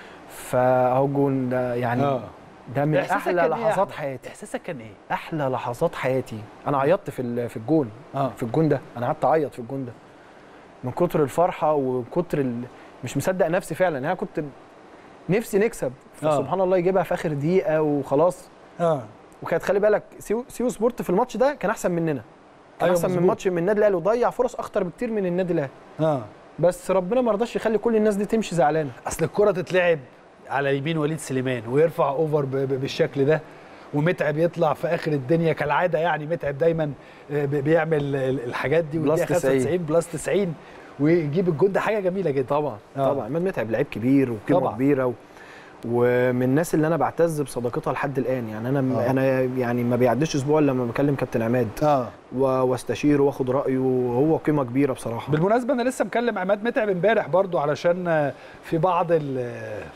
فاهو الجون ده يعني اه ده من إحساسك احلى كان إيه يا لحظات أحمد؟ حياتي احساسك كان ايه؟ احلى لحظات حياتي انا عيطت في ال- في الجون اه في الجون ده انا قعدت اعيط في الجون ده من كتر الفرحه وكتر ال... مش مصدق نفسي فعلا يعني انا كنت نفسي نكسب آه. فسبحان الله يجيبها في اخر دقيقه وخلاص اه وكانت خلي بالك سيو, سيو سبورت في الماتش ده كان احسن مننا كان أيوة احسن من مظبوط. ماتش من النادي الاهلي وضيع فرص اخطر بكتير من النادي الاهلي اه بس ربنا ما رضاش يخلي كل الناس دي تمشي زعلانه اصل الكره تتلعب على يمين وليد سليمان ويرفع اوفر ب- ب- بالشكل ده ومتعب يطلع في اخر الدنيا كالعاده يعني متعب دايما آه، ب- بيعمل ال- الحاجات دي بلس والدقيقة 90. 95 بلس 90 ويجيب الجون ده حاجه جميله جدا طبعا آه. طبعا عماد متعب لعيب كبير وقيمه طبعا. كبيره و... ومن الناس اللي انا بعتز بصداقتها لحد الان يعني انا آه. انا يعني ما بيعديش اسبوع الا لما بكلم كابتن عماد اه و- واستشيره واخد رايه وهو قيمه كبيره بصراحه بالمناسبه انا لسه مكلم عماد متعب امبارح برضو علشان آه، في بعض ال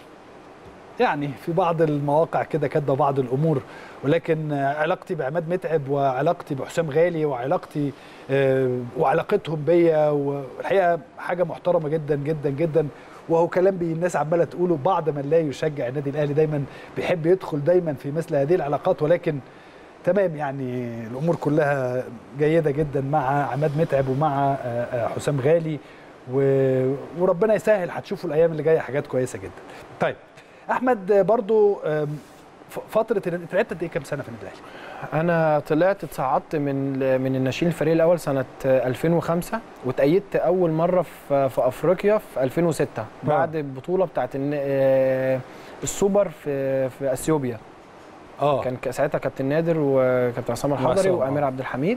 يعني في بعض المواقع كده كاتبه بعض الامور ولكن آه، علاقتي بعماد متعب وعلاقتي بحسام غالي وعلاقتي آه، وعلاقتهم بيا والحقيقه حاجه محترمه جدا جدا جدا وهو كلام بي الناس عماله تقوله بعض من لا يشجع النادي الاهلي دايما بيحب يدخل دايما في مثل هذه العلاقات ولكن تمام يعني الامور كلها جيده جدا مع عماد متعب ومع آه، آه، حسام غالي و- وربنا يسهل هتشوفوا الايام اللي جايه حاجات كويسه جدا. طيب احمد آه، برضو آم، ف- فتره انت لعبت قد ايه كام سنه في النادي الاهلي؟ انا طلعت اتصعدت من من الناشئين الفريق الاول سنه 2005 واتأيدت اول مره في في افريقيا في 2006 بعد البطوله بتاعت الن- آه، السوبر في في اثيوبيا اه كان ك- ساعتها كابتن نادر وكابتن عصام الحضري وعصام، وامير آه. عبد الحميد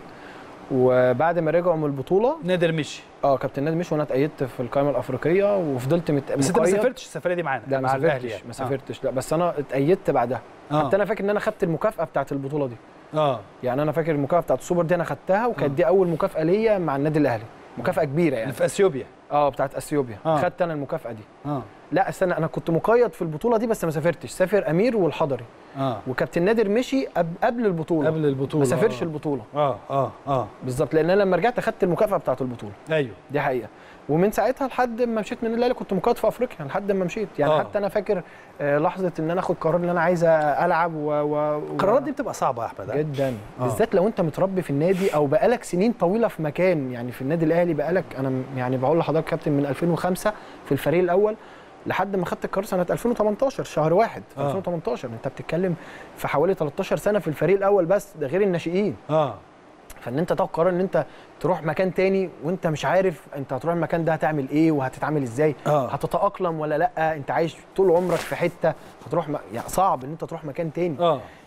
وبعد ما رجعوا من البطوله نادر مشي اه كابتن نادر مش وانا اتأيدت في القائمه الافريقيه وفضلت مت... بس انت ما مقيد. سافرتش السفريه دي معانا لا ما مع الأهلي سافرتش يعني. ما سافرتش لا بس انا اتأيدت بعدها آه. حتى انا فاكر ان انا خدت المكافاه بتاعت البطوله دي اه يعني انا فاكر المكافاه بتاعت السوبر دي انا خدتها وكانت آه. دي اول مكافاه ليا مع النادي الاهلي مكافاه كبيره يعني في اثيوبيا اه بتاعت اثيوبيا آه. خدت انا المكافاه دي اه لا استنى انا كنت مقيد في البطوله دي بس ما سافرتش سافر امير والحضري اه وكابتن نادر مشي قبل, قبل البطوله قبل البطوله ما سافرش آه. البطوله اه اه اه بالظبط لان انا لما رجعت اخدت المكافاه بتاعت البطوله ايوه دي حقيقه ومن ساعتها لحد ما مشيت من الاهلي كنت مقيد في افريقيا لحد ما مشيت يعني آه. آه. حتى انا فاكر آه، لحظه ان انا اخد قرار ان انا عايز العب و... و... القرارات دي بتبقى صعبه يا احمد ها؟ جدا آه. بالذات لو انت متربي في النادي او بقالك سنين طويله في مكان يعني في النادي الاهلي بقالك انا م- يعني بقول لحضرتك كابتن من 2005 في الفريق الاول لحد ما خدت القرار سنه 2018 شهر واحد في آه. 2018 انت بتتكلم في حوالي 13 سنه في الفريق الاول بس ده غير الناشئين اه فان انت تاخد قرار ان انت تروح مكان تاني وانت مش عارف انت هتروح المكان ده هتعمل ايه وهتتعامل ازاي آه. هتتاقلم ولا لا انت عايش طول عمرك في حته هتروح م... يعني صعب ان انت تروح مكان تاني اه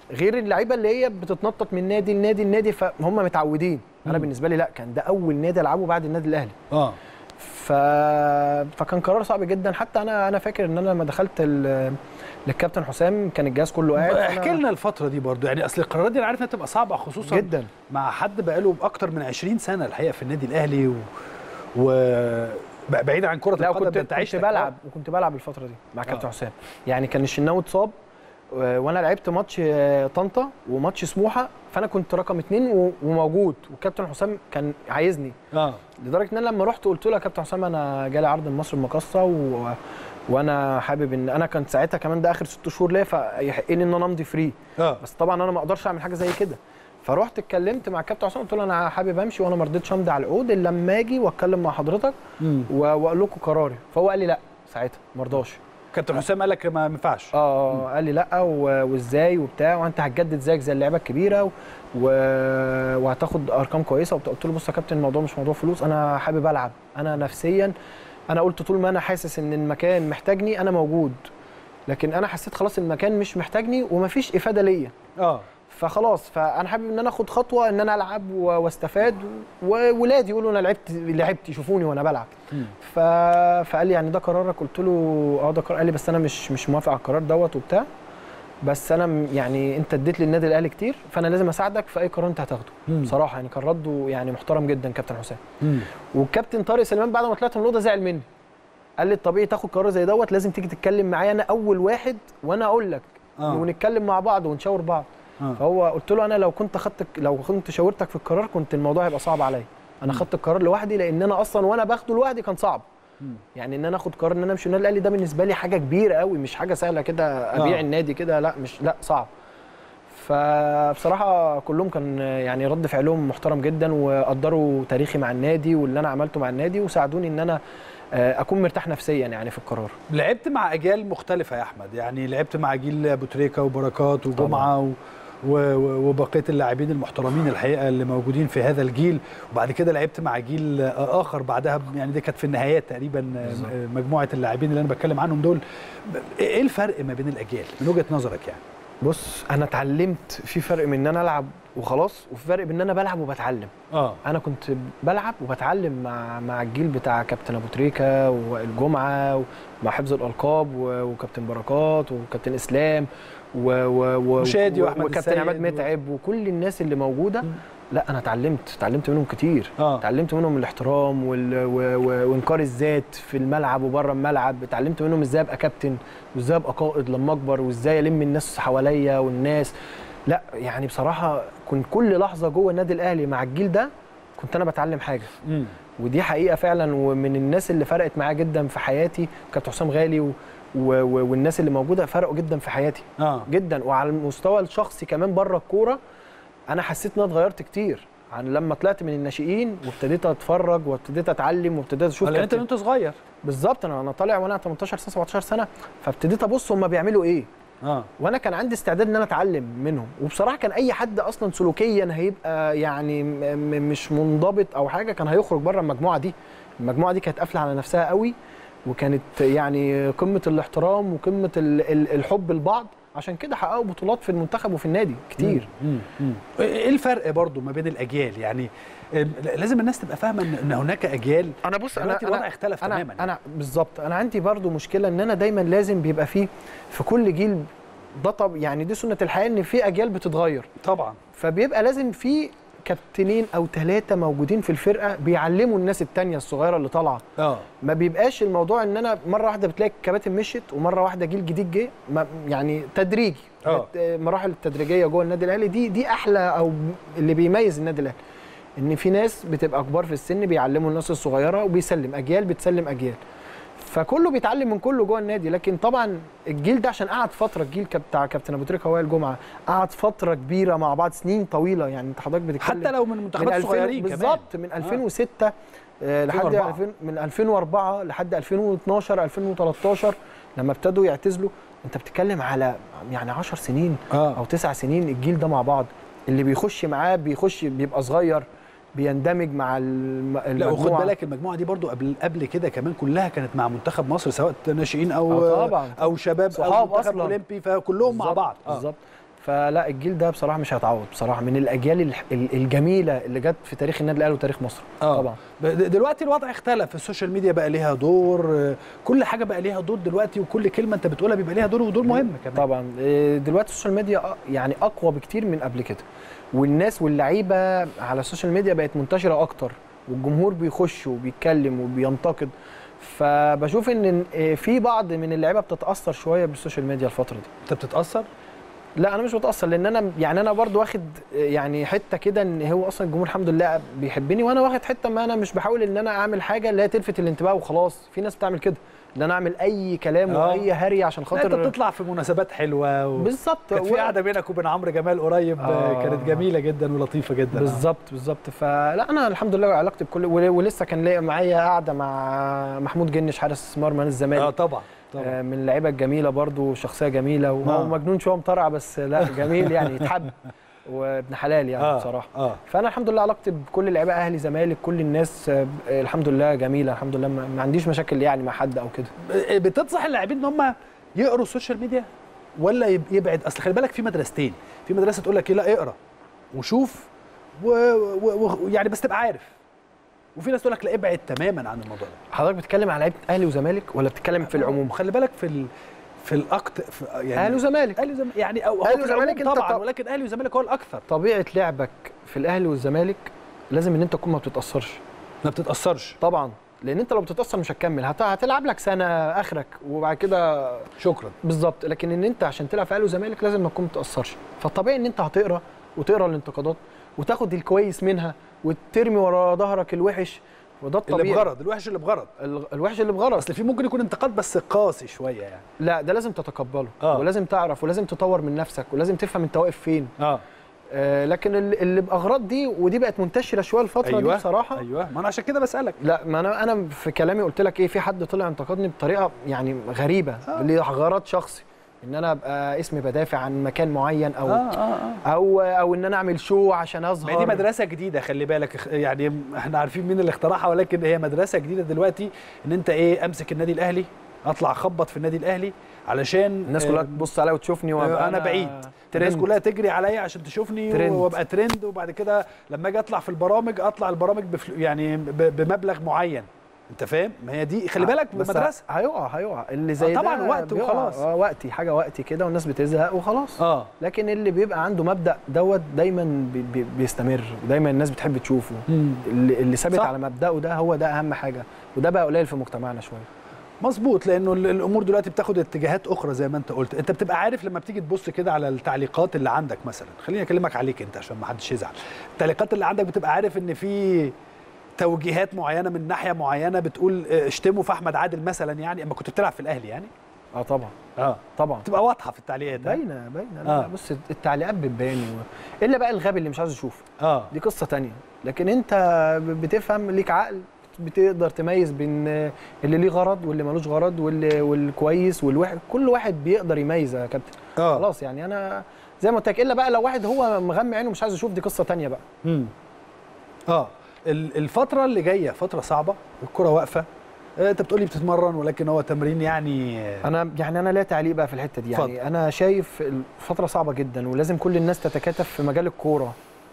غير اللعيبه اللي هي بتتنطط من نادي لنادي لنادي فهم متعودين انا مم. بالنسبه لي لا كان ده اول نادي العبه بعد النادي الاهلي اه ف... فكان قرار صعب جدا حتى انا انا فاكر ان انا لما دخلت ال... للكابتن حسام كان الجهاز كله قاعد فأنا- احكي لنا الفتره دي برضو يعني اصل القرارات دي انا عارف انها تبقى صعبه خصوصا جدا مع حد بقاله اكتر من 20 سنه الحقيقه في النادي الاهلي و, و... بقى بعيد عن كره لا القدم كنت ده انت كنت عشت بلعب وكنت بلعب الفتره دي مع كابتن آه. حسام يعني كان الشناوي اتصاب و- وانا لعبت ماتش آه، طنطا وماتش سموحه فانا كنت رقم اتنين و- وموجود والكابتن حسام كان عايزني اه لدرجه ان انا لما رحت قلت له يا كابتن حسام انا جالي عرض من مصر المقاصه و... وانا حابب ان انا كنت ساعتها كمان ده اخر ست شهور ليا فيحق لي ان انا امضي فري اه بس طبعا انا ما اقدرش اعمل حاجه زي كده فرحت اتكلمت مع الكابتن حسام قلت له انا حابب امشي وانا ما رضيتش امضي على العقود الا لما اجي واتكلم مع حضرتك مم. و- واقول لكم قراري فهو قال لي لا ساعتها ما رضاش كابتن حسام قال لك ما ينفعش اه قال لي لا و- وازاي وبتاع وانت هتجدد زيك زي اللعيبه الكبيره و... و... وهتاخد ارقام كويسه وبتاع. قلت له بص يا كابتن الموضوع مش موضوع فلوس انا حابب العب انا نفسيا انا قلت طول ما انا حاسس ان المكان محتاجني انا موجود لكن انا حسيت خلاص المكان مش محتاجني ومفيش افاده ليا اه فخلاص فانا حابب ان انا اخد خطوه ان انا العب و- واستفاد وولادي يقولوا انا لعبت لعبت يشوفوني وانا بلعب مم. ف... فقال لي يعني ده قرارك قلت له اه ده قرار قال لي بس انا مش مش موافق على القرار دوت وبتاع بس انا م- يعني انت اديت للنادي الاهلي كتير فانا لازم اساعدك في اي قرار انت هتاخده مم. بصراحه يعني كان رده يعني محترم جدا كابتن حسام مم. والكابتن طارق سليمان بعد ما طلعت من الاوضه زعل مني قال لي الطبيعي تاخد قرار زي دوت لازم تيجي تتكلم معايا انا اول واحد وانا اقول لك آه. ونتكلم مع بعض ونشاور بعض آه. فهو قلت له انا لو كنت خدت لو كنت شاورتك في القرار كنت الموضوع هيبقى صعب عليا انا خدت القرار لوحدي لان انا اصلا وانا باخده لوحدي كان صعب مم. يعني ان انا اخد قرار ان انا امشي النادي الاهلي ده بالنسبه لي حاجه كبيره قوي مش حاجه سهله كده ابيع آه. النادي كده لا مش لا صعب فبصراحه كلهم كان يعني رد فعلهم محترم جدا وقدروا تاريخي مع النادي واللي انا عملته مع النادي وساعدوني ان انا آه، اكون مرتاح نفسيا يعني في القرار لعبت مع اجيال مختلفه يا احمد يعني لعبت مع جيل ابو تريكه وبركات وجمعه و... و... و- وبقيه اللاعبين المحترمين الحقيقه اللي موجودين في هذا الجيل وبعد كده لعبت مع جيل آه، اخر بعدها ب- يعني دي كانت في النهايات تقريبا آه، بالظبط. آه، مجموعه اللاعبين اللي انا بتكلم عنهم دول ب- ايه الفرق ما بين الاجيال من وجهه نظرك يعني بص انا اتعلمت في فرق من ان انا العب وخلاص وفي فرق بين ان انا بلعب وبتعلم اه انا كنت بلعب وبتعلم مع مع الجيل بتاع كابتن ابو تريكه والجمعه ومع حفظ الالقاب و- وكابتن بركات وكابتن اسلام و و و وشادي و- وأحمد وكابتن السيد عماد و- متعب وكل الناس اللي موجوده لا انا اتعلمت اتعلمت منهم كتير اه اتعلمت منهم الاحترام وال... و... و... وانكار الذات في الملعب وبره الملعب اتعلمت منهم ازاي ابقى كابتن وازاي ابقى قائد لما اكبر وازاي الم الناس حواليا والناس لا يعني بصراحه كنت كل لحظه جوه النادي الاهلي مع الجيل ده كنت انا بتعلم حاجه مم. ودي حقيقه فعلا ومن الناس اللي فرقت معايا جدا في حياتي كابتن حسام غالي و... و... و... والناس اللي موجوده فرقوا جدا في حياتي اه جدا وعلى المستوى الشخصي كمان بره الكوره انا حسيت ان انا اتغيرت كتير عن لما طلعت من الناشئين وابتديت اتفرج وابتديت اتعلم وابتديت اشوف لان انت كابتن- وانت صغير بالظبط انا انا طالع وانا 18 سنه 17 سنه فابتديت ابص هم بيعملوا ايه اه وانا كان عندي استعداد ان انا اتعلم منهم وبصراحه كان اي حد اصلا سلوكيا هيبقى يعني م- م- مش منضبط او حاجه كان هيخرج بره المجموعه دي المجموعه دي كانت قافله على نفسها قوي وكانت يعني قمه الاحترام وقمه ال- ال- الحب لبعض عشان كده حققوا بطولات في المنتخب وفي النادي كتير مم. مم. ايه الفرق برضو ما بين الاجيال يعني آم، لازم الناس تبقى فاهمه ان إن هناك اجيال انا بص دلوقتي الوضع اختلف انا تماما يعني. انا بالظبط انا عندي برضو مشكله ان انا دايما لازم بيبقى فيه في كل جيل ده طب يعني دي سنه الحياه ان في اجيال بتتغير طبعا فبيبقى لازم في كابتنين او ثلاثه موجودين في الفرقه بيعلموا الناس التانية الصغيره اللي طالعه اه ما بيبقاش الموضوع ان انا مره واحده بتلاقي الكباتن مشيت ومره واحده جيل جديد جه ما- يعني تدريجي آه. الت- مراحل التدريجيه جوه النادي الاهلي دي دي احلى او اللي بيميز النادي الاهلي ان في ناس بتبقى كبار في السن بيعلموا الناس الصغيره وبيسلم اجيال بتسلم اجيال فكله بيتعلم من كله جوه النادي لكن طبعا الجيل ده عشان قعد فتره الجيل كاب- بتاع كابتن ابو تريكه وائل جمعه قعد فتره كبيره مع بعض سنين طويله يعني انت حضرتك بتتكلم حتى لو من منتخبات 2000 صغيرين كمان بالظبط من 2006 آه. لحد 2004. 2000 من 2004 لحد 2012 2013 لما ابتدوا يعتزلوا انت بتتكلم على يعني 10 سنين اه او 9 سنين الجيل ده مع بعض اللي بيخش معاه بيخش بيبقى صغير بيندمج مع الم- لا وخد المجموعه بالك المجموعه دي برضو قبل قبل كده كمان كلها كانت مع منتخب مصر سواء ناشئين او آه طبعاً. او شباب او صحاب منتخب أصلاً. اولمبي فكلهم مع بالظبط، بعض آه. بالظبط فلا الجيل ده بصراحه مش هيتعوض بصراحه من الاجيال الح- ال- الجميله اللي جت في تاريخ النادي الاهلي وتاريخ مصر طبعا ب- د- دلوقتي الوضع اختلف السوشيال ميديا بقى ليها دور آه، كل حاجه بقى ليها دور دلوقتي وكل كلمه انت بتقولها بيبقى ليها دور ودور مهم كمان طبعا إيه، دلوقتي السوشيال ميديا أ- يعني اقوى بكتير من قبل كده والناس واللعيبه على السوشيال ميديا بقت منتشره اكتر والجمهور بيخش وبيتكلم وبينتقد فبشوف ان إيه، في بعض من اللعيبه بتتاثر شويه بالسوشيال ميديا الفتره دي انت بتتاثر لا انا مش متاثر لان انا يعني انا برضو واخد يعني حته كده ان هو اصلا الجمهور الحمد لله بيحبني وانا واخد حته ما انا مش بحاول ان انا اعمل حاجه اللي هي تلفت الانتباه وخلاص في ناس بتعمل كده ان انا اعمل اي كلام آه. واي هري عشان لا، انت خاطر بتطلع في مناسبات حلوه و... بالظبط كانت في و- قعده بينك وبين عمرو جمال قريب آه. آه. كانت جميله جدا ولطيفه جدا بالظبط بالظبط فلا انا الحمد لله علاقتي بكل ول- ولسه كان ليا معايا قاعده مع محمود جنش حارس مرمى نادي اه الزمالك طبعا آه طبعا من اللعيبه الجميله برضو شخصيه جميله آه. وهو مجنون شويه مطرع بس لا جميل يعني يتحب وابن حلال يعني آه. بصراحه اه فانا الحمد لله علاقتي بكل اللعيبه اهلي زمالك كل الناس آه، الحمد لله جميله الحمد لله ما ما عنديش مشاكل يعني مع حد او كده ب- بتنصح اللاعبين ان هم يقروا السوشيال ميديا ولا يب- يبعد اصل خلي بالك في مدرستين في مدرسه تقول لك ايه لا اقرا وشوف ويعني و... و... يعني بس تبقى عارف وفي ناس تقول لك لا ابعد تماما عن الموضوع ده حضرتك بتتكلم على لعيبه اهلي وزمالك ولا بتتكلم في العموم خلي بالك في ال... في الاكتر في يعني اهلي وزمالك اهلي وزمالك يعني او هو أهلي في وزمالك العموم أنت طبعا طب- ولكن اهلي وزمالك هو الاكثر طبيعه لعبك في الاهلي والزمالك لازم ان انت تكون ما بتتاثرش ما بتتاثرش طبعا لان انت لو بتتاثر مش هتكمل هت- هتلعب لك سنه اخرك وبعد كده شكرا بالظبط لكن ان انت عشان تلعب في اهلي وزمالك لازم ما تكون ما تتاثرش فالطبيعي ان انت هتقرا وتقرا الانتقادات وتاخد الكويس منها وترمي ورا ظهرك الوحش وده اللي الطبيعي بغرض الوحش اللي بغرض ال- الوحش اللي بغرض اصل في ممكن يكون انتقاد بس قاسي شويه يعني لا ده لازم تتقبله آه. ولازم تعرف ولازم تطور من نفسك ولازم تفهم انت واقف فين اه آه لكن ال- اللي باغراض دي ودي بقت منتشره شويه الفتره أيوة. دي بصراحه ايوه ما انا عشان كده بسالك لا ما انا انا في كلامي قلت لك ايه في حد طلع انتقدني بطريقه يعني غريبه آه. ليه غرض شخصي ان انا ابقى اسمي بدافع عن مكان معين او اه اه او او ان انا اعمل شو عشان ما اظهر هي دي مدرسه جديده خلي بالك اخ- يعني احنا عارفين مين اللي اخترعها ولكن هي مدرسه جديده دلوقتي ان انت ايه امسك النادي الاهلي اطلع اخبط في النادي الاهلي علشان الناس كلها تبص عليا وتشوفني آه وابقى انا بعيد الناس ترند كلها تجري عليا عشان تشوفني ترند. وابقى ترند وبعد كده لما اجي اطلع في البرامج اطلع البرامج بفلو يعني ب- بمبلغ معين انت فاهم ما هي دي خلي بالك بس مدرسه هيقع هيقع اللي زي آه طبعاً ده وقت بيقع. وخلاص. اه وقتي حاجه وقتي كده والناس بتزهق وخلاص اه لكن اللي بيبقى عنده مبدا دوت دايما بي بي بيستمر ودايما الناس بتحب تشوفه اللي, اللي ثابت صح. على مبدأه ده هو ده اهم حاجه وده بقى قليل في مجتمعنا شويه مظبوط لانه ال- الامور دلوقتي بتاخد اتجاهات اخرى زي ما انت قلت انت بتبقى عارف لما بتيجي تبص كده على التعليقات اللي عندك مثلا خليني اكلمك عليك انت عشان ما حدش يزعل التعليقات اللي عندك بتبقى عارف ان في توجيهات معينه من ناحيه معينه بتقول اه، اشتموا في احمد عادل مثلا يعني اما كنت بتلعب في الاهلي يعني اه طبعا اه طبعا بتبقى واضحه في التعليقات ها؟ باينه باينه لا آه. لا بص التعليقات بتبان و... الا بقى الغبي اللي مش عايز يشوف اه دي قصه تانية لكن انت ب- بتفهم ليك عقل بتقدر تميز بين اللي ليه غرض واللي ملوش غرض واللي والكويس والوحش كل واحد بيقدر يميز يا كابتن اه خلاص يعني انا زي ما قلت لك الا بقى لو واحد هو مغمي عينه مش عايز يشوف دي قصه تانية بقى امم اه ال- الفتره اللي جايه فتره صعبه الكره واقفه اه، انت بتقولي بتتمرن ولكن هو تمرين يعني اه، انا يعني انا لا تعليق بقى في الحته دي يعني اتفضل. انا شايف الفتره صعبه جدا ولازم كل الناس تتكاتف في مجال الكوره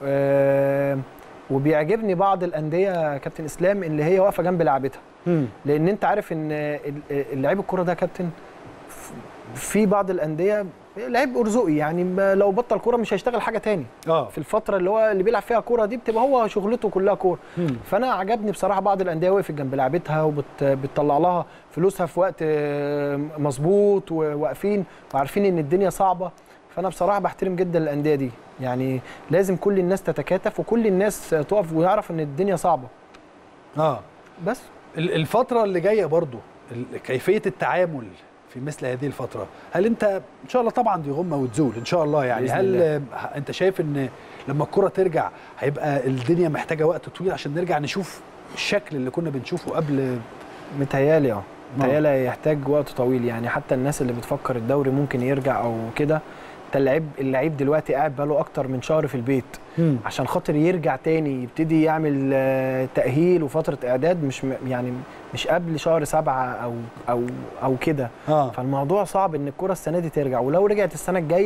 آه وبيعجبني بعض الانديه يا كابتن اسلام اللي هي واقفه جنب لعبتها مم. لان انت عارف ان ال- لعيب الكوره ده يا كابتن ف- في بعض الانديه لعيب ارزقي يعني ما- لو بطل كوره مش هيشتغل حاجه تاني اه في الفتره اللي هو اللي بيلعب فيها كوره دي بتبقى هو شغلته كلها كوره مم. فانا عجبني بصراحه بعض الانديه وقفت جنب لعبتها وبتطلع لها فلوسها في وقت آه، مظبوط وواقفين وعارفين ان الدنيا صعبه فانا بصراحه بحترم جدا الانديه دي يعني لازم كل الناس تتكاتف وكل الناس تقف ويعرف ان الدنيا صعبه اه بس ال- الفترة اللي جاية برضو ال- كيفية التعامل في مثل هذه الفترة هل انت ان شاء الله طبعا دي غمة وتزول ان شاء الله يعني بإذن هل الله. آه، انت شايف ان لما الكرة ترجع هيبقى الدنيا محتاجة وقت طويل عشان نرجع نشوف الشكل اللي كنا بنشوفه قبل متهيالي اه متهيالي يحتاج وقت طويل يعني حتى الناس اللي بتفكر الدوري ممكن يرجع او كده انت اللعيب اللعيب دلوقتي قاعد بقاله اكتر من شهر في البيت مم. عشان خاطر يرجع تاني يبتدي يعمل آه، تأهيل وفترة إعداد مش م- يعني مش قبل شهر سبعة أو أو أو كده اه فالموضوع صعب إن الكرة السنة دي ترجع ولو رجعت السنة الجاية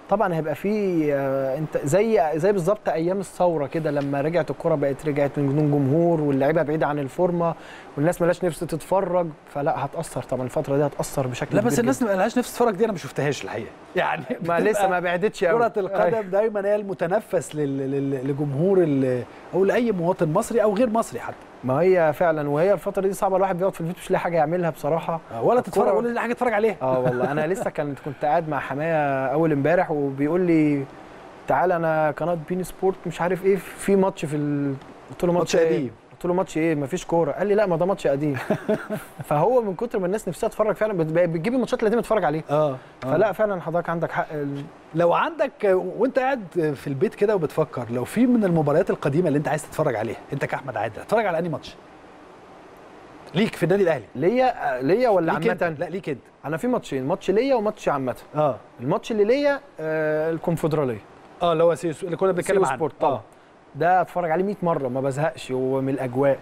طبعا هيبقى في آه، انت زي زي بالظبط ايام الثوره كده لما رجعت الكره بقت رجعت من دون جمهور واللعيبه بعيده عن الفورمه والناس ملاش نفس تتفرج فلا هتاثر طبعا الفتره دي هتاثر بشكل لا بس كبير الناس جداً. ما لهاش نفس تتفرج دي انا ما شفتهاش الحقيقه يعني ما لسه بتبقى ما بعدتش قوي كرة القدم دايما هي المتنفس لل- لل- لجمهور ال- او لاي مواطن مصري او غير مصري حتى ما هي فعلا وهي الفتره دي صعبه الواحد بيقعد في البيت مش لاقي حاجه يعملها بصراحه ولا الكرة- تتفرج ولا حاجه تتفرج عليها اه والله انا لسه كنت كنت قاعد مع حمايه اول امبارح وبيقول لي تعالى انا قناه بين سبورت مش عارف ايه في ماتش في ال... قلت له ماتش ماتش ايه قديم. قلت له ماتش ايه مفيش كوره قال لي لا ما ده ماتش قديم فهو من كتر ما الناس نفسها تتفرج فعلا بت- بتجيب الماتشات القديمه تتفرج عليها اه فلا فعلا حضرتك عندك حق ال- لو عندك وانت قاعد في البيت كده وبتفكر لو في من المباريات القديمه اللي انت عايز تتفرج عليها انت كاحمد عادل هتتفرج على انهي ماتش ليك في النادي الاهلي ليا ليا ولا ليك انت عامه لا ليك انت انا في ماتشين ماتش ليا وماتش عامه اه الماتش اللي ليا آه الكونفدراليه اه اللي هو سيسو اللي كنا بنتكلم سيو عنه سبورت اه ده اتفرج عليه 100 مره ما بزهقش هو من الاجواء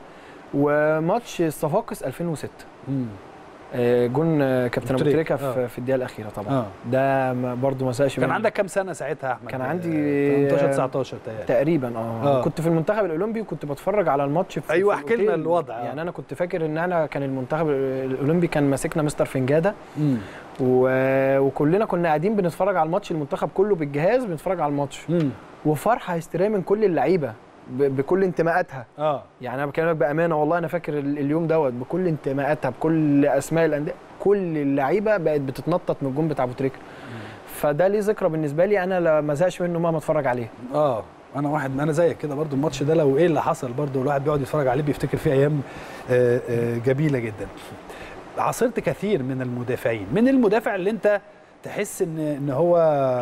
وماتش الصفاقس 2006 مم. آه، جون آه، كابتن ابو تريكة، تريكه آه. في, في الدقيقه الاخيره طبعا اه ده ما- برضو ما زهقش كان منه. عندك كام سنه ساعتها يا احمد كان عندي- 18 19 تقريبا تقريبا اه, آه. كنت في المنتخب الاولمبي وكنت بتفرج على الماتش في أيوة، في احكي لنا الأوتيل. الوضع، آه. يعني انا كنت فاكر ان انا كان المنتخب الاولمبي كان ماسكنا مستر فنجاده مم. و... وكلنا كنا قاعدين بنتفرج على الماتش المنتخب كله بالجهاز بنتفرج على الماتش مم. وفرحه هستيريه من كل اللعيبه ب... بكل انتماءاتها اه يعني انا بكلمك بامانه والله انا فاكر ال- اليوم دوت بكل انتماءاتها بكل اسماء الانديه كل اللعيبه بقت بتتنطط من الجون بتاع ابو تريكه فده ليه ذكرى بالنسبه لي انا لا- ما زهقش منه مهما اتفرج عليه اه انا واحد انا زيك كده برضو الماتش ده لو ايه اللي حصل برضو الواحد بيقعد يتفرج عليه بيفتكر فيه ايام آه، آه، جميله جدا عاصرت كثير من المدافعين من المدافع اللي انت تحس ان ان هو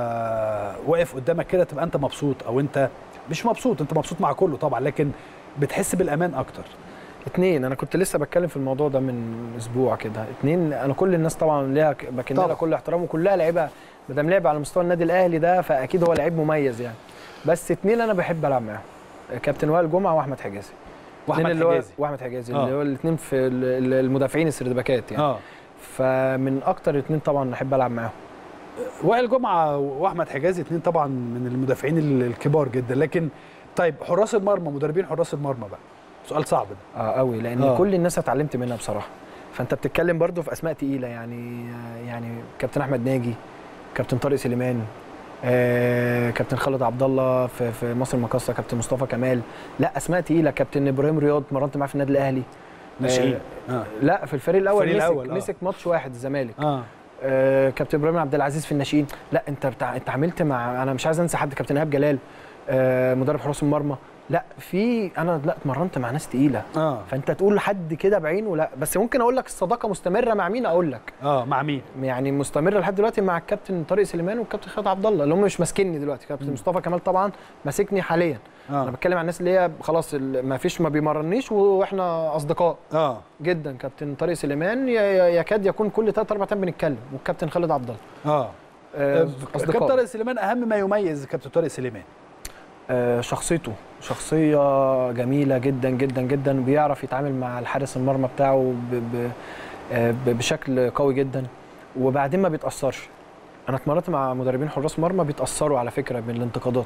واقف قدامك كده تبقى انت مبسوط او انت مش مبسوط انت مبسوط مع كله طبعا لكن بتحس بالامان اكتر اتنين انا كنت لسه بتكلم في الموضوع ده من اسبوع كده اتنين انا كل الناس طبعا ليها ك- بكن طبعا. لها كل احترام وكلها لعيبه ما دام لعب على مستوى النادي الاهلي ده فاكيد هو لعيب مميز يعني بس اتنين انا بحب العب معاهم كابتن وائل جمعه واحمد حجازي واحمد اتنين اللي هو- حجازي واحمد حجازي آه. اللي هو الاثنين في ال- ال- المدافعين السردباكات يعني اه فمن اكتر اتنين طبعا احب العب معاهم وائل جمعه واحمد حجازي اتنين طبعا من المدافعين ال- الكبار جدا لكن طيب حراس المرمى مدربين حراس المرمى بقى سؤال صعب ده اه قوي لان آه. آه. كل الناس اتعلمت منها بصراحه فانت بتتكلم برضو في اسماء تقيله يعني يعني كابتن احمد ناجي كابتن طارق سليمان آه كابتن خالد عبد الله في, في مصر المقاصه كابتن مصطفى كمال لا اسماء تقيله كابتن ابراهيم رياض مرنت معاه في النادي الاهلي ناشئين اه لا في الفريق الاول الفريق مسك الأول، آه. مسك ماتش واحد الزمالك اه آه كابتن ابراهيم عبد العزيز في الناشئين لا انت بتاع انت عملت مع انا مش عايز انسى حد كابتن ايهاب جلال آه مدرب حراس المرمى لا في انا لا اتمرنت مع ناس تقيله اه فانت تقول لحد كده بعينه لا بس ممكن اقول لك الصداقه مستمره مع مين اقول لك اه مع مين يعني مستمره لحد دلوقتي مع الكابتن طارق سليمان والكابتن خالد عبد الله اللي هم مش ماسكيني دلوقتي كابتن مصطفى كمال طبعا ماسكني حاليا اه انا بتكلم عن الناس اللي هي خلاص ال- ما فيش ما بيمرنيش واحنا اصدقاء اه جدا كابتن طارق سليمان ي- ي- يكاد يكون كل ثلاث اربع ايام بنتكلم والكابتن خالد عبد الله اه آه، كابتن اصدقاء طارق سليمان اهم ما يميز كابتن طارق سليمان آه، شخصيته شخصية جميلة جدا جدا جدا بيعرف يتعامل مع الحارس المرمى بتاعه ب ب آه، ب- بشكل قوي جدا وبعدين ما بيتأثرش أنا اتمرنت مع مدربين حراس مرمى بيتأثروا على فكرة من الانتقادات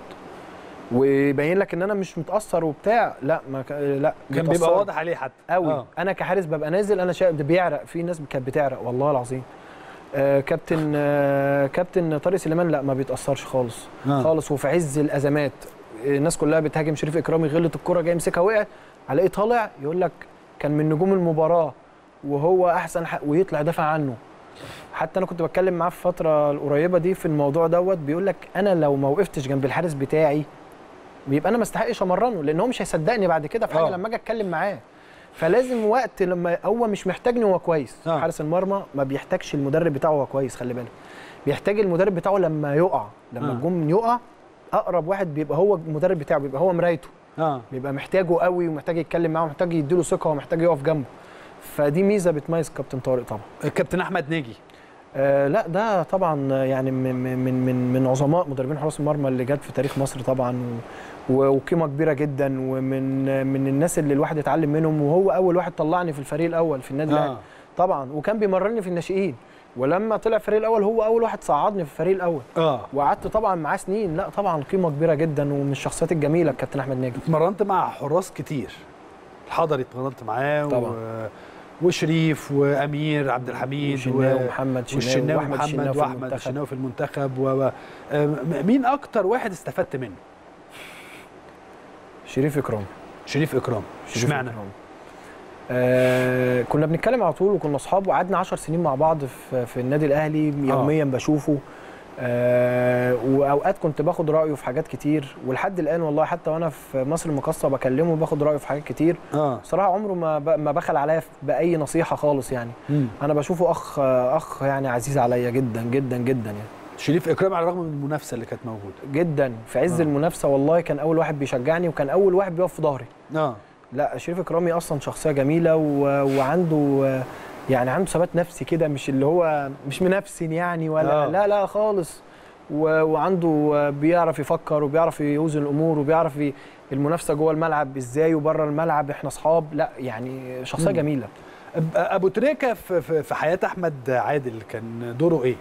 ويبين لك ان انا مش متاثر وبتاع لا ما ك... لا كان بيبقى بيتأثروا واضح عليه حتى قوي آه. آه. انا كحارس ببقى نازل انا شايف ده بيعرق في ناس كانت بتعرق والله العظيم آه كابتن آه كابتن طارق سليمان لا ما بيتاثرش خالص آه. خالص وفي عز الازمات الناس كلها بتهاجم شريف اكرامي غلط الكره جاي يمسكها وقعت الاقيه طالع يقول لك كان من نجوم المباراه وهو احسن حق ويطلع يدافع عنه حتى انا كنت بتكلم معاه في الفتره القريبه دي في الموضوع دوت بيقول لك انا لو ما وقفتش جنب الحارس بتاعي بيبقى انا ما استحقش امرنه لان هو مش هيصدقني بعد كده في حاجه آه. لما اجي اتكلم معاه فلازم وقت لما هو مش محتاجني هو كويس آه. حارس المرمى ما بيحتاجش المدرب بتاعه هو كويس خلي بالك بيحتاج المدرب بتاعه لما يقع لما آه. الجون يقع اقرب واحد بيبقى هو المدرب بتاعه بيبقى هو مرايته اه بيبقى محتاجه قوي ومحتاج يتكلم معاه ومحتاج يديله ثقه ومحتاج يقف جنبه فدي ميزه بتميز كابتن طارق طبعا كابتن احمد ناجي آه لا ده طبعا يعني من من من من عظماء مدربين حراس المرمى اللي جت في تاريخ مصر طبعا و- و- وقيمه كبيره جدا ومن من الناس اللي الواحد يتعلم منهم وهو اول واحد طلعني في الفريق الاول في النادي الاهلي اه طبعا وكان بيمرني في الناشئين ولما طلع الفريق الاول هو اول واحد صعدني في الفريق الاول اه وقعدت طبعا معاه سنين لا طبعا قيمه كبيره جدا ومن الشخصيات الجميله الكابتن احمد ناجي اتمرنت مع حراس كتير الحضري اتمرنت معاه طبعا. و... وشريف وامير عبد الحميد وشناوي ومحمد شناوي والشناوي واحمد محمد شناوي في واحمد المنتخب. الشناوي في المنتخب و... و... آم، مين اكتر واحد استفدت منه شريف اكرام شريف اكرام شريف اشمعنى إكرام. آه كنا بنتكلم على طول وكنا اصحاب وقعدنا 10 سنين مع بعض في, في النادي الاهلي يوميا بشوفه آه واوقات كنت باخد رايه في حاجات كتير ولحد الان والله حتى وانا في مصر المقاصه بكلمه باخد رايه في حاجات كتير اه بصراحه عمره ما ب- ما بخل عليا باي نصيحه خالص يعني مم. انا بشوفه اخ اخ يعني عزيز عليا جدا جدا جدا يعني شريف اكرام على الرغم من المنافسه اللي كانت موجوده جدا في عز آه. المنافسه والله كان اول واحد بيشجعني وكان اول واحد بيقف في ظهري اه لا شريف اكرامي اصلا شخصيه جميله و... وعنده آه، يعني عنده ثبات نفسي كده مش اللي هو مش منافسن يعني ولا آه. آه. لا لا خالص و... وعنده آه، بيعرف يفكر وبيعرف يوزن الامور وبيعرف ي... المنافسه جوه الملعب ازاي وبره الملعب احنا اصحاب لا يعني شخصيه مم. جميله أب- ابو تريكه في, في, في حياه احمد عادل كان دوره ايه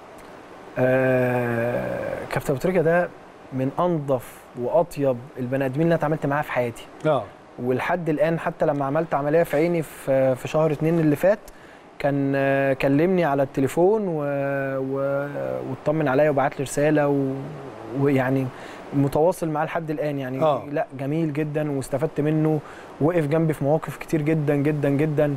آه... كابتن ابو تريكه ده من انظف واطيب البني ادمين اللي انا اتعاملت معاها في حياتي اه ولحد الان حتى لما عملت عمليه في عيني في في شهر اتنين اللي فات كان آه، كلمني على التليفون و... و... واطمن عليا وبعت لي رساله و... ويعني متواصل معاه لحد الان يعني آه. لا جميل جدا واستفدت منه وقف جنبي في مواقف كتير جدا جدا جدا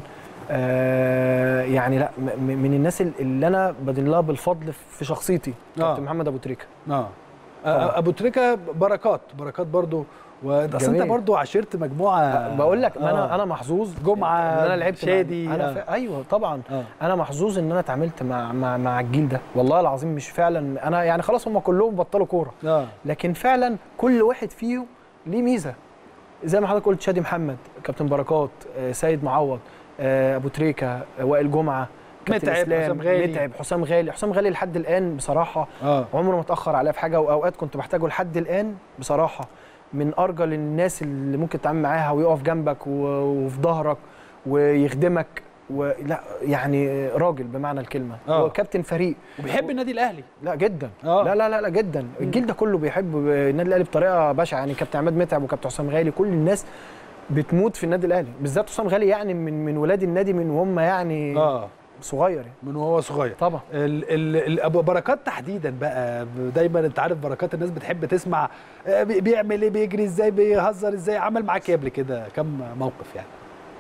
آه يعني لا م- م- من الناس اللي انا بدين لها بالفضل في شخصيتي آه. كابتن محمد ابو تريكه اه طبعا. ابو تريكه بركات بركات برضو واصل انت جميل. برضو عشرت مجموعه بقول لك ما انا آه. انا محظوظ جمعة، ان انا لعبت مع- شادي، انا آه. ف... ايوه طبعا اه انا محظوظ ان انا اتعاملت مع مع مع الجيل ده والله العظيم مش فعلا انا يعني خلاص هم كلهم بطلوا كوره اه لكن فعلا كل واحد فيهم ليه ميزه زي ما حضرتك قلت شادي محمد كابتن بركات آه، سيد معوض آه، ابو تريكه آه، وائل جمعه كابتن متعب، إسلام، حسام غالي. متعب حسام غالي حسام غالي لحد الان بصراحه اه عمره ما اتاخر عليا في حاجه واوقات كنت بحتاجه لحد الان بصراحه من ارجل الناس اللي ممكن تتعامل معاها ويقف جنبك و- وفي ظهرك ويخدمك ولا يعني راجل بمعنى الكلمه آه. هو كابتن فريق وبيحب النادي الاهلي لا جدا آه. لا لا لا لا جدا الجيل ده كله بيحب النادي الاهلي بطريقه بشعه يعني كابتن عماد متعب وكابتن حسام غالي كل الناس بتموت في النادي الاهلي بالذات حسام غالي يعني من من ولاد النادي من وهم يعني اه صغير يعني من وهو صغير طبعا ال ال ال ابو بركات تحديدا بقى دايما انت عارف بركات الناس بتحب تسمع آه، بي- بيعمل ايه بيجري ازاي بيهزر ازاي عمل معاك ايه قبل كده كم موقف يعني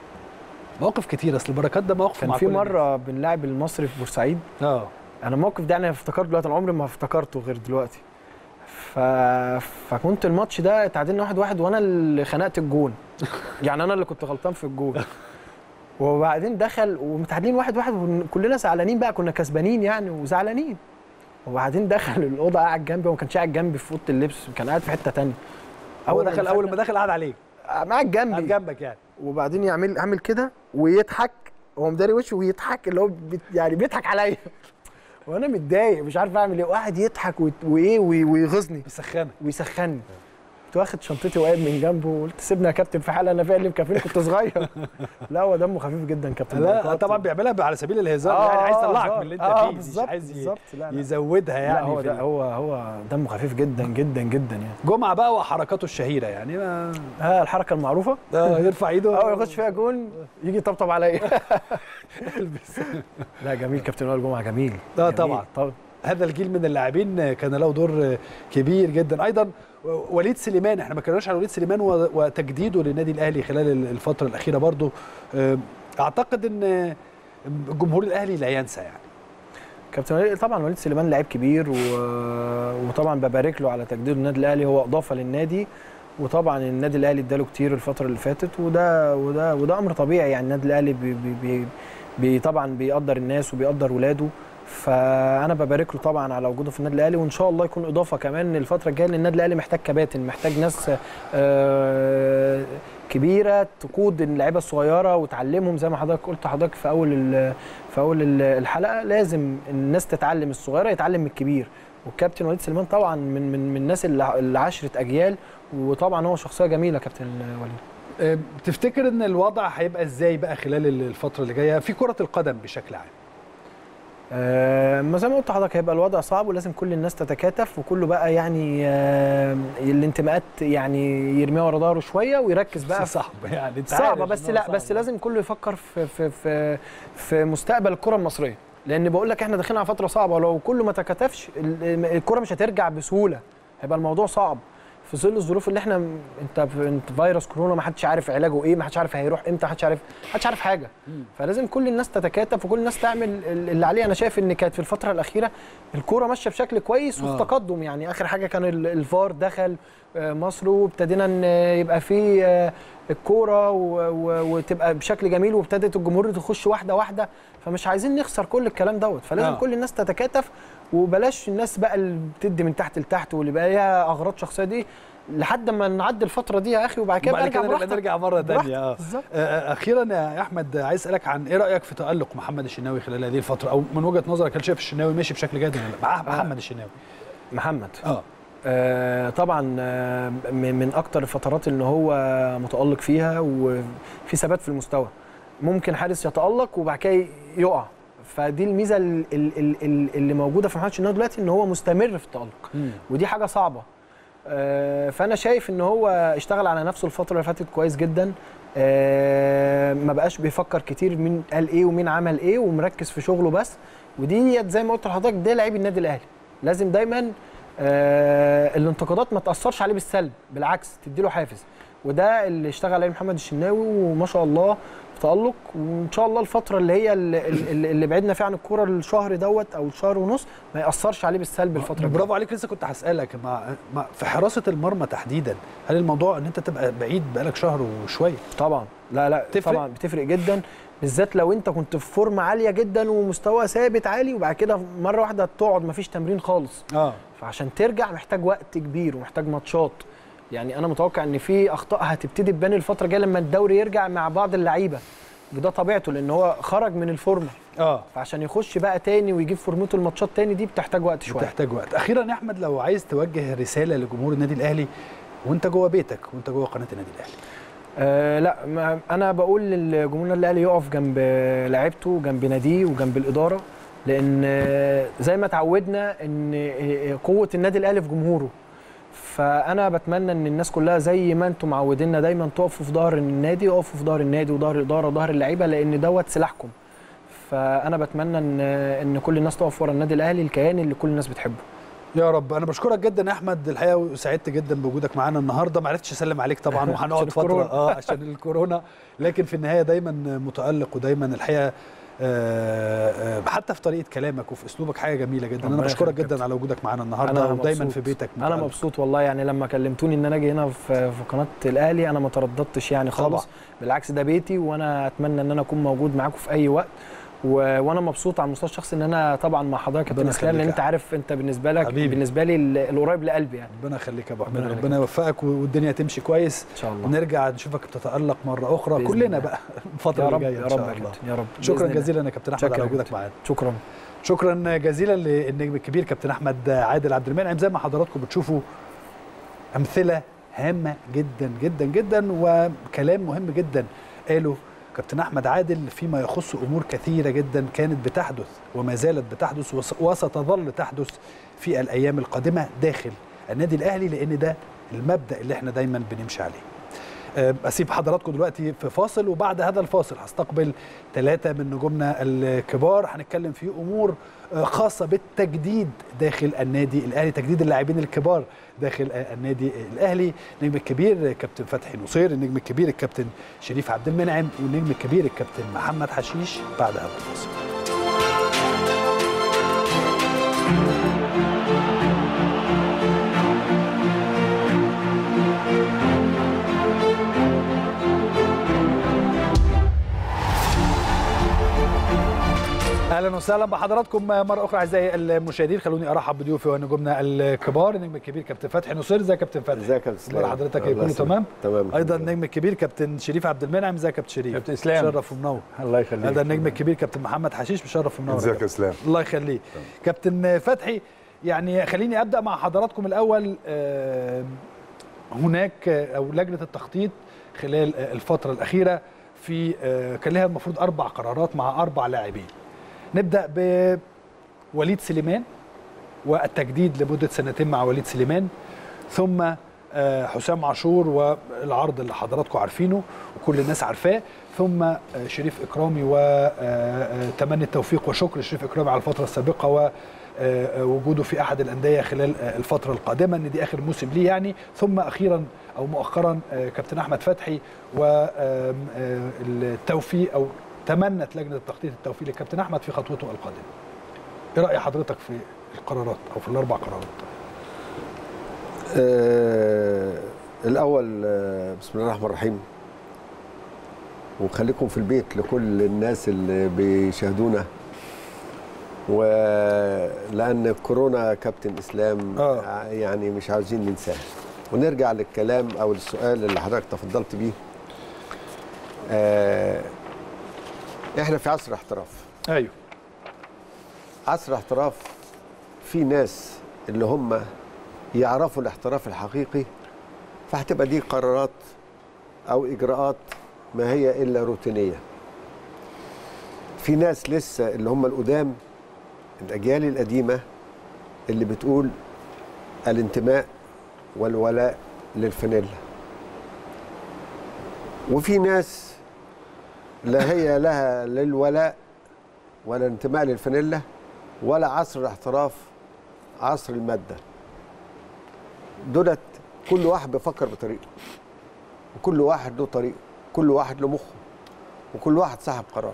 مواقف كتير اصل بركات ده موقف كان مع في كل الناس. مره بنلاعب المصري في بورسعيد اه انا الموقف ده انا افتكرته دلوقتي انا عمري ما افتكرته غير دلوقتي ف... فكنت الماتش ده اتعادلنا واحد واحد وانا اللي خنقت الجون يعني انا اللي كنت غلطان في الجون وبعدين دخل ومتعادلين واحد واحد وكلنا زعلانين بقى كنا كسبانين يعني وزعلانين وبعدين دخل الاوضه قاعد جنبي وما كانش قاعد جنبي في اوضه اللبس كان قاعد في حته تانية اول ما دخل اول ما دخلنا- دخل قعد عليك قاعد قعد جنبي جنبك يعني وبعدين يعمل يعمل كده ويضحك هو مداري وشه ويضحك اللي هو بت يعني بيضحك عليا وانا متضايق مش عارف اعمل ايه وقاعد يضحك ويت- وايه وي- ويغيظني بيسخنك ويسخني كنت واخد شنطتي وقاعد من جنبه وقلت سيبنا يا كابتن في حاله انا فيها اللي مكفيني كنت صغير لا هو دمه خفيف جدا كابتن لا بركات. طبعا بيعملها على سبيل الهزار آه، يعني عايز آه، يطلعك هزار. من اللي انت آه، فيه مش بالظبط عايز ي- بالظبط لا لا يزودها لا يعني هو في ده ال- هو هو دمه خفيف جدا جدا جدا يعني جمعه بقى وحركاته الشهيره يعني ما ها الحركه المعروفه آه، يرفع ايده اول ما يخش فيها جون يجي يطبطب عليا لا جميل كابتن وائل جمعه جميل آه، جميل. طبعا. طبعا هذا الجيل من اللاعبين كان له دور كبير جدا ايضا وليد سليمان احنا ما كناش على وليد سليمان و- وتجديده للنادي الاهلي خلال الفتره الاخيره برضو اعتقد ان جمهور الاهلي لا ينسى يعني كابتن وليد طبعا وليد سليمان لعيب كبير و... وطبعا ببارك له على تجديد النادي الاهلي هو اضافه للنادي وطبعا النادي الاهلي اداله كتير الفتره اللي فاتت وده وده وده امر طبيعي يعني النادي الاهلي بي بي بي بي طبعا بيقدر الناس وبيقدر ولاده فانا ببارك له طبعا على وجوده في النادي الاهلي وان شاء الله يكون اضافه كمان الفتره الجايه لان النادي الاهلي محتاج كباتن محتاج ناس آه، كبيره تقود اللعيبه الصغيره وتعلمهم زي ما حضرتك قلت حضرتك في اول ال- في اول ال- الحلقه لازم الناس تتعلم الصغيره يتعلم من الكبير والكابتن وليد سليمان طبعا من من من الناس اللي اللي عشرت اجيال وطبعا هو شخصيه جميله كابتن وليد أه، تفتكر ان الوضع هيبقى ازاي بقى خلال الفتره اللي جايه في كره القدم بشكل عام آه، ما زي ما قلت لحضرتك هيبقى الوضع صعب ولازم كل الناس تتكاتف وكله بقى يعني آه، الانتماءات يعني يرميها ورا ظهره شويه ويركز بقى في صعب يعني انت صعبه عارف بس إن هو لا صعب. بس لازم كله يفكر في في في في مستقبل الكره المصريه لان بقول لك احنا داخلين على فتره صعبه ولو كله ما تكاتفش ال- الكره مش هترجع بسهوله هيبقى الموضوع صعب في ظل الظروف اللي احنا انت انت فيروس كورونا ما حدش عارف علاجه ايه ما حدش عارف هيروح امتى ما حدش عارف ما حدش عارف حاجه فلازم كل الناس تتكاتف وكل الناس تعمل ال- اللي عليها انا شايف ان كانت في الفتره الاخيره الكوره ماشيه بشكل كويس وفي آه. تقدم يعني اخر حاجه كان ال- الفار دخل آه، مصر وابتدينا ان يبقى في آه، الكوره و- و- وتبقى بشكل جميل وابتدت الجمهور تخش واحده واحده فمش عايزين نخسر كل الكلام دوت فلازم آه. آه. كل الناس تتكاتف وبلاش الناس بقى اللي بتدي من تحت لتحت واللي بقى ليها اغراض شخصيه دي لحد ما نعدي الفتره دي يا اخي وبعد كده وبعد بقى كده ارجع نبقى براحتك نرجع مره براحتك. ثانيه اه بالظبط آه، اخيرا يا احمد عايز اسالك عن ايه رايك في تالق محمد الشناوي خلال هذه الفتره او من وجهه نظرك هل شايف الشناوي ماشي بشكل جيد ولا لا مع محمد الشناوي محمد اه آه طبعا آه من من اكتر الفترات ان هو متالق فيها وفي ثبات في المستوى ممكن حارس يتالق وبعد كده يقع فدي الميزه ال- ال- ال- ال- اللي موجوده في محمد الشناوي دلوقتي ان هو مستمر في التالق مم. ودي حاجه صعبه آه، فانا شايف ان هو اشتغل على نفسه الفتره اللي فاتت كويس جدا آه، ما بقاش بيفكر كتير مين قال ايه ومين عمل ايه ومركز في شغله بس ودي زي ما قلت لحضرتك ده لعيب النادي الاهلي لازم دايما آه، الانتقادات ما تاثرش عليه بالسلب بالعكس تديله حافز وده اللي اشتغل عليه محمد الشناوي وما شاء الله في تالق وان شاء الله الفتره اللي هي اللي, اللي اللي بعدنا فيها عن الكوره الشهر دوت او الشهر ونص ما ياثرش عليه بالسلب الفتره الجايه برافو عليك لسه كنت هسالك مع مع في حراسه المرمى تحديدا هل الموضوع ان انت تبقى بعيد بقالك شهر وشويه طبعا لا لا تفرق؟ طبعا بتفرق جدا بالذات لو انت كنت في فورمه عاليه جدا ومستوى ثابت عالي وبعد كده مره واحده تقعد مفيش تمرين خالص اه فعشان ترجع محتاج وقت كبير ومحتاج ماتشات يعني انا متوقع ان في اخطاء هتبتدي تبان الفتره الجايه لما الدوري يرجع مع بعض اللعيبه وده طبيعته لان هو خرج من الفورمه اه فعشان يخش بقى تاني ويجيب فورمته الماتشات تاني دي بتحتاج وقت شويه بتحتاج وقت اخيرا يا احمد لو عايز توجه رساله لجمهور النادي الاهلي وانت جوه بيتك وانت جوه قناه النادي الاهلي آه لا ما انا بقول للجمهور النادي الاهلي يقف جنب لعيبته جنب ناديه وجنب الاداره لان آه، زي ما اتعودنا ان آه، قوه النادي الاهلي في جمهوره فانا بتمنى ان الناس كلها زي ما انتم معودينا دايما تقفوا في ظهر النادي اقفوا في ظهر النادي وظهر الاداره وظهر اللعيبه لان دوت سلاحكم فانا بتمنى ان ان كل الناس تقف ورا النادي الاهلي الكيان اللي كل الناس بتحبه يا رب انا بشكرك جدا يا احمد الحقيقه وسعدت جدا بوجودك معانا النهارده ما عرفتش اسلم عليك طبعا وهنقعد عشان فتره الكورونا. اه عشان الكورونا لكن في النهايه دايما متالق ودايما الحقيقه آه، آه، حتى في طريقه كلامك وفي اسلوبك حاجه جميله جدا انا ربنا بشكرك يخليك يا جدا على وجودك معانا أنا النهارده ودايما مبسوط. في بيتك انا متألق. مبسوط والله يعني لما كلمتوني ان انا اجي هنا في في قناه الاهلي انا ما ترددتش يعني خالص طبعا. بالعكس ده بيتي وانا اتمنى ان انا اكون موجود معاكم في اي وقت و... وانا مبسوط على المستوى الشخصي ان انا طبعا مع حضرتك يا ربنا كابتن اسلام يخليك لان يا انت عارف انت بالنسبه لك حبيبي. بالنسبه لي ال- القريب لقلبي يعني ربنا يخليك يا ابو حميد ربنا ربنا يوفقك والدنيا تمشي كويس ان شاء الله ونرجع نشوفك بتتالق مره اخرى بإذن كلنا الله. بقى الفتره يا اللي رب جايه يا ان رب شاء يا الله كابتن يا رب شكرا بإذن الله. جزيلا يا كابتن احمد شكرا على يا وجودك كابتن. معانا شكرا شكرا جزيلا للنجم الكبير كابتن احمد عادل عبد المنعم زي ما حضراتكم بتشوفوا امثله هامه جدا جدا جدا وكلام مهم جدا قاله كابتن احمد عادل فيما يخص امور كثيره جدا كانت بتحدث وما زالت بتحدث وس- وستظل تحدث في الايام القادمه داخل النادي الاهلي لان ده المبدا اللي احنا دايما بنمشي عليه أه، اسيب حضراتكم دلوقتي في فاصل وبعد هذا الفاصل هستقبل ثلاثه من نجومنا الكبار هنتكلم في امور أه، خاصه بالتجديد داخل النادي الاهلي تجديد اللاعبين الكبار داخل أه، النادي الاهلي النجم الكبير كابتن فتحي نصير النجم الكبير الكابتن شريف عبد المنعم والنجم الكبير الكابتن محمد حشيش بعد هذا الفاصل اهلا وسهلا بحضراتكم مره اخرى اعزائي المشاهدين خلوني ارحب بضيوفي ونجومنا الكبار النجم الكبير كابتن فتحي نصير ازيك يا كابتن فتحي ازيك يا كابتن اخبار حضرتك ايه الله كله يسلمك. تمام تمام ايضا النجم الكبير كابتن شريف عبد المنعم ازيك يا كابتن شريف كابتن اسلام شرف ومنور الله يخليك هذا النجم الكبير كابتن محمد حشيش مشرف ومنور ازيك يا اسلام الله يخليك كابتن فتحي يعني خليني ابدا مع حضراتكم الاول آه، هناك آه، او لجنه التخطيط خلال آه، الفتره الاخيره في آه، كان لها المفروض اربع قرارات مع اربع لاعبين نبدا وليد سليمان والتجديد لمده سنتين مع وليد سليمان ثم آه، حسام عاشور والعرض اللي حضراتكم عارفينه وكل الناس عارفاه ثم آه، شريف اكرامي وتمني التوفيق وشكر شريف اكرامي على الفتره السابقه و آه، وجوده في احد الانديه خلال آه، الفتره القادمه ان دي اخر موسم ليه يعني ثم اخيرا او مؤخرا آه، كابتن احمد فتحي والتوفيق او تمنت لجنه التخطيط التوفيق للكابتن احمد في خطوته القادمه. ايه راي حضرتك في القرارات او في الاربع قرارات؟ آه الأول آه بسم الله الرحمن الرحيم وخليكم في البيت لكل الناس اللي بيشاهدونا ولأن كورونا كابتن إسلام آه. آه. يعني مش عاوزين ننساه ونرجع للكلام أو للسؤال اللي حضرتك تفضلت بيه آه إحنا في عصر احتراف ايوه عصر احتراف في ناس اللي هم يعرفوا الاحتراف الحقيقي فهتبقى دي قرارات او اجراءات ما هي الا روتينيه في ناس لسه اللي هم القدام الاجيال القديمه اللي بتقول الانتماء والولاء للفانيلا وفي ناس لا هي لها للولاء ولا انتماء للفانيلا ولا عصر الاحتراف عصر الماده دولت كل واحد بيفكر بطريقه وكل واحد له طريقه كل واحد له مخه وكل واحد صاحب قرار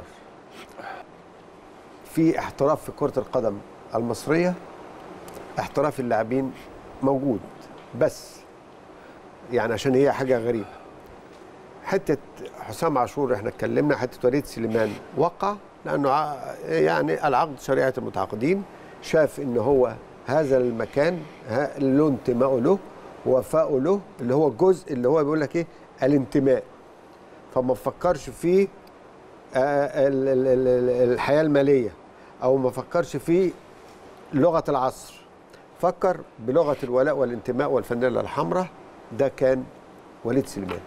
في احتراف في كرة القدم المصرية احتراف اللاعبين موجود بس يعني عشان هي حاجة غريبة حتة حسام عاشور احنا اتكلمنا حتة وليد سليمان وقع لأنه ع- يعني العقد شريعة المتعاقدين شاف ان هو هذا المكان ها- له انتمائه له ووفائه له اللي هو الجزء اللي هو بيقول لك ايه الانتماء فما فكرش في آه، ال- ال- ال- ال- الحياه الماليه او ما فكرش في لغه العصر فكر بلغه الولاء والانتماء والفانيلا الحمراء ده كان وليد سليمان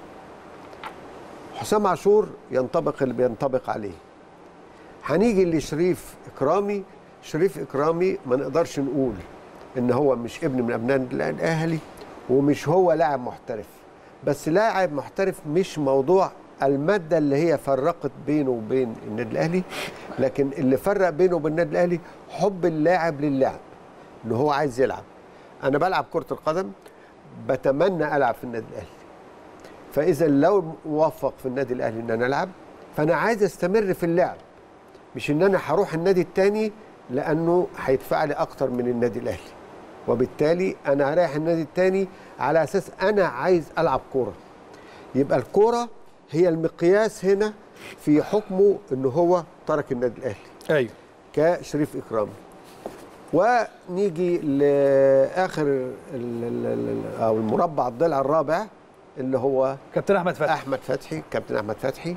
حسام عاشور ينطبق اللي بينطبق عليه هنيجي لشريف اكرامي شريف اكرامي ما نقدرش نقول ان هو مش ابن من ابناء الاهلي ومش هو لاعب محترف بس لاعب محترف مش موضوع الماده اللي هي فرقت بينه وبين النادي الاهلي لكن اللي فرق بينه وبين النادي الاهلي حب اللاعب للعب ان هو عايز يلعب انا بلعب كره القدم بتمنى العب في النادي الاهلي فاذا لو موفق في النادي الاهلي ان انا العب فانا عايز استمر في اللعب مش ان انا هروح النادي التاني لانه هيدفع لي اكتر من النادي الاهلي وبالتالي انا رايح النادي التاني على اساس انا عايز العب كوره يبقى الكوره هي المقياس هنا في حكمه ان هو ترك النادي الاهلي ايوه كشريف اكرامي ونيجي لاخر ال- ال- ال- او المربع الضلع الرابع اللي هو كابتن احمد فتحي احمد فتحي كابتن احمد فتحي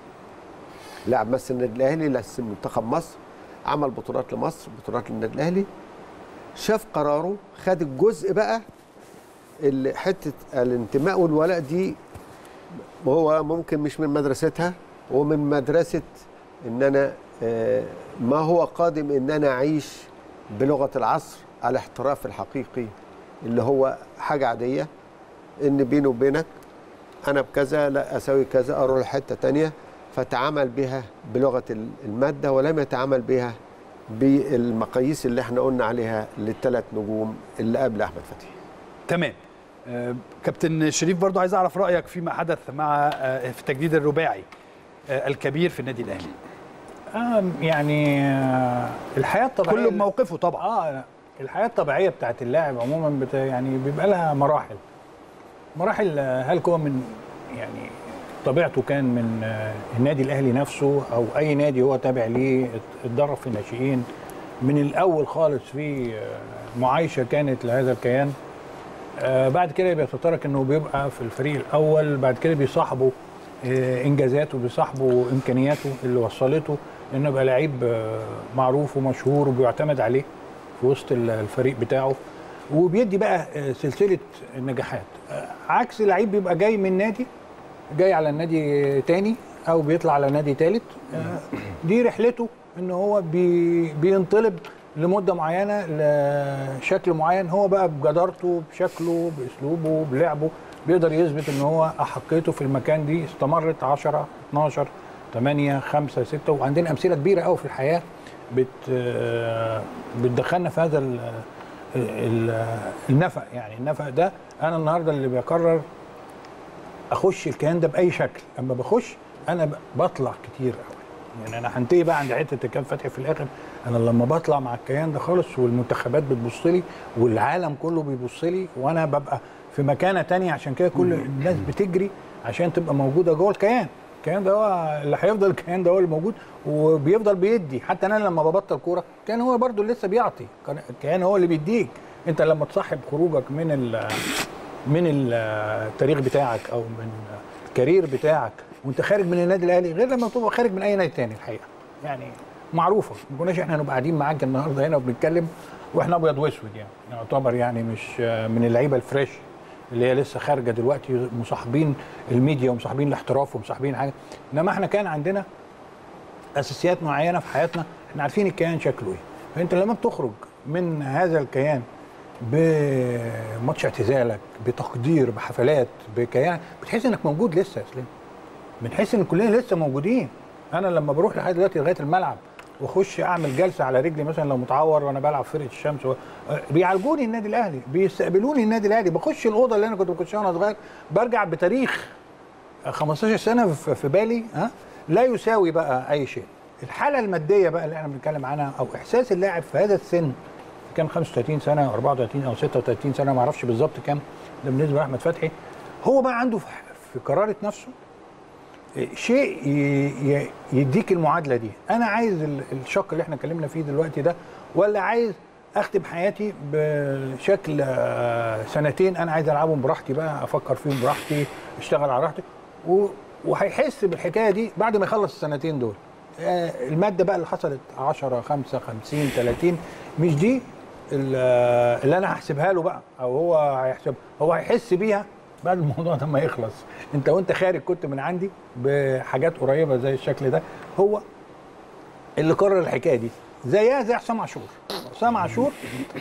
لاعب مثل النادي الاهلي لسه منتخب مصر عمل بطولات لمصر بطولات للنادي الاهلي شاف قراره خد الجزء بقى اللي حته الانتماء والولاء دي وهو ممكن مش من مدرستها ومن مدرسه ان انا آه، ما هو قادم ان انا اعيش بلغه العصر الاحتراف الحقيقي اللي هو حاجه عاديه ان بيني وبينك انا بكذا لا اسوي كذا اروح لحته تانية فتعامل بها بلغه الماده ولم يتعامل بها بالمقاييس اللي احنا قلنا عليها للثلاث نجوم اللي قبل احمد فتحي تمام آه، كابتن شريف برضو عايز اعرف رايك فيما حدث مع آه، في التجديد الرباعي آه، الكبير في النادي الاهلي آه يعني آه الحياه الطبيعيه كل موقفه طبعا اه الحياه الطبيعيه بتاعت اللاعب عموما بت يعني بيبقى لها مراحل مراحل آه، هل هو من يعني طبيعته كان من آه، النادي الاهلي نفسه او اي نادي هو تابع ليه ات- اتدرب في الناشئين من الاول خالص في آه، معايشه كانت لهذا الكيان آه، بعد كده بيتطرق انه بيبقى في الفريق الاول بعد كده بيصاحبه آه، انجازاته بيصاحبه امكانياته اللي وصلته انه يبقى لعيب آه، معروف ومشهور وبيعتمد عليه في وسط ال- الفريق بتاعه وبيدي بقى آه، سلسله نجاحات آه، عكس لعيب بيبقى جاي من نادي جاي على نادي تاني او بيطلع على نادي تالت آه، دي رحلته ان هو بي بينطلب لمده معينه لشكل معين هو بقى بجدارته بشكله باسلوبه بلعبه بيقدر يثبت ان هو احقيته في المكان دي استمرت 10 12 8 5 6 وعندنا امثله كبيره قوي في الحياه بت آه، بتدخلنا في هذا ال- ال- النفق يعني النفق ده انا النهارده اللي بقرر اخش الكيان ده باي شكل اما بخش انا ب- بطلع كتير قوي يعني انا هنتهي بقى عند حته الكيان فتحي في الاخر انا لما بطلع مع الكيان ده خالص والمنتخبات بتبص لي والعالم كله بيبص لي وانا ببقى في مكانه تانية عشان كده كل الناس بتجري عشان تبقى موجوده جوه الكيان الكيان ده هو اللي هيفضل الكيان ده هو اللي موجود وبيفضل بيدي حتى انا لما ببطل كوره كان هو برضو لسه بيعطي كان الكيان هو اللي بيديك انت لما تصاحب خروجك من ال من التاريخ بتاعك او من الكارير بتاعك وانت خارج من النادي الاهلي غير لما تبقى خارج من اي نادي تاني الحقيقه يعني معروفه ما كناش احنا نبقى قاعدين معاك النهارده هنا وبنتكلم واحنا ابيض واسود يعني يعتبر يعني مش من اللعيبه الفريش اللي هي لسه خارجه دلوقتي مصاحبين الميديا ومصاحبين الاحتراف ومصاحبين حاجه انما احنا كان عندنا اساسيات معينه في حياتنا احنا عارفين الكيان شكله ايه فانت لما بتخرج من هذا الكيان بماتش اعتزالك بتقدير بحفلات بكيان بتحس انك موجود لسه يا اسلام بنحس ان كلنا لسه موجودين انا لما بروح لحد دلوقتي لغايه الملعب واخش اعمل جلسه على رجلي مثلا لو متعور وانا بلعب فرقه الشمس و... بيعالجوني النادي الاهلي بيستقبلوني النادي الاهلي بخش الاوضه اللي انا كنت بخشها وانا صغير برجع بتاريخ 15 سنه في في بالي ها لا يساوي بقى اي شيء الحاله الماديه بقى اللي احنا بنتكلم عنها او احساس اللاعب في هذا السن كان 35 سنه او 34 او 36 سنه ما اعرفش بالظبط كام ده بالنسبه لاحمد فتحي هو بقى عنده في في قراره نفسه شيء ي- ي- يديك المعادله دي انا عايز ال- الشق اللي احنا اتكلمنا فيه دلوقتي ده ولا عايز اختم حياتي بشكل آه، سنتين انا عايز العبهم براحتي بقى افكر فيهم براحتي اشتغل على راحتي و- وهيحس بالحكايه دي بعد ما يخلص السنتين دول آه، الماده بقى اللي حصلت 10 5 50 30 مش دي ال- آه، اللي انا هحسبها له بقى او هو هيحسب هو هيحس بيها بعد الموضوع ده ما يخلص انت وانت خارج كنت من عندي بحاجات قريبه زي الشكل ده هو اللي قرر الحكايه دي زيها زي حسام عاشور حسام عاشور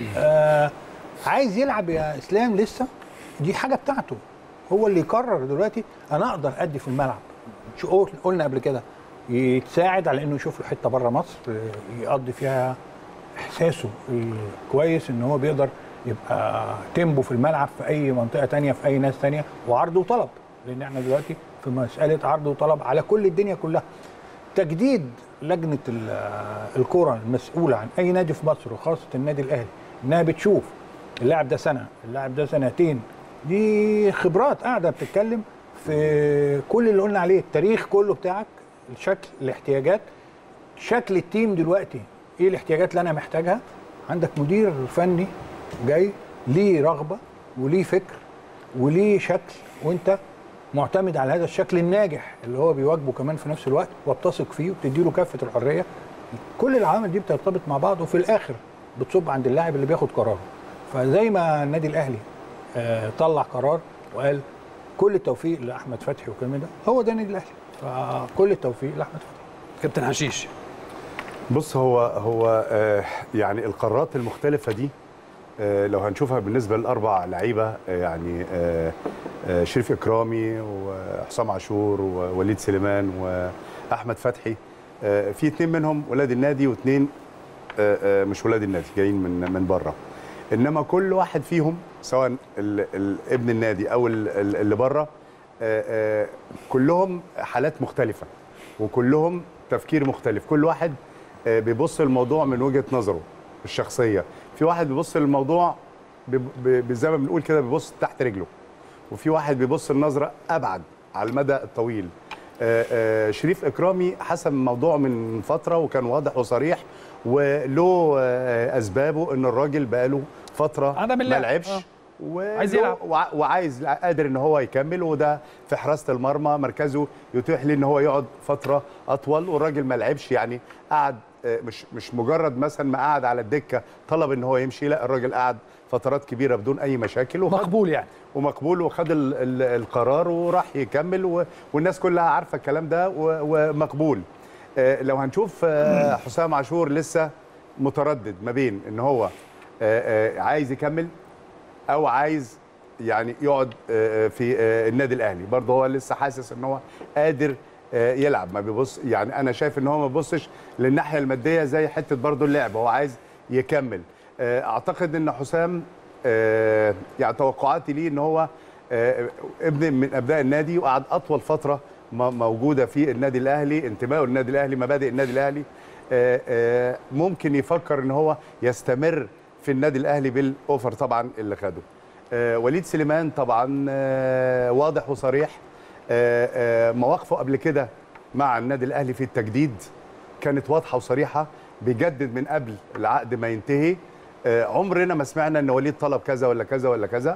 آه عايز يلعب يا اسلام لسه دي حاجه بتاعته هو اللي يقرر دلوقتي انا اقدر ادي في الملعب شو قل- قلنا قبل كده يتساعد على انه يشوف له حته بره مصر آه، يقضي فيها احساسه الكويس ان هو بيقدر يبقى تيمبو في الملعب في اي منطقه تانية في اي ناس تانية وعرض وطلب لان احنا دلوقتي في مساله عرض وطلب على كل الدنيا كلها تجديد لجنه ال- الكره المسؤوله عن اي نادي في مصر وخاصه النادي الاهلي انها بتشوف اللاعب ده سنه اللاعب ده سنتين دي خبرات قاعده بتتكلم في كل اللي قلنا عليه التاريخ كله بتاعك الشكل الاحتياجات شكل التيم دلوقتي ايه الاحتياجات اللي انا محتاجها عندك مدير فني جاي ليه رغبه وليه فكر وليه شكل وانت معتمد على هذا الشكل الناجح اللي هو بيواجبه كمان في نفس الوقت وبتثق فيه وبتدي له كافه الحريه كل العوامل دي بترتبط مع بعض وفي الاخر بتصب عند اللاعب اللي بياخد قراره فزي ما النادي الاهلي آه، طلع قرار وقال كل التوفيق لاحمد فتحي والكلام ده هو ده النادي الاهلي فكل التوفيق لاحمد فتحي كابتن حشيش بص هو هو آه يعني القرارات المختلفة دي آه لو هنشوفها بالنسبة للأربع لعيبة آه يعني آه آه شريف إكرامي وحسام عاشور ووليد سليمان وأحمد فتحي آه في اتنين منهم ولاد النادي واتنين آه آه مش ولاد النادي جايين من من بره انما كل واحد فيهم سواء ال ال ابن النادي او ال- ال- اللي بره آه، آه، كلهم حالات مختلفه وكلهم تفكير مختلف كل واحد آه، بيبص الموضوع من وجهه نظره الشخصيه في واحد بيبص للموضوع ب- ب- زي ما بنقول كده بيبص تحت رجله وفي واحد بيبص النظره ابعد على المدى الطويل آه، آه، شريف اكرامي حسم الموضوع من فتره وكان واضح وصريح وله آه، اسبابه ان الراجل بقاله فتره عدم ما اللعب. لعبش آه. وله- عايز يلعب. وع- وعايز قادر ان هو يكمل وده في حراسه المرمى مركزه يتيح ليه ان هو يقعد فتره اطول والراجل ما لعبش يعني قعد آه، مش مش مجرد مثلا ما قعد على الدكه طلب ان هو يمشي لا الراجل قعد فترات كبيره بدون اي مشاكل وخد مقبول يعني ومقبول وخد ال ال القرار وراح يكمل و والناس كلها عارفه الكلام ده و- ومقبول آه، لو هنشوف آه، حسام عاشور لسه متردد ما بين ان هو آه، آه، عايز يكمل او عايز يعني يقعد آه، في آه، النادي الاهلي برضه هو لسه حاسس ان هو قادر آه، يلعب ما بيبص يعني انا شايف ان هو ما بيبصش للناحيه الماديه زي حته برضه اللعب هو عايز يكمل آه، اعتقد ان حسام آه، يعني توقعاتي ليه ان هو آه، ابن من ابناء النادي وقعد اطول فتره م- موجوده في النادي الاهلي انتمائه للنادي الاهلي مبادئ النادي الاهلي آه، آه، ممكن يفكر ان هو يستمر في النادي الاهلي بالاوفر طبعا اللي خده آه، وليد سليمان طبعا آه، واضح وصريح آه، آه، مواقفه قبل كده مع النادي الاهلي في التجديد كانت واضحه وصريحه بيجدد من قبل العقد ما ينتهي آه، عمرنا ما سمعنا ان وليد طلب كذا ولا كذا ولا كذا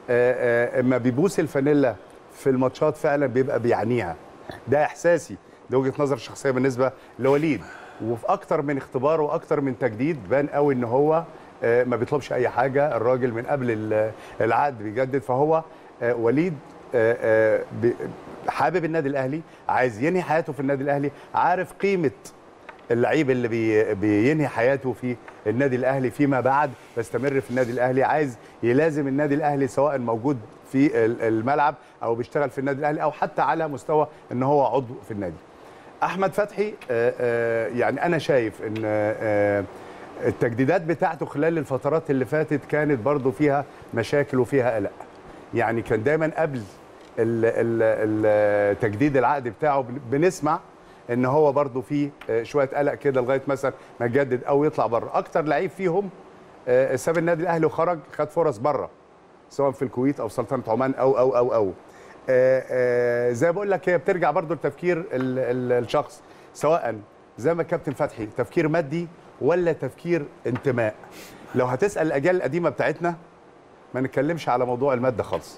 آه، آه، اما بيبوس الفانيلا في الماتشات فعلا بيبقى بيعنيها ده احساسي ده وجهه نظر شخصيه بالنسبه لوليد وفي اكتر من اختبار واكتر من تجديد بان قوي ان هو آه، ما بيطلبش اي حاجه الراجل من قبل ال- العقد بيجدد فهو آه، وليد آه، آه، بي- حابب النادي الاهلي عايز ينهي حياته في النادي الاهلي عارف قيمه اللعيب اللي بي بينهي حياته في النادي الاهلي فيما بعد بيستمر في النادي الاهلي عايز يلازم النادي الاهلي سواء موجود في ال- الملعب او بيشتغل في النادي الاهلي او حتى على مستوى ان هو عضو في النادي احمد فتحي آه، آه، يعني انا شايف ان آه، التجديدات بتاعته خلال الفترات اللي فاتت كانت برضو فيها مشاكل وفيها قلق يعني كان دايما قبل ال- ال- ال- تجديد العقد بتاعه بن- بنسمع ان هو برضو فيه آه، شويه قلق كده لغايه مثلا ما يجدد او يطلع بره اكتر لعيب فيهم آه، ساب النادي الاهلي وخرج خد فرص بره سواء في الكويت او سلطنه عمان او او او او آه، آه، زي ما بقول لك هي بترجع برضو لتفكير ال- ال- الشخص سواء زي ما كابتن فتحي تفكير مادي ولا تفكير انتماء لو هتسال الاجيال القديمه بتاعتنا ما نتكلمش على موضوع الماده خالص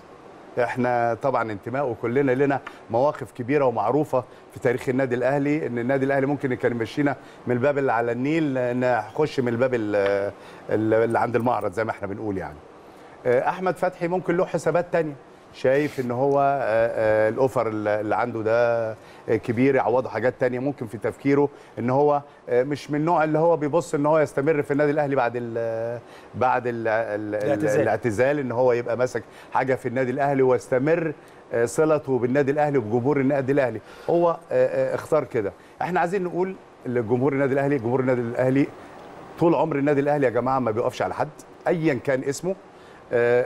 احنا طبعا انتماء وكلنا لنا مواقف كبيره ومعروفه في تاريخ النادي الاهلي ان النادي الاهلي ممكن كان يمشينا من الباب اللي على النيل نخش من الباب ال- اللي عند المعرض زي ما احنا بنقول يعني آه، احمد فتحي ممكن له حسابات تانية شايف ان هو آه، آه، الاوفر اللي عنده ده آه، كبير يعوضه حاجات تانية ممكن في تفكيره ان هو آه، مش من النوع اللي هو بيبص ان هو يستمر في النادي الاهلي بعد ال بعد ال ال الاعتزال. الاعتزال ان هو يبقى ماسك حاجه في النادي الاهلي ويستمر آه، صلته بالنادي الاهلي وبجمهور النادي الاهلي هو آه، آه، اختار كده احنا عايزين نقول لجمهور النادي الاهلي جمهور النادي الاهلي طول عمر النادي الاهلي يا جماعه ما بيقفش على حد ايا كان اسمه آه،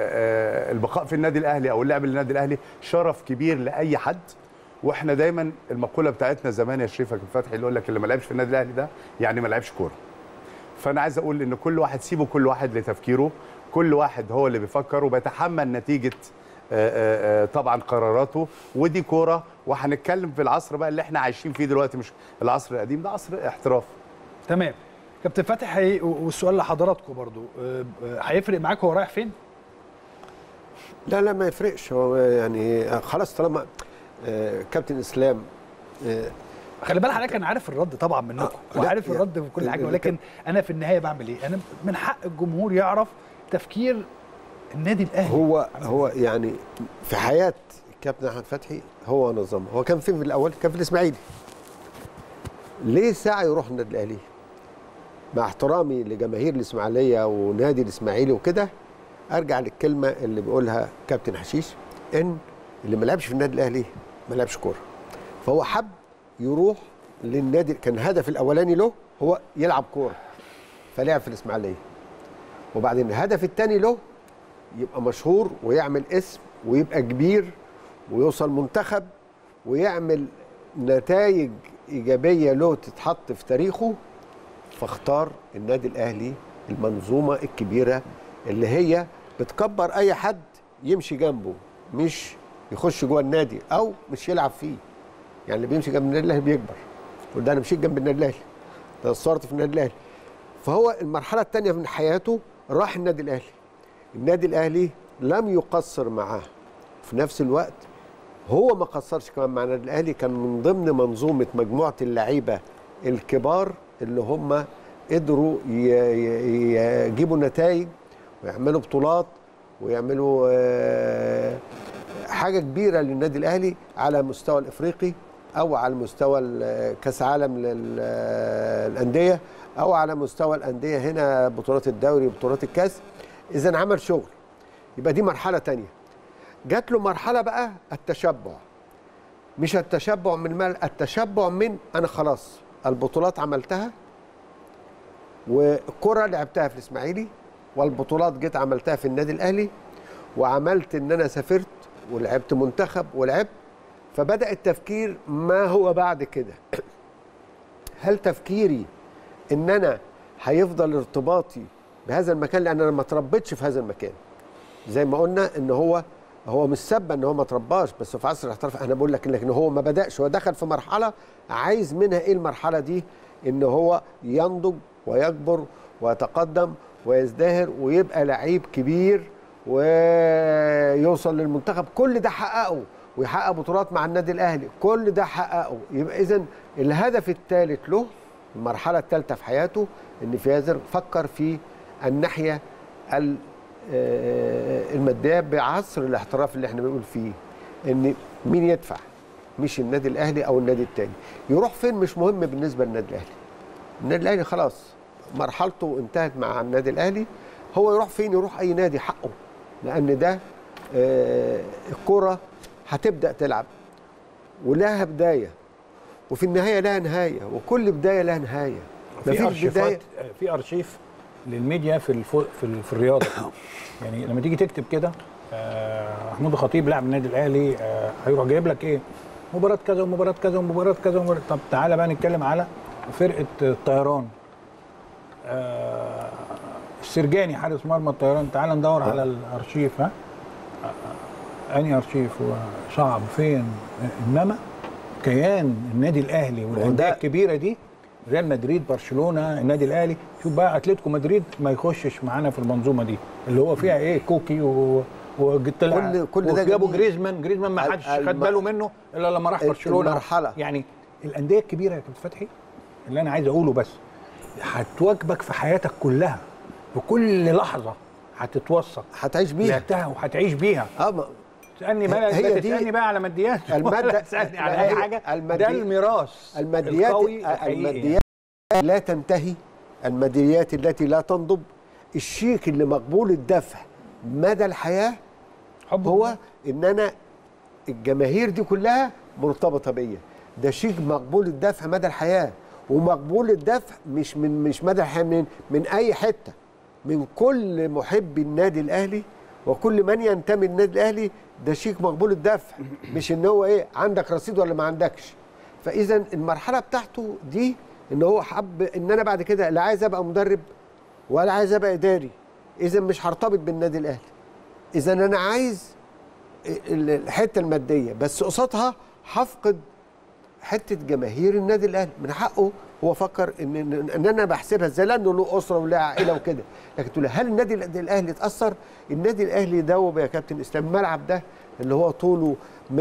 آه، آه، البقاء في النادي الاهلي او اللعب للنادي الاهلي شرف كبير لاي حد واحنا دايما المقوله بتاعتنا زمان يا شريف كان فتحي اللي يقول لك اللي ما لعبش في النادي الاهلي ده يعني ما لعبش كوره فانا عايز اقول ان كل واحد سيبه كل واحد لتفكيره كل واحد هو اللي بيفكر وبيتحمل نتيجه آه، آه، آه، طبعا قراراته ودي كوره وهنتكلم في العصر بقى اللي احنا عايشين فيه دلوقتي مش العصر القديم ده عصر احتراف تمام كابتن فاتح هي... والسؤال لحضراتكم برضو آه، آه، هيفرق معاك هو رايح فين؟ لا لا ما يفرقش هو يعني خلاص طالما آه، كابتن اسلام آه، خلي بالك حضرتك انا عارف الرد طبعا منكم آه، لا، وعارف يعني الرد في كل حاجه ال- ولكن انا في النهايه بعمل ايه؟ انا من حق الجمهور يعرف تفكير النادي الاهلي هو هو يعني في حياه الكابتن احمد فتحي هو نظمها هو كان فين في الاول كان في الاسماعيلي ليه ساعه يروح النادي الاهلي مع احترامي لجماهير الاسماعيليه ونادي الاسماعيلي وكده ارجع للكلمه اللي بيقولها كابتن حشيش ان اللي ما لعبش في النادي الاهلي ما لعبش كوره فهو حب يروح للنادي كان الهدف الاولاني له هو يلعب كوره فلعب في الاسماعيليه وبعدين الهدف الثاني له يبقى مشهور ويعمل اسم ويبقى كبير ويوصل منتخب ويعمل نتائج ايجابيه له تتحط في تاريخه فاختار النادي الاهلي المنظومه الكبيره اللي هي بتكبر اي حد يمشي جنبه مش يخش جوه النادي او مش يلعب فيه يعني اللي بيمشي جنب النادي الاهلي بيكبر وده انا مشيت جنب النادي الاهلي ده صورت في النادي الاهلي فهو المرحله الثانيه من حياته راح النادي الاهلي النادي الاهلي لم يقصر معاه في نفس الوقت هو ما قصرش كمان مع النادي الاهلي كان من ضمن منظومه مجموعه اللعيبه الكبار اللي هم قدروا ي- ي- يجيبوا نتائج ويعملوا بطولات ويعملوا آه، حاجه كبيره للنادي الاهلي على مستوى الافريقي او على مستوى ال- كاس عالم للانديه او على مستوى الانديه هنا بطولات الدوري وبطولات الكاس اذا عمل شغل يبقى دي مرحله تانية جات له مرحله بقى التشبع مش التشبع من مال التشبع من انا خلاص البطولات عملتها والكره لعبتها في الاسماعيلي والبطولات جيت عملتها في النادي الاهلي وعملت ان انا سافرت ولعبت منتخب ولعبت فبدا التفكير ما هو بعد كده هل تفكيري ان انا هيفضل ارتباطي بهذا المكان لان انا ما اتربيتش في هذا المكان زي ما قلنا ان هو هو مش سبه ان هو ما ترباش بس في عصر الاحتراف انا بقول لك لكن هو ما بداش هو دخل في مرحله عايز منها ايه المرحله دي ان هو ينضج ويكبر ويتقدم ويزدهر ويبقى لعيب كبير ويوصل للمنتخب كل ده حققه ويحقق بطولات مع النادي الاهلي كل ده حققه يبقى اذا الهدف الثالث له المرحله الثالثه في حياته ان فيازر فكر في الناحيه ال- آه، الماديه بعصر الاحتراف اللي احنا بنقول فيه ان مين يدفع مش النادي الاهلي او النادي الثاني يروح فين مش مهم بالنسبه للنادي الاهلي النادي الاهلي خلاص مرحلته انتهت مع النادي الاهلي هو يروح فين يروح اي نادي حقه لان ده آه، الكره هتبدا تلعب ولها بدايه وفي النهايه لها نهايه وكل بدايه لها نهايه في مفيش ارشيفات في ارشيف للميديا في الفو في, ال- في الرياضه يعني لما تيجي تكتب كده آه، محمود الخطيب لاعب النادي الاهلي آه، هيروح جايب لك ايه مباراه كذا ومباراه كذا ومباراه كذا ومباراة. طب تعالى بقى نتكلم على فرقه الطيران آه، السرجاني حارس مرمى الطيران تعالى ندور على الارشيف ها آه، انهي ارشيف هو صعب فين انما كيان النادي الاهلي والانديه ده- الكبيره دي ريال مدريد برشلونه النادي الاهلي شوف بقى اتلتيكو مدريد ما يخشش معانا في المنظومه دي اللي هو فيها ايه كوكي و وطلع كل- كل ده جابوا جميل. جريزمان جريزمان ما ال- حدش الم- خد باله منه الا لما راح ال- برشلونه المرحلة. يعني الانديه الكبيره يا كابتن فتحي اللي انا عايز اقوله بس هتواجبك في حياتك كلها في كل لحظه هتتوثق هتعيش بيها لعبتها وهتعيش بيها اه ما- تسالني بقى هي لا دي تسالني بقى على ماديات المادة- ولا تسالني على لا، اي هي حاجه المادي- ده الميراث الماديات القوي الحقيقي. الماديات لا تنتهي الماديات التي لا تنضب الشيك اللي مقبول الدفع مدى الحياه حب هو ان انا الجماهير دي كلها مرتبطه بيا ده شيك مقبول الدفع مدى الحياه ومقبول الدفع مش من مش مدى الحياه من من اي حته من كل محبي النادي الاهلي وكل من ينتمي للنادي الاهلي ده شيك مقبول الدفع مش ان هو ايه عندك رصيد ولا ما عندكش فاذا المرحله بتاعته دي ان هو حب ان انا بعد كده لا عايز ابقى مدرب ولا عايز ابقى اداري اذا مش هرتبط بالنادي الاهلي اذا انا عايز ال- الحته الماديه بس قصادها هفقد حته جماهير النادي الاهلي من حقه هو فكر ان ان إن انا بحسبها ازاي لانه له اسره وله عائله وكده لكن تقول هل النادي الاهلي اتاثر النادي الاهلي دوب يا كابتن اسلام الملعب ده اللي هو طوله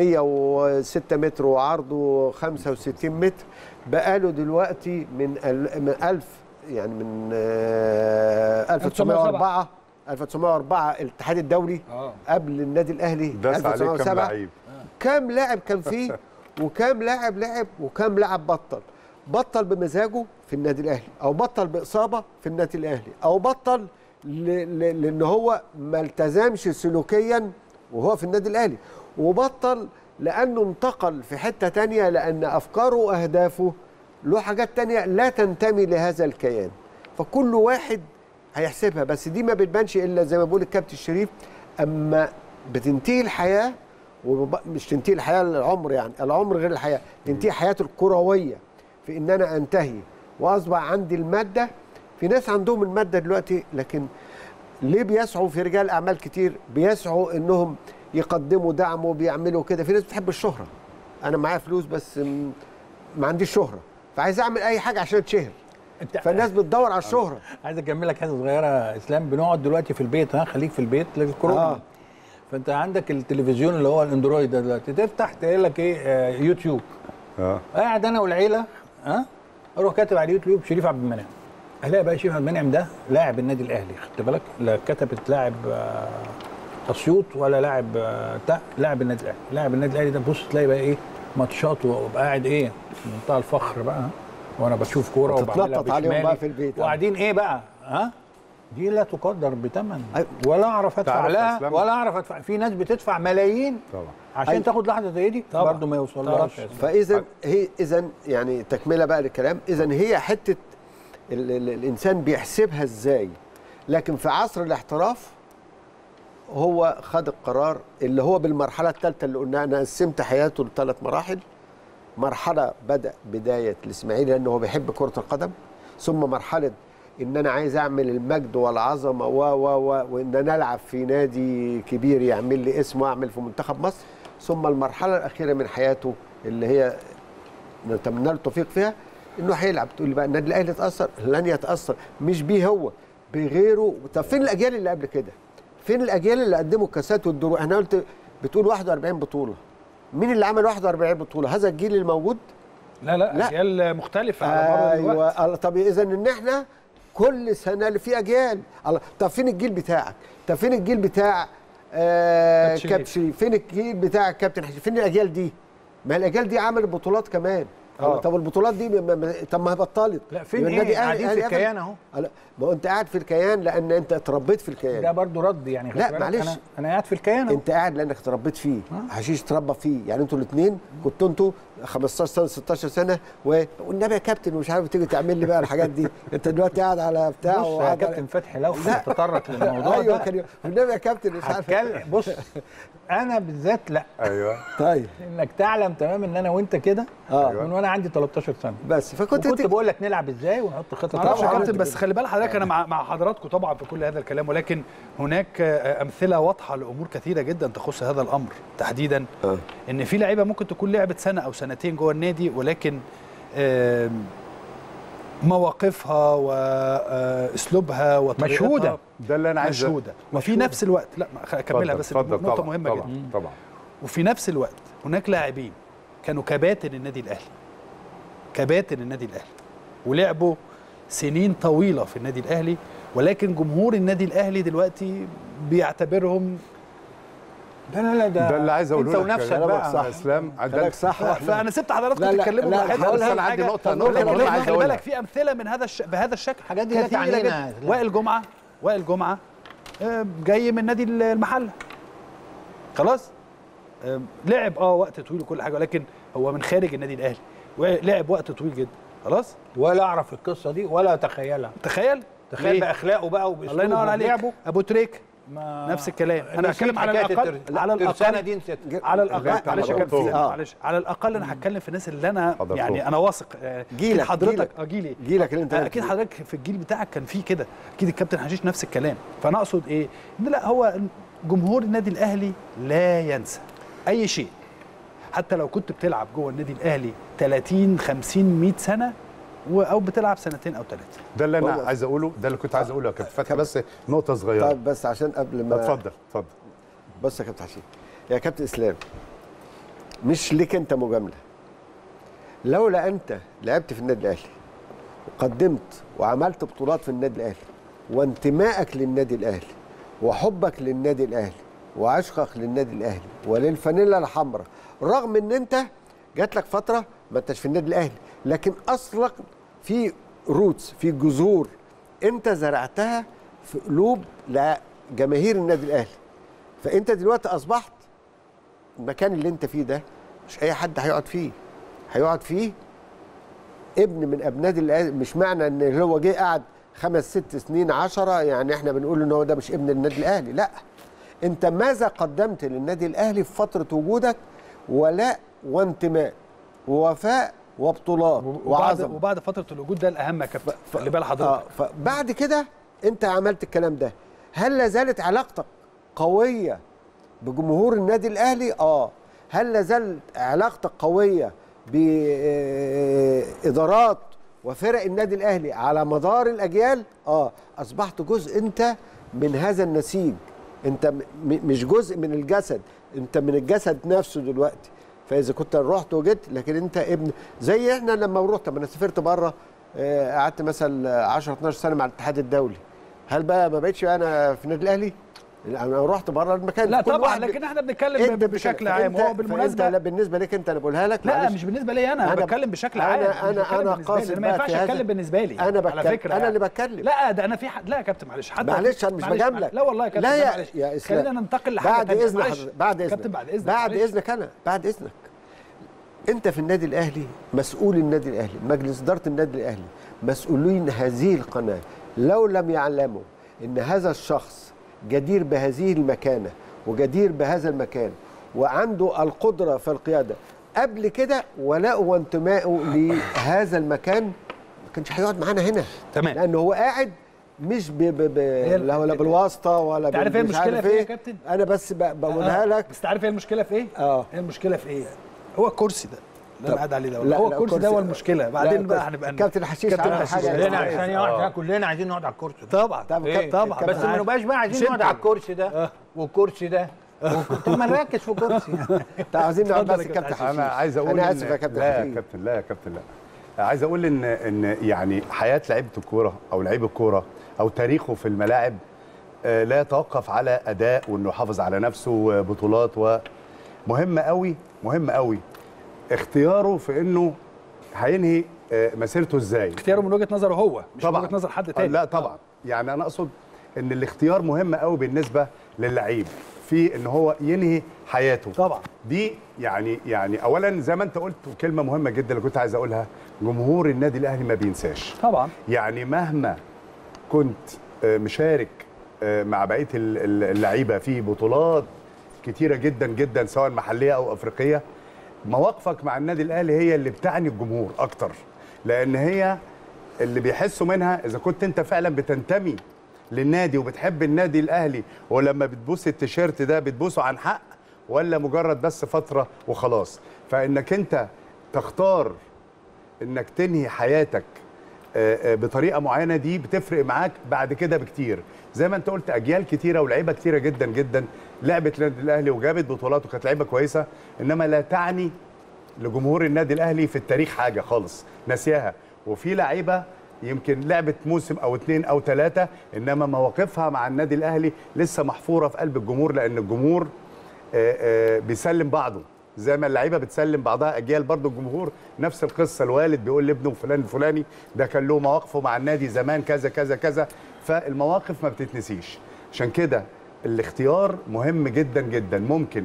106 متر وعرضه 65 متر بقاله دلوقتي من ال- من 1000 يعني من آه، 1904 1904 الاتحاد الدولي آه. قبل النادي الاهلي داس عليه كام 1907 لعيب كام لاعب كان فيه وكام لاعب لعب وكام لاعب بطل بطل بمزاجه في النادي الاهلي او بطل باصابه في النادي الاهلي او بطل ل- ل- لان هو ما التزمش سلوكيا وهو في النادي الاهلي وبطل لانه انتقل في حته تانية لان افكاره واهدافه له حاجات تانية لا تنتمي لهذا الكيان فكل واحد هيحسبها بس دي ما بتبانش الا زي ما بيقول الكابتن الشريف اما بتنتهي الحياه ومش تنتهي الحياه العمر يعني العمر غير الحياه تنتهي حياته الكرويه في ان انا انتهي واصبح عندي الماده في ناس عندهم الماده دلوقتي لكن ليه بيسعوا في رجال اعمال كتير بيسعوا انهم يقدموا دعم وبيعملوا كده في ناس بتحب الشهره انا معايا فلوس بس م- ما عنديش شهره فعايز اعمل اي حاجه عشان اتشهر انت فالناس بتدور على الشهره عايز اكمل لك حته صغيره يا اسلام بنقعد دلوقتي في البيت ها خليك في البيت للكورونا آه. آه. فانت عندك التلفزيون اللي هو الاندرويد ده دلوقتي تفتح تلاقي لك ايه آه يوتيوب اه قاعد انا والعيله ها اروح كاتب على اليوتيوب شريف عبد المنعم الاقي بقى شريف عبد المنعم ده لاعب النادي الاهلي خدت بالك لا كتبت لاعب آه، اسيوط ولا لاعب آه، بتاع لاعب النادي الاهلي لاعب النادي الاهلي ده بص تلاقي بقى ايه ماتشات وابقى قاعد ايه في منتهى الفخر بقى وانا بشوف كوره وتتنطط وبعملها عليهم بشمالي بقى في البيت. وقاعدين ايه بقى ها دي لا تقدر بثمن أي- ولا اعرف ادفع تعرف لها أسلام؟ ولا اعرف ادفع في ناس بتدفع ملايين طبعا عشان أي- تاخد لحظه زي دي طبعا. برضه ما يوصلهاش فاذا هي اذا يعني تكمله بقى للكلام اذا هي حته ال ال الانسان بيحسبها ازاي لكن في عصر الاحتراف هو خد القرار اللي هو بالمرحله الثالثه اللي قلنا انا قسمت حياته لثلاث مراحل مرحله بدا بدايه الاسماعيلي لانه هو بيحب كره القدم ثم مرحله ان انا عايز اعمل المجد والعظمه و و و وان انا العب في نادي كبير يعمل لي اسم واعمل في منتخب مصر ثم المرحله الاخيره من حياته اللي هي نتمنى له التوفيق فيها انه هيلعب تقول لي بقى النادي الاهلي اتاثر لن يتاثر مش بيه هو بغيره طب فين الاجيال اللي قبل كده فين الاجيال اللي قدموا الكاسات والدروع احنا قلت بتقول 41 بطوله مين اللي عمل 41 بطوله هذا الجيل الموجود لا لا, لا. اجيال مختلفه على مر الوقت ايوه طب اذا ان احنا كل سنه اللي في اجيال الله طب فين الجيل بتاعك طب فين الجيل بتاع آه كابتن شريف. كابتن شريف فين الجيل بتاع الكابتن حشيش فين الاجيال دي ما الاجيال دي عملت بطولات كمان آه. طب البطولات دي ما- ما- طب ما هي بطلت لا فين يبقى ايه النادي قاعدين أهلي- في أهلي- الكيان اهو لا، ما هو انت قاعد في الكيان لان انت اتربيت في الكيان ده برضه رد يعني خد لا، بالك معلش. انا انا قاعد في الكيان أهو. انت قاعد لانك اتربيت فيه حشيش اتربى فيه يعني انتوا الاثنين كنتوا انتوا 15 سنه 16 سنه و- والنبي يا كابتن ومش عارف تيجي تعمل لي بقى الحاجات دي انت دلوقتي قاعد على بتاع بص يا وقاعد على- كابتن فتحي لو لا. تطرق للموضوع ايوه ده كان يقول، والنبي يا كابتن مش عارف هتكلم بص انا بالذات لا ايوه طيب انك تعلم تمام ان انا وانت كده اه من وانا عندي 13 سنه بس فكنت وكنت انت بقول لك نلعب ازاي ونحط خطط معرفش يا طبعاً. كابتن بس خلي بال حضرتك انا مع مع حضراتكم طبعا في كل هذا الكلام ولكن هناك آه، امثله واضحه لامور كثيره جدا تخص هذا الامر تحديدا آه. ان في لعيبه ممكن تكون لعبت سنه او سنتين جوه النادي ولكن آم، مواقفها واسلوبها وطريقتها مشهودة. ده اللي انا عايز مشهوده وفي نفس الوقت لا ما- خ- اكملها اتفضل، بس اتفضل، نقطه طبعاً، مهمه طبعا جدا طبعا وفي نفس الوقت هناك لاعبين كانوا كباتن النادي الاهلي كباتن النادي الاهلي ولعبوا سنين طويله في النادي الاهلي ولكن جمهور النادي الاهلي دلوقتي بيعتبرهم لا لا لا ده ده اللي عايز اقوله انت لك ونفسك كلامك بقى صح اسلام كلامك صح واحنا فانا سبت حضراتكم لا، لا، تتكلموا لا، براحتكم هقول بس لك أنا عندي حاجة- نقطة، ولكن نقطة مهمة خلي عايز بالك أقولها. في امثله من هذا الش... بهذا الشكل الحاجات دي لا كثيرة تعنينا. جداً. لا. وائل جمعه وائل جمعه آه، جاي من نادي المحله خلاص آه، لعب اه وقت طويل وكل حاجه ولكن هو من خارج النادي الاهلي ولعب وقت طويل جدا خلاص ولا اعرف القصه دي ولا اتخيلها تخيل تخيل ليه؟ باخلاقه بقى وباسلوبه الله ينور عليك وبلعبه. ابو تريك ما نفس الكلام انا نسيت هتكلم على حكاية الاقل التر- على الترسانة الاقل دي نسيت على اللي الاقل انت معلش يا كابتن حضرتهم. آه. معلش على الاقل انا هتكلم في الناس اللي انا حضرتهم. يعني انا واثق آه، جيلك- أكيد حضرتك جيلك. اه جيلي جيلك اللي انت آه، اكيد حضرتك في الجيل بتاعك كان فيه كده اكيد الكابتن حشيش نفس الكلام فانا اقصد ايه ان لا هو جمهور النادي الاهلي لا ينسى اي شيء حتى لو كنت بتلعب جوه النادي الاهلي 30 50 100 سنه و- او بتلعب سنتين او ثلاثه ده اللي انا والله. عايز اقوله ده اللي كنت عايز اقوله يا كابتن فتحي بس نقطه صغيره طب بس عشان قبل ما اتفضل اتفضل بص يا كابتن حشيش يا كابتن اسلام مش ليك انت مجامله لولا انت لعبت في النادي الاهلي وقدمت وعملت بطولات في النادي الاهلي وانتمائك للنادي الاهلي وحبك للنادي الاهلي وعشقك للنادي الاهلي وللفانيلا الحمراء رغم ان انت جات لك فتره ما انتش في النادي الاهلي لكن اصلك في روتس في جذور انت زرعتها في قلوب جماهير النادي الاهلي فانت دلوقتي اصبحت المكان اللي انت فيه ده مش اي حد هيقعد فيه هيقعد فيه ابن من ابناء الأهلي مش معنى ان هو جه قعد خمس ست سنين عشرة يعني احنا بنقول ان هو ده مش ابن النادي الاهلي لا انت ماذا قدمت للنادي الاهلي في فتره وجودك ولاء وانتماء ووفاء وبطولات وبعد وعظمه وبعد فتره الوجود ده الاهم يا كابتن ف- خلي بال اه حضرتك فبعد كده انت عملت الكلام ده هل لا زالت علاقتك قويه بجمهور النادي الاهلي اه هل لا زالت علاقتك قويه بادارات وفرق النادي الاهلي على مدار الاجيال اه اصبحت جزء انت من هذا النسيج انت م- م- مش جزء من الجسد انت من الجسد نفسه دلوقتي فاذا كنت رحت وجيت لكن انت ابن زي احنا لما رحت لما انا سافرت بره آه، قعدت مثلا 10 12 سنه مع الاتحاد الدولي هل بقى ما بقتش انا في النادي الاهلي انا رحت بره المكان لا كل طبعا واحد لكن احنا بنتكلم أنت ب- بشكل بت- عام فأنت- هو بالمناسبه فأنت لا بالنسبه لك انت انا بقولها لك لا معلش. مش بالنسبه لي انا انا أنا- بتكلم بشكل أنا- عام مش أنا- بتكلم أنا بالنسبة لي. قاصد أنا ما بقى ينفعش في هذا- اتكلم بالنسبه لي أنا على بتكلم- فكره أنا يعني. اللي بتكلم. لا ده انا في حد لا يا كابتن معلش حتى معلش انا مش معلش- بجاملك لا والله يا كابتن لا لا يا معلش. يا اسلام خلينا ننتقل لحاجه بعد تانية. اذن معلش. حضرتك بعد اذنك كابتن بعد اذنك بعد معلش. اذنك انا بعد اذنك انت في النادي الاهلي مسؤول النادي الاهلي مجلس اداره النادي الاهلي مسؤولين هذه القناه لو لم يعلموا ان هذا الشخص جدير بهذه المكانه وجدير بهذا المكان وعنده القدره في القياده قبل كده ولاءه وانتمائه لهذا المكان ما كانش هيقعد معانا هنا تمام. لان هو قاعد مش ب ب ب لا ولا بالواسطه ولا أنت عارف بال- إيه مش المشكلة عارف في إيه يا كابتن؟ انا بس ب- بقولها آه. لك بس تعرف ايه المشكله في ايه؟ اه ايه المشكله في ايه؟ هو الكرسي ده اللي انا قاعد عليه ده لا، هو لا، الكرسي ده هو المشكله بعدين لا، بقى هنبقى كابتن حشيش كابتن عمل حشيش. حاجة كلنا كلنا إيه؟ ثانيه واحده كلنا عايزين نقعد على الكرسي ده طبعا طب إيه؟ طبعا بس ما نبقاش بقى عايزين مش نقعد أنت. على الكرسي ده والكرسي ده طب ما نركز في كرسي طب عايزين نقعد اتفضل بس يا كابتن كابتن انا حشيش. عايز اقول انا إن- اسف يا كابتن لا يا حشيش. كابتن لا يا كابتن لا عايز اقول ان ان يعني حياه لعيبه الكوره او لعيب الكوره او تاريخه في الملاعب آه، لا يتوقف على اداء وانه يحافظ على نفسه وبطولات ومهم قوي مهم قوي اختياره في انه هينهي آه، مسيرته ازاي اختياره من وجهه نظره هو مش طبعا من وجهه نظر حد آه، تاني لا طبعا يعني انا اقصد ان الاختيار مهم قوي بالنسبه للعيب في ان هو ينهي حياته طبعا دي يعني يعني اولا زي ما انت قلت كلمه مهمه جدا اللي كنت عايز اقولها جمهور النادي الاهلي ما بينساش طبعا يعني مهما كنت آه، مشارك آه، مع بقيه ال- ال- اللعيبه في بطولات كتيره جدا جدا سواء محليه او افريقيه مواقفك مع النادي الاهلي هي اللي بتعني الجمهور اكتر لان هي اللي بيحسوا منها اذا كنت انت فعلا بتنتمي للنادي وبتحب النادي الاهلي ولما بتبوس التيشيرت ده بتبوسه عن حق ولا مجرد بس فتره وخلاص فانك انت تختار انك تنهي حياتك آه، آه، بطريقه معينه دي بتفرق معاك بعد كده بكتير زي ما انت قلت اجيال كتيره ولاعيبه كتيره جدا جدا لعبت النادي الاهلي وجابت بطولات وكانت لعيبه كويسه انما لا تعني لجمهور النادي الاهلي في التاريخ حاجه خالص ناسياها وفي لعيبه يمكن لعبت موسم او اتنين او ثلاثه انما مواقفها مع النادي الاهلي لسه محفوره في قلب الجمهور لان الجمهور آه، آه، بيسلم بعضه زي ما اللعيبه بتسلم بعضها اجيال برضو الجمهور نفس القصه الوالد بيقول لابنه فلان الفلاني ده كان له مواقفه مع النادي زمان كذا كذا كذا فالمواقف ما بتتنسيش عشان كده الاختيار مهم جدا جدا ممكن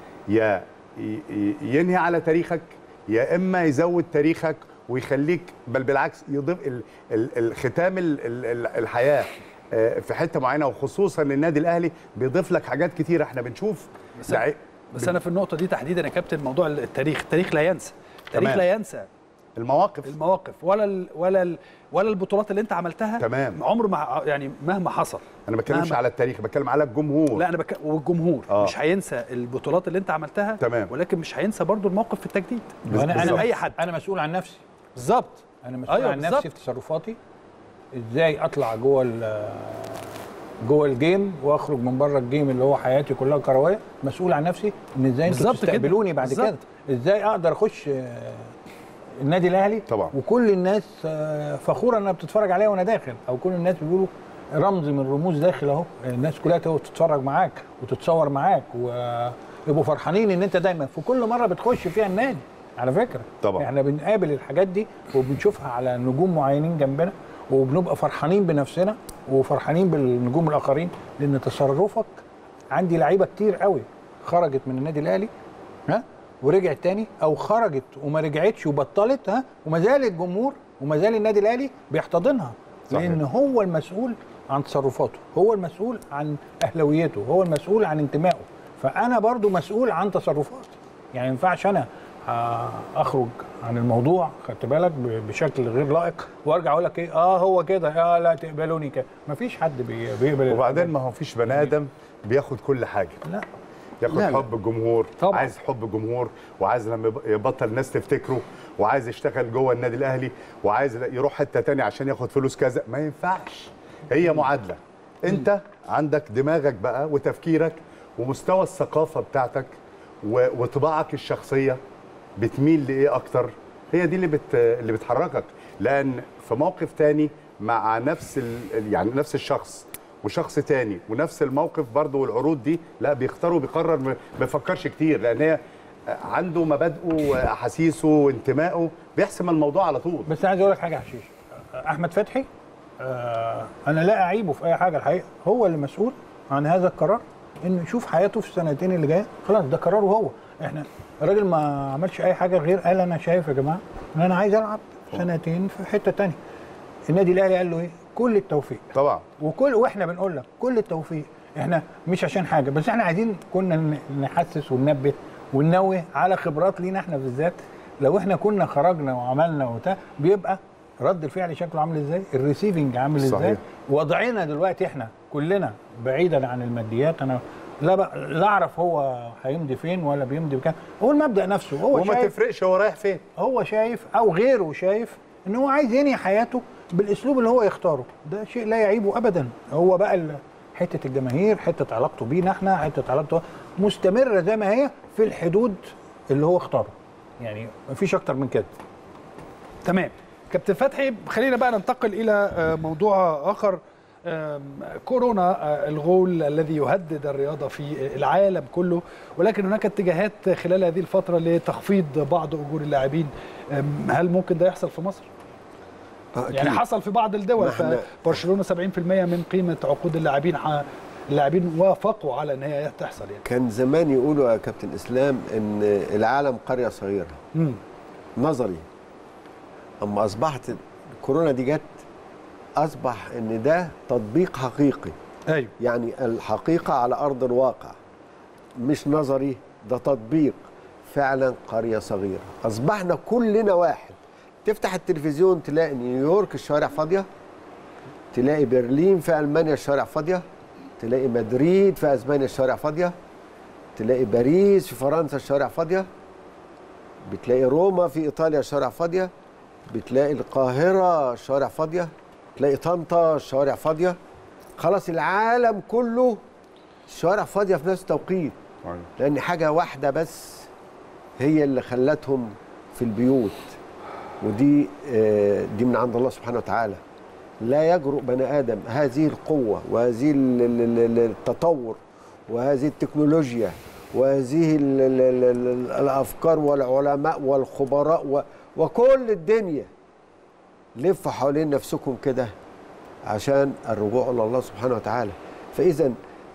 يا ي- ي- ينهي على تاريخك يا اما يزود تاريخك ويخليك بل بالعكس يضيف ال- ال- الختام ال- ال- ال- الحياه آه، في حته معينه وخصوصا النادي الاهلي بيضيف لك حاجات كتيره احنا بنشوف بس لعي- بس انا في النقطه دي تحديدا يا كابتن موضوع التاريخ التاريخ لا ينسى التاريخ تمام. لا ينسى المواقف المواقف ولا ال ولا ال ولا البطولات اللي انت عملتها تمام. عمر ما يعني مهما حصل انا ما بتكلمش مهما- على التاريخ بتكلم على الجمهور لا انا بك... والجمهور آه. مش هينسى البطولات اللي انت عملتها تمام. ولكن مش هينسى برضو الموقف في التجديد انا انا بالظبط. اي حد انا مسؤول عن نفسي بالظبط انا مسؤول أيوة عن بالظبط. نفسي في تصرفاتي ازاي اطلع جوه ال- جوه الجيم واخرج من بره الجيم اللي هو حياتي كلها كرويه مسؤول عن نفسي ان ازاي انتوا بالظبط كده. تستقبلوني بعد بالظبط. كده ازاي اقدر اخش آه، النادي الاهلي طبعا. وكل الناس آه، فخوره انها بتتفرج عليا وانا داخل او كل الناس بيقولوا رمز من رموز داخل اهو الناس كلها تقعد تتفرج معاك وتتصور معاك ويبقوا فرحانين ان انت دايما في كل مره بتخش فيها النادي على فكره طبعا. احنا بنقابل الحاجات دي وبنشوفها على نجوم معينين جنبنا وبنبقى فرحانين بنفسنا وفرحانين بالنجوم الاخرين لان تصرفك عندي لعيبه كتير قوي خرجت من النادي الاهلي ها ورجعت تاني او خرجت وما رجعتش وبطلت ها وما زال الجمهور وما زال النادي الاهلي بيحتضنها صحيح. لان هو المسؤول عن تصرفاته هو المسؤول عن اهلويته هو المسؤول عن انتمائه فانا برضو مسؤول عن تصرفاتي يعني ما ينفعش انا آه، اخرج عن الموضوع خدت بالك ب- بشكل غير لائق وارجع اقول لك ايه اه هو كده اه لا تقبلوني كده مفيش حد بي- بيقبل وبعدين ما هو فيش بني ادم بياخد كل حاجه لا ياخد لا، لا. حب الجمهور طبعا. عايز حب الجمهور وعايز لما يب- يبطل الناس تفتكره وعايز يشتغل جوه النادي الاهلي وعايز يروح حته تانية عشان ياخد فلوس كذا ما ينفعش هي معادله انت عندك دماغك بقى وتفكيرك ومستوى الثقافه بتاعتك و- وطباعك الشخصيه بتميل لايه اكتر هي دي اللي بت اللي بتحركك لان في موقف تاني مع نفس ال... يعني نفس الشخص وشخص تاني ونفس الموقف برضه والعروض دي لا بيختار وبيقرر ما بيفكرش كتير لان هي عنده مبادئه واحاسيسه وانتمائه بيحسم الموضوع على طول بس عايز اقول لك حاجه يا حشيش احمد فتحي آه انا لا اعيبه في اي حاجه الحقيقه هو اللي مسؤول عن هذا القرار انه يشوف حياته في السنتين اللي جايه خلاص ده قراره هو احنا الراجل ما عملش اي حاجه غير قال انا شايف يا جماعه ان انا عايز العب سنتين في حته تانية النادي الاهلي قال له ايه كل التوفيق طبعا وكل واحنا بنقول لك كل التوفيق احنا مش عشان حاجه بس احنا عايزين كنا ن- نحسس وننبه وننوه على خبرات لينا احنا بالذات لو احنا كنا خرجنا وعملنا وبتاع بيبقى رد الفعل شكله عامل ازاي الريسيفنج عامل ازاي صحيح. وضعنا دلوقتي احنا كلنا بعيدا عن الماديات انا لا بقى لا اعرف هو هيمضي فين ولا بيمضي بكام هو المبدا نفسه هو وما شايف تفرقش هو رايح فين هو شايف او غيره شايف ان هو عايز ينهي حياته بالاسلوب اللي هو يختاره ده شيء لا يعيبه ابدا هو بقى ال- حته الجماهير حته علاقته بينا احنا حته علاقته مستمره زي ما هي في الحدود اللي هو اختاره يعني مفيش اكتر من كده تمام كابتن فتحي خلينا بقى ننتقل الى آه، موضوع اخر آم، كورونا آه، الغول الذي يهدد الرياضه في العالم كله ولكن هناك اتجاهات خلال هذه الفتره لتخفيض بعض اجور اللاعبين آم، هل ممكن ده يحصل في مصر؟ آه، يعني أكيد. حصل في بعض الدول ما إحنا- برشلونه 70% من قيمه عقود اللاعبين ح- اللاعبين وافقوا على ان هي تحصل يعني كان زمان يقولوا يا كابتن اسلام ان العالم قريه صغيره مم. نظري اما اصبحت الكورونا دي جت اصبح ان ده تطبيق حقيقي ايوه يعني الحقيقه على ارض الواقع مش نظري ده تطبيق فعلا قريه صغيره اصبحنا كلنا واحد تفتح التلفزيون تلاقي نيويورك الشوارع فاضيه تلاقي برلين في المانيا الشوارع فاضيه تلاقي مدريد في اسبانيا الشوارع فاضيه تلاقي باريس في فرنسا الشوارع فاضيه بتلاقي روما في ايطاليا الشوارع فاضيه بتلاقي القاهره الشوارع فاضيه تلاقي طنطا الشوارع فاضيه خلاص العالم كله الشوارع فاضيه في نفس التوقيت لان حاجه واحده بس هي اللي خلتهم في البيوت ودي آه، دي من عند الله سبحانه وتعالى لا يجرؤ بني ادم هذه القوه وهذه ال- ال- ال- التطور وهذه التكنولوجيا وهذه ال- ال- ال- ال- الافكار والعلماء والخبراء و- وكل الدنيا لفوا حوالين نفسكم كده عشان الرجوع الى الله سبحانه وتعالى فاذا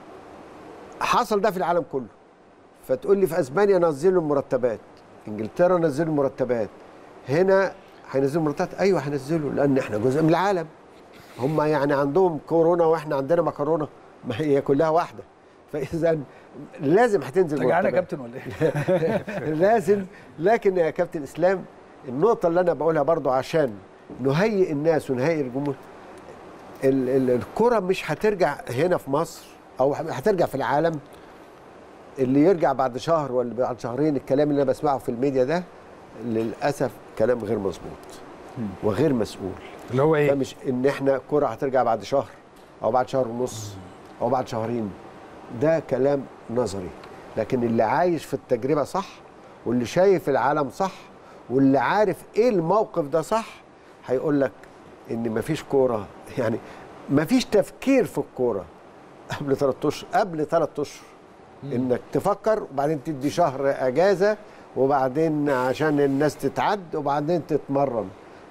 حصل ده في العالم كله فتقول لي في اسبانيا نزلوا المرتبات انجلترا نزلوا المرتبات هنا هينزلوا مرتبات ايوه هينزلوا لان احنا جزء من العالم هم يعني عندهم كورونا واحنا عندنا مكرونه ما هي كلها واحده فاذا لازم هتنزل رجعنا يا مرتبات. كابتن ولا ايه؟ لازم لكن يا كابتن اسلام النقطه اللي انا بقولها برضو عشان نهيئ الناس ونهيئ الجمهور ال- ال- الكره مش هترجع هنا في مصر او هترجع في العالم اللي يرجع بعد شهر ولا بعد شهرين الكلام اللي انا بسمعه في الميديا ده للاسف كلام غير مظبوط وغير مسؤول اللي هو ايه؟ فمش ان احنا كره هترجع بعد شهر او بعد شهر ونص او بعد شهرين ده كلام نظري لكن اللي عايش في التجربه صح واللي شايف العالم صح واللي عارف ايه الموقف ده صح هيقول لك ان مفيش كوره يعني مفيش تفكير في الكوره قبل ثلاث اشهر قبل ثلاث اشهر انك تفكر وبعدين تدي شهر اجازه وبعدين عشان الناس تتعد وبعدين تتمرن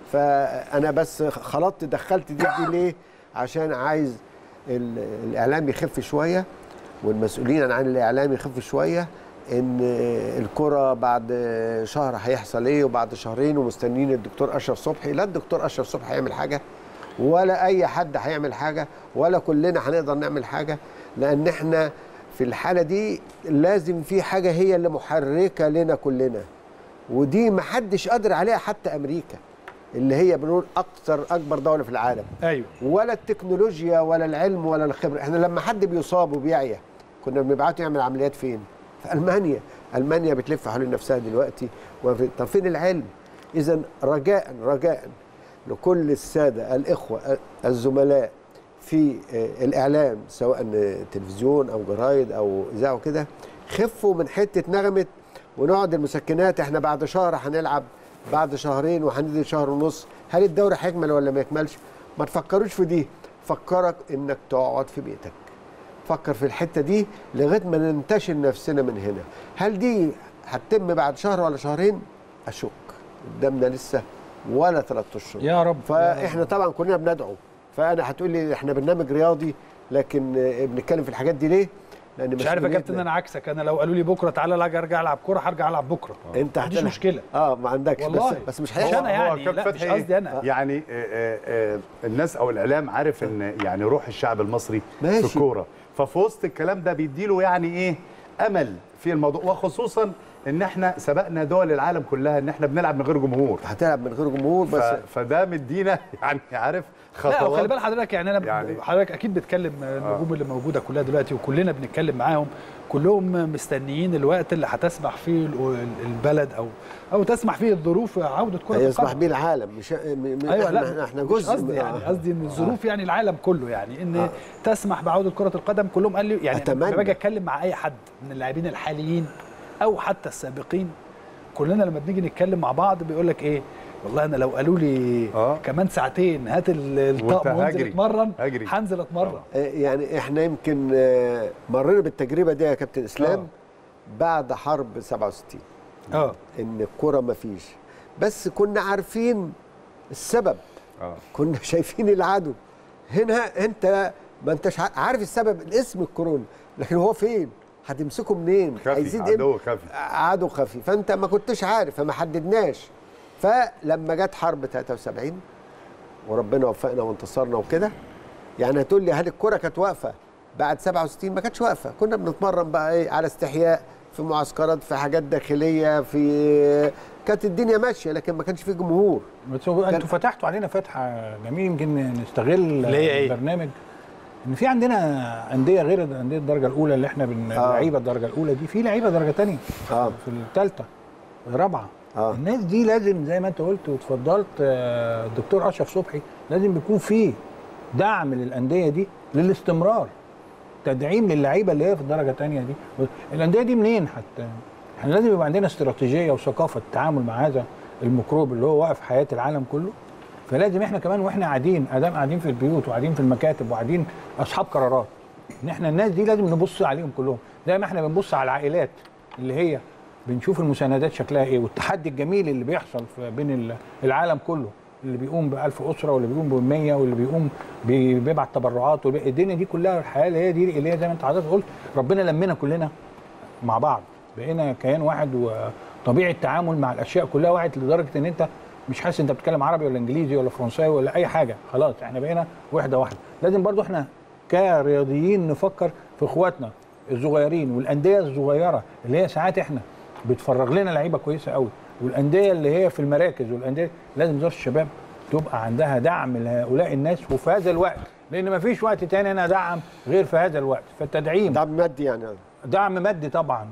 فانا بس خلطت دخلت دي, دي ليه عشان عايز ال- الاعلام يخف شويه والمسؤولين عن الاعلام يخف شويه ان الكره بعد شهر هيحصل ايه وبعد شهرين ومستنيين الدكتور اشرف صبحي لا الدكتور اشرف صبحي هيعمل حاجه ولا اي حد هيعمل حاجه ولا كلنا هنقدر نعمل حاجه لان احنا في الحاله دي لازم في حاجه هي اللي محركه لنا كلنا ودي محدش قادر عليها حتى امريكا اللي هي بنقول اكثر اكبر دوله في العالم ايوه ولا التكنولوجيا ولا العلم ولا الخبره احنا لما حد بيصاب وبيعيا كنا بنبعته يعمل عمليات فين في المانيا المانيا بتلف حوالين نفسها دلوقتي وفي- طب فين العلم اذا رجاء رجاء لكل الساده الاخوه الزملاء في آه، الاعلام سواء تلفزيون او جرايد او اذاعه وكده خفوا من حته نغمه ونقعد المسكنات احنا بعد شهر هنلعب بعد شهرين وهندي شهر ونص هل الدوري هيكمل ولا ما يكملش ما تفكروش في دي هتفكرك انك تقعد في بيتك فكر في الحته دي لغايه ما ننتشل نفسنا من هنا هل دي هتتم بعد شهر ولا شهرين اشك قدامنا لسه ولا ثلاث اشهر يا رب فاحنا طبعا كلنا بندعو فانا هتقول لي احنا برنامج رياضي لكن آه، بنتكلم في الحاجات دي ليه؟ لان مش عارف يا كابتن انا عكسك انا لو قالوا لي بكره تعالى لا ارجع العب كوره هرجع العب بكره انت ما عنديش هتلعب. مشكله اه ما عندكش والله. بس بس مش مش هيحصل انا يعني كابتن لا مش فتحي قصدي انا يعني آه، آه، آه، الناس او الاعلام عارف ان يعني روح الشعب المصري ماشي. في الكوره ففي وسط الكلام ده بيديله يعني ايه امل في الموضوع وخصوصا ان احنا سبقنا دول العالم كلها ان احنا بنلعب من غير جمهور هتلعب من غير جمهور ف... بس فده مدينا يعني عارف لا خطوات وخلي بال حضرتك يعني انا يعني- يعني حضرتك اكيد بتكلم النجوم اللي موجوده كلها دلوقتي وكلنا بنتكلم معاهم كلهم مستنيين الوقت اللي هتسمح فيه ال- البلد او او تسمح فيه الظروف عوده كره هيسمح القدم بيه العالم مش م... م... ايوه احنا لا احنا مش جزء قصدي من- يعني آه. قصدي ان الظروف يعني العالم كله يعني ان تسمح بعوده كره القدم كلهم قال لي يعني أتمنى. لما باجي اتكلم مع اي حد من اللاعبين الحاليين او حتى السابقين كلنا لما بنيجي نتكلم مع بعض بيقول لك ايه والله انا لو قالوا لي آه. كمان ساعتين هات ال- وأنت الطقم وانزل هجري. اتمرن هجري. هنزل اتمرن آه، يعني احنا يمكن آه، مرينا بالتجربه دي يا كابتن اسلام آه. بعد حرب 67 اه ان الكره ما فيش بس كنا عارفين السبب آه. كنا شايفين العدو هنا انت ما انتش ع- عارف السبب الاسم الكورونا لكن هو فين هتمسكه منين خفي إيه؟ عدو خفي عدو خفي فانت ما كنتش عارف فما حددناش فلما جت حرب 73 وربنا وفقنا وانتصرنا وكده يعني هتقول لي هل الكره كانت واقفه بعد 67 ما كانتش واقفه كنا بنتمرن بقى ايه على استحياء في معسكرات في حاجات داخليه في كانت الدنيا ماشيه لكن ما كانش في جمهور بس هو انتوا فتحتوا علينا فتحه جميل يمكن نستغل اللي هي ايه؟ البرنامج ان في عندنا انديه غير انديه الدرجه الاولى اللي احنا بن آه. لعيبه الدرجه الاولى دي في لعيبه درجه ثانيه اه في الثالثه الرابعه آه. الناس دي لازم زي ما انت قلت واتفضلت آه، الدكتور اشرف صبحي لازم يكون في دعم للانديه دي للاستمرار تدعيم للعيبه اللي هي في الدرجه الثانيه دي الانديه دي منين حتى احنا لازم يبقى عندنا استراتيجيه وثقافه التعامل مع هذا الميكروب اللي هو واقف حياه العالم كله فلازم احنا كمان واحنا قاعدين ادام قاعدين في البيوت وقاعدين في المكاتب وقاعدين اصحاب قرارات ان احنا الناس دي لازم نبص عليهم كلهم زي ما احنا بنبص على العائلات اللي هي بنشوف المساندات شكلها ايه والتحدي الجميل اللي بيحصل في بين ال- العالم كله اللي بيقوم ب 1000 اسره واللي بيقوم ب 100 واللي بيقوم بي- بيبعت تبرعات واللي- الدنيا دي كلها الحياه اللي هي دي اللي هي زي ما انت حضرتك قلت ربنا لمنا كلنا مع بعض بقينا كيان واحد وطبيعه التعامل مع الاشياء كلها واحد لدرجه ان انت مش حاسس انت بتتكلم عربي ولا انجليزي ولا فرنساوي ولا اي حاجه خلاص احنا بقينا وحده واحده لازم برضو احنا كرياضيين نفكر في اخواتنا الصغيرين والانديه الصغيره اللي هي ساعات احنا بتفرغ لنا لعيبه كويسه قوي والانديه اللي هي في المراكز والانديه لازم وزاره الشباب تبقى عندها دعم لهؤلاء الناس وفي هذا الوقت لان مفيش وقت تاني انا ادعم غير في هذا الوقت فالتدعيم دعم مادي يعني دعم مادي طبعا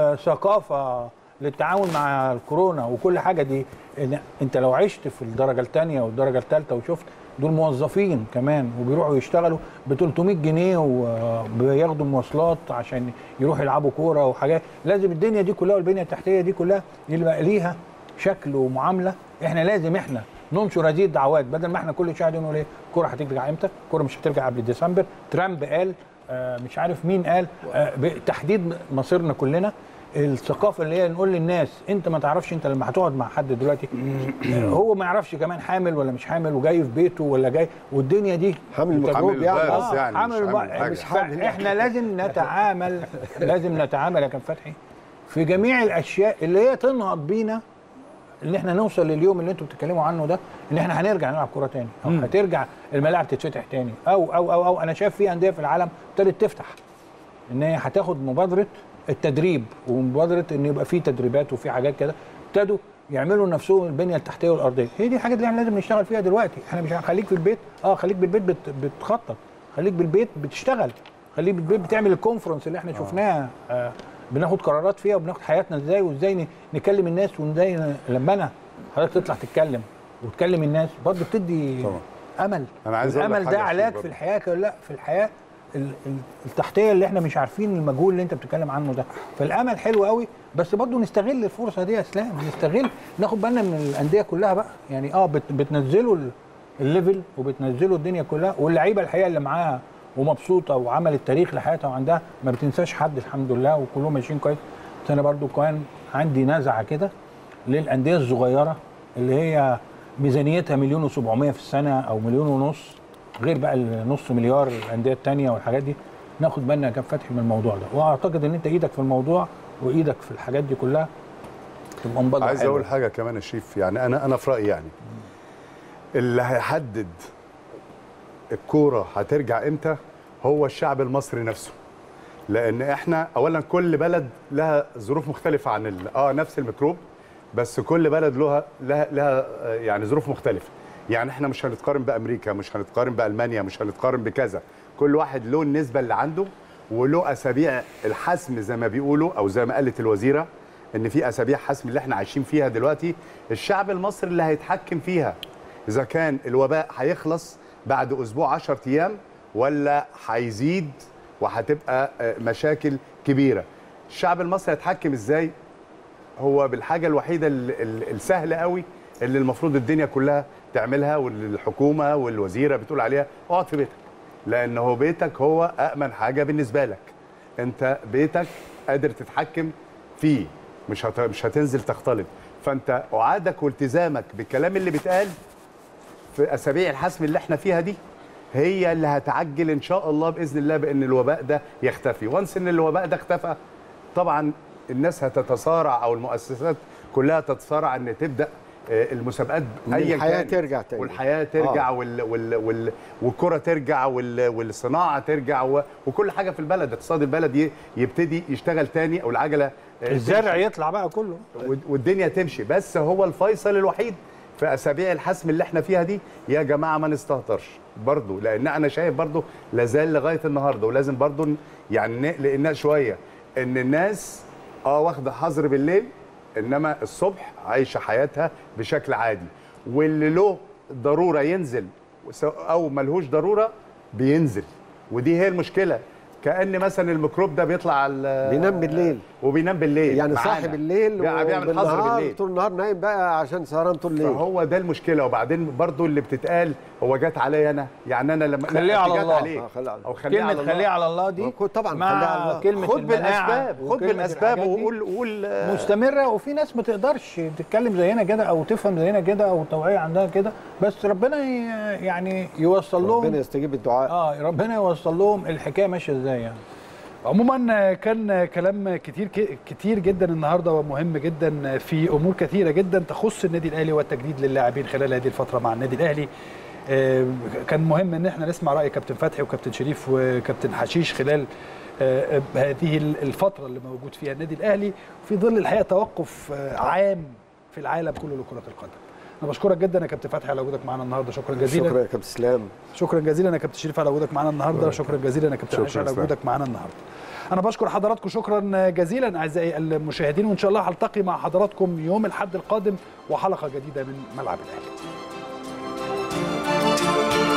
وثقافه للتعامل مع الكورونا وكل حاجه دي إن انت لو عشت في الدرجه الثانيه والدرجه الثالثه وشفت دول موظفين كمان وبيروحوا يشتغلوا ب 300 جنيه وبياخدوا مواصلات عشان يروحوا يلعبوا كوره وحاجات لازم الدنيا دي كلها والبنيه التحتيه دي كلها يبقى ليها شكل ومعامله احنا لازم احنا ننشر هذه الدعوات بدل ما احنا كل شويه نقول ايه الكوره هترجع امتى؟ الكوره مش هترجع قبل ديسمبر ترامب قال آه مش عارف مين قال آه بتحديد مصيرنا كلنا الثقافه اللي هي نقول للناس انت ما تعرفش انت لما هتقعد مع حد دلوقتي آه، هو ما يعرفش كمان حامل ولا مش حامل وجاي في بيته ولا جاي والدنيا دي حامل التجربة- ميكروب يعني الفيروس آه، يعني، مش حامل حامل بقى- حاجة. مش حامل احنا لازم نتعامل لازم نتعامل يا كابتن فتحي في جميع الاشياء اللي هي تنهض بينا ان احنا نوصل لليوم اللي انتوا بتتكلموا عنه ده ان احنا هنرجع نلعب كوره تاني او هترجع الملاعب تتفتح تاني او او او او انا شايف في انديه في العالم ابتدت تفتح ان هي هتاخد مبادره التدريب ومبادره ان يبقى في تدريبات وفي حاجات كده ابتدوا يعملوا لنفسهم البنيه التحتيه والارضيه هي دي الحاجات اللي احنا لازم نشتغل فيها دلوقتي احنا مش خليك في البيت اه خليك بالبيت بت بتخطط خليك بالبيت بتشتغل خليك بالبيت بتعمل الكونفرنس اللي احنا شفناها آه بناخد قرارات فيها وبناخد حياتنا ازاي وازاي ن- نكلم الناس وازاي ن- لما انا حضرتك تطلع تتكلم وتكلم الناس برضه بتدي طبعا. امل أنا عايز أقول لك الامل حاجة ده يا علاج شيخ في برضه. الحياه كده لا في الحياه ال- ال- التحتيه اللي احنا مش عارفين المجهول اللي انت بتتكلم عنه ده فالامل حلو قوي بس برضه نستغل الفرصه دي يا اسلام نستغل ناخد بالنا من الانديه كلها بقى يعني اه بت بتنزلوا ال- الليفل وبتنزله الدنيا كلها واللعيبه الحقيقه اللي معاها ومبسوطه وعملت تاريخ لحياتها وعندها ما بتنساش حد الحمد لله وكلهم ماشيين كويس بس انا برضو كان عندي نزعه كده للانديه الصغيره اللي هي ميزانيتها مليون و700 في السنه او مليون ونص غير بقى النص مليار الانديه الثانيه والحاجات دي ناخد بالنا يا كابتن فتحي من الموضوع ده واعتقد ان انت ايدك في الموضوع وايدك في الحاجات دي كلها تبقى مبادره عايز حلوة. اقول حاجه كمان يا شريف يعني انا انا في رايي يعني اللي هيحدد الكوره هترجع امتى هو الشعب المصري نفسه لان احنا اولا كل بلد لها ظروف مختلفه عن ال- اه نفس الميكروب بس كل بلد لها لها لها آه، يعني ظروف مختلفه يعني احنا مش هنتقارن بامريكا مش هنتقارن بالمانيا مش هنتقارن بكذا كل واحد له النسبه اللي عنده وله اسابيع الحسم زي ما بيقولوا او زي ما قالت الوزيره ان في اسابيع حسم اللي احنا عايشين فيها دلوقتي الشعب المصري اللي هيتحكم فيها اذا كان الوباء هيخلص بعد اسبوع 10 ايام ولا هيزيد وهتبقى آه، مشاكل كبيره الشعب المصري هيتحكم ازاي هو بالحاجه الوحيده ال- ال- السهله قوي اللي المفروض الدنيا كلها تعملها والحكومه والوزيره بتقول عليها اقعد في بيتك لان هو بيتك هو امن حاجه بالنسبه لك انت بيتك قادر تتحكم فيه مش هت... مش هتنزل تختلط فانت وعدك والتزامك بالكلام اللي بيتقال في اسابيع الحسم اللي احنا فيها دي هي اللي هتعجل ان شاء الله باذن الله بان الوباء ده يختفي وانس ان الوباء ده اختفى طبعا الناس هتتصارع او المؤسسات كلها تتصارع ان تبدا آه، المسابقات إن ايا الحياة كانت. ترجع تاني. والحياه ترجع آه. وال وال وال والكره ترجع وال والصناعه ترجع و وكل حاجه في البلد اقتصاد البلد ي- يبتدي يشتغل تاني او العجله آه، الزرع تمشي. يطلع بقى كله ود- والدنيا تمشي بس هو الفيصل الوحيد في اسابيع الحسم اللي احنا فيها دي يا جماعه ما نستهترش برضه لان انا شايف برضه لازال لغايه النهارده ولازم برضه ن- يعني نقلق الناس شويه ان الناس اه واخده حظر بالليل انما الصبح عايشه حياتها بشكل عادي واللي له ضروره ينزل وس- او ملهوش ضروره بينزل ودي هي المشكله كان مثلا الميكروب ده بيطلع على بينام بالليل. وبينام بالليل يعني معانا. صاحي بالليل بيع- بيعمل حظر وبالنهار بالليل طول النهار نايم بقى عشان سهران طول الليل فهو ده المشكله وبعدين برضو اللي بتتقال هو جت عليا انا يعني انا لما خليه لا، على جت الله. عليه آه، خليه على الله. او خليه على كلمه الله خليه على الله دي خد طبعا خليه مع على الله. كلمه خد المناعة بالاسباب خد وكلمة بالاسباب الحاجات دي وقول قول آه، مستمره وفي ناس ما تقدرش تتكلم زينا كده او تفهم زينا كده او التوعيه عندها كده بس ربنا ي- يعني يوصل ربنا لهم يستجيب الدعاء اه ربنا يوصل لهم الحكايه ماشيه ازاي يعني عموما كان كلام كتير كتير جدا النهارده ومهم جدا في امور كثيره جدا تخص النادي الاهلي والتجديد للاعبين خلال هذه الفتره مع النادي الاهلي آه، كان مهم ان احنا نسمع راي كابتن فتحي وكابتن شريف وكابتن حشيش خلال آه، هذه الفتره اللي موجود فيها النادي الاهلي في ظل الحقيقه توقف آه، عام في العالم كله لكره القدم انا بشكرك جدا يا كابتن فتحي على وجودك معنا النهارده شكرا جزيلا شكرا يا كابتن اسلام شكرا جزيلا يا كابتن شريف على وجودك معانا النهارده شكرا جزيلا يا كابتن شكرا عائشه على أستاذ. وجودك معانا النهارده انا بشكر حضراتكم شكرا جزيلا اعزائي المشاهدين وان شاء الله هلتقي مع حضراتكم يوم الاحد القادم وحلقه جديده من ملعب الاهلي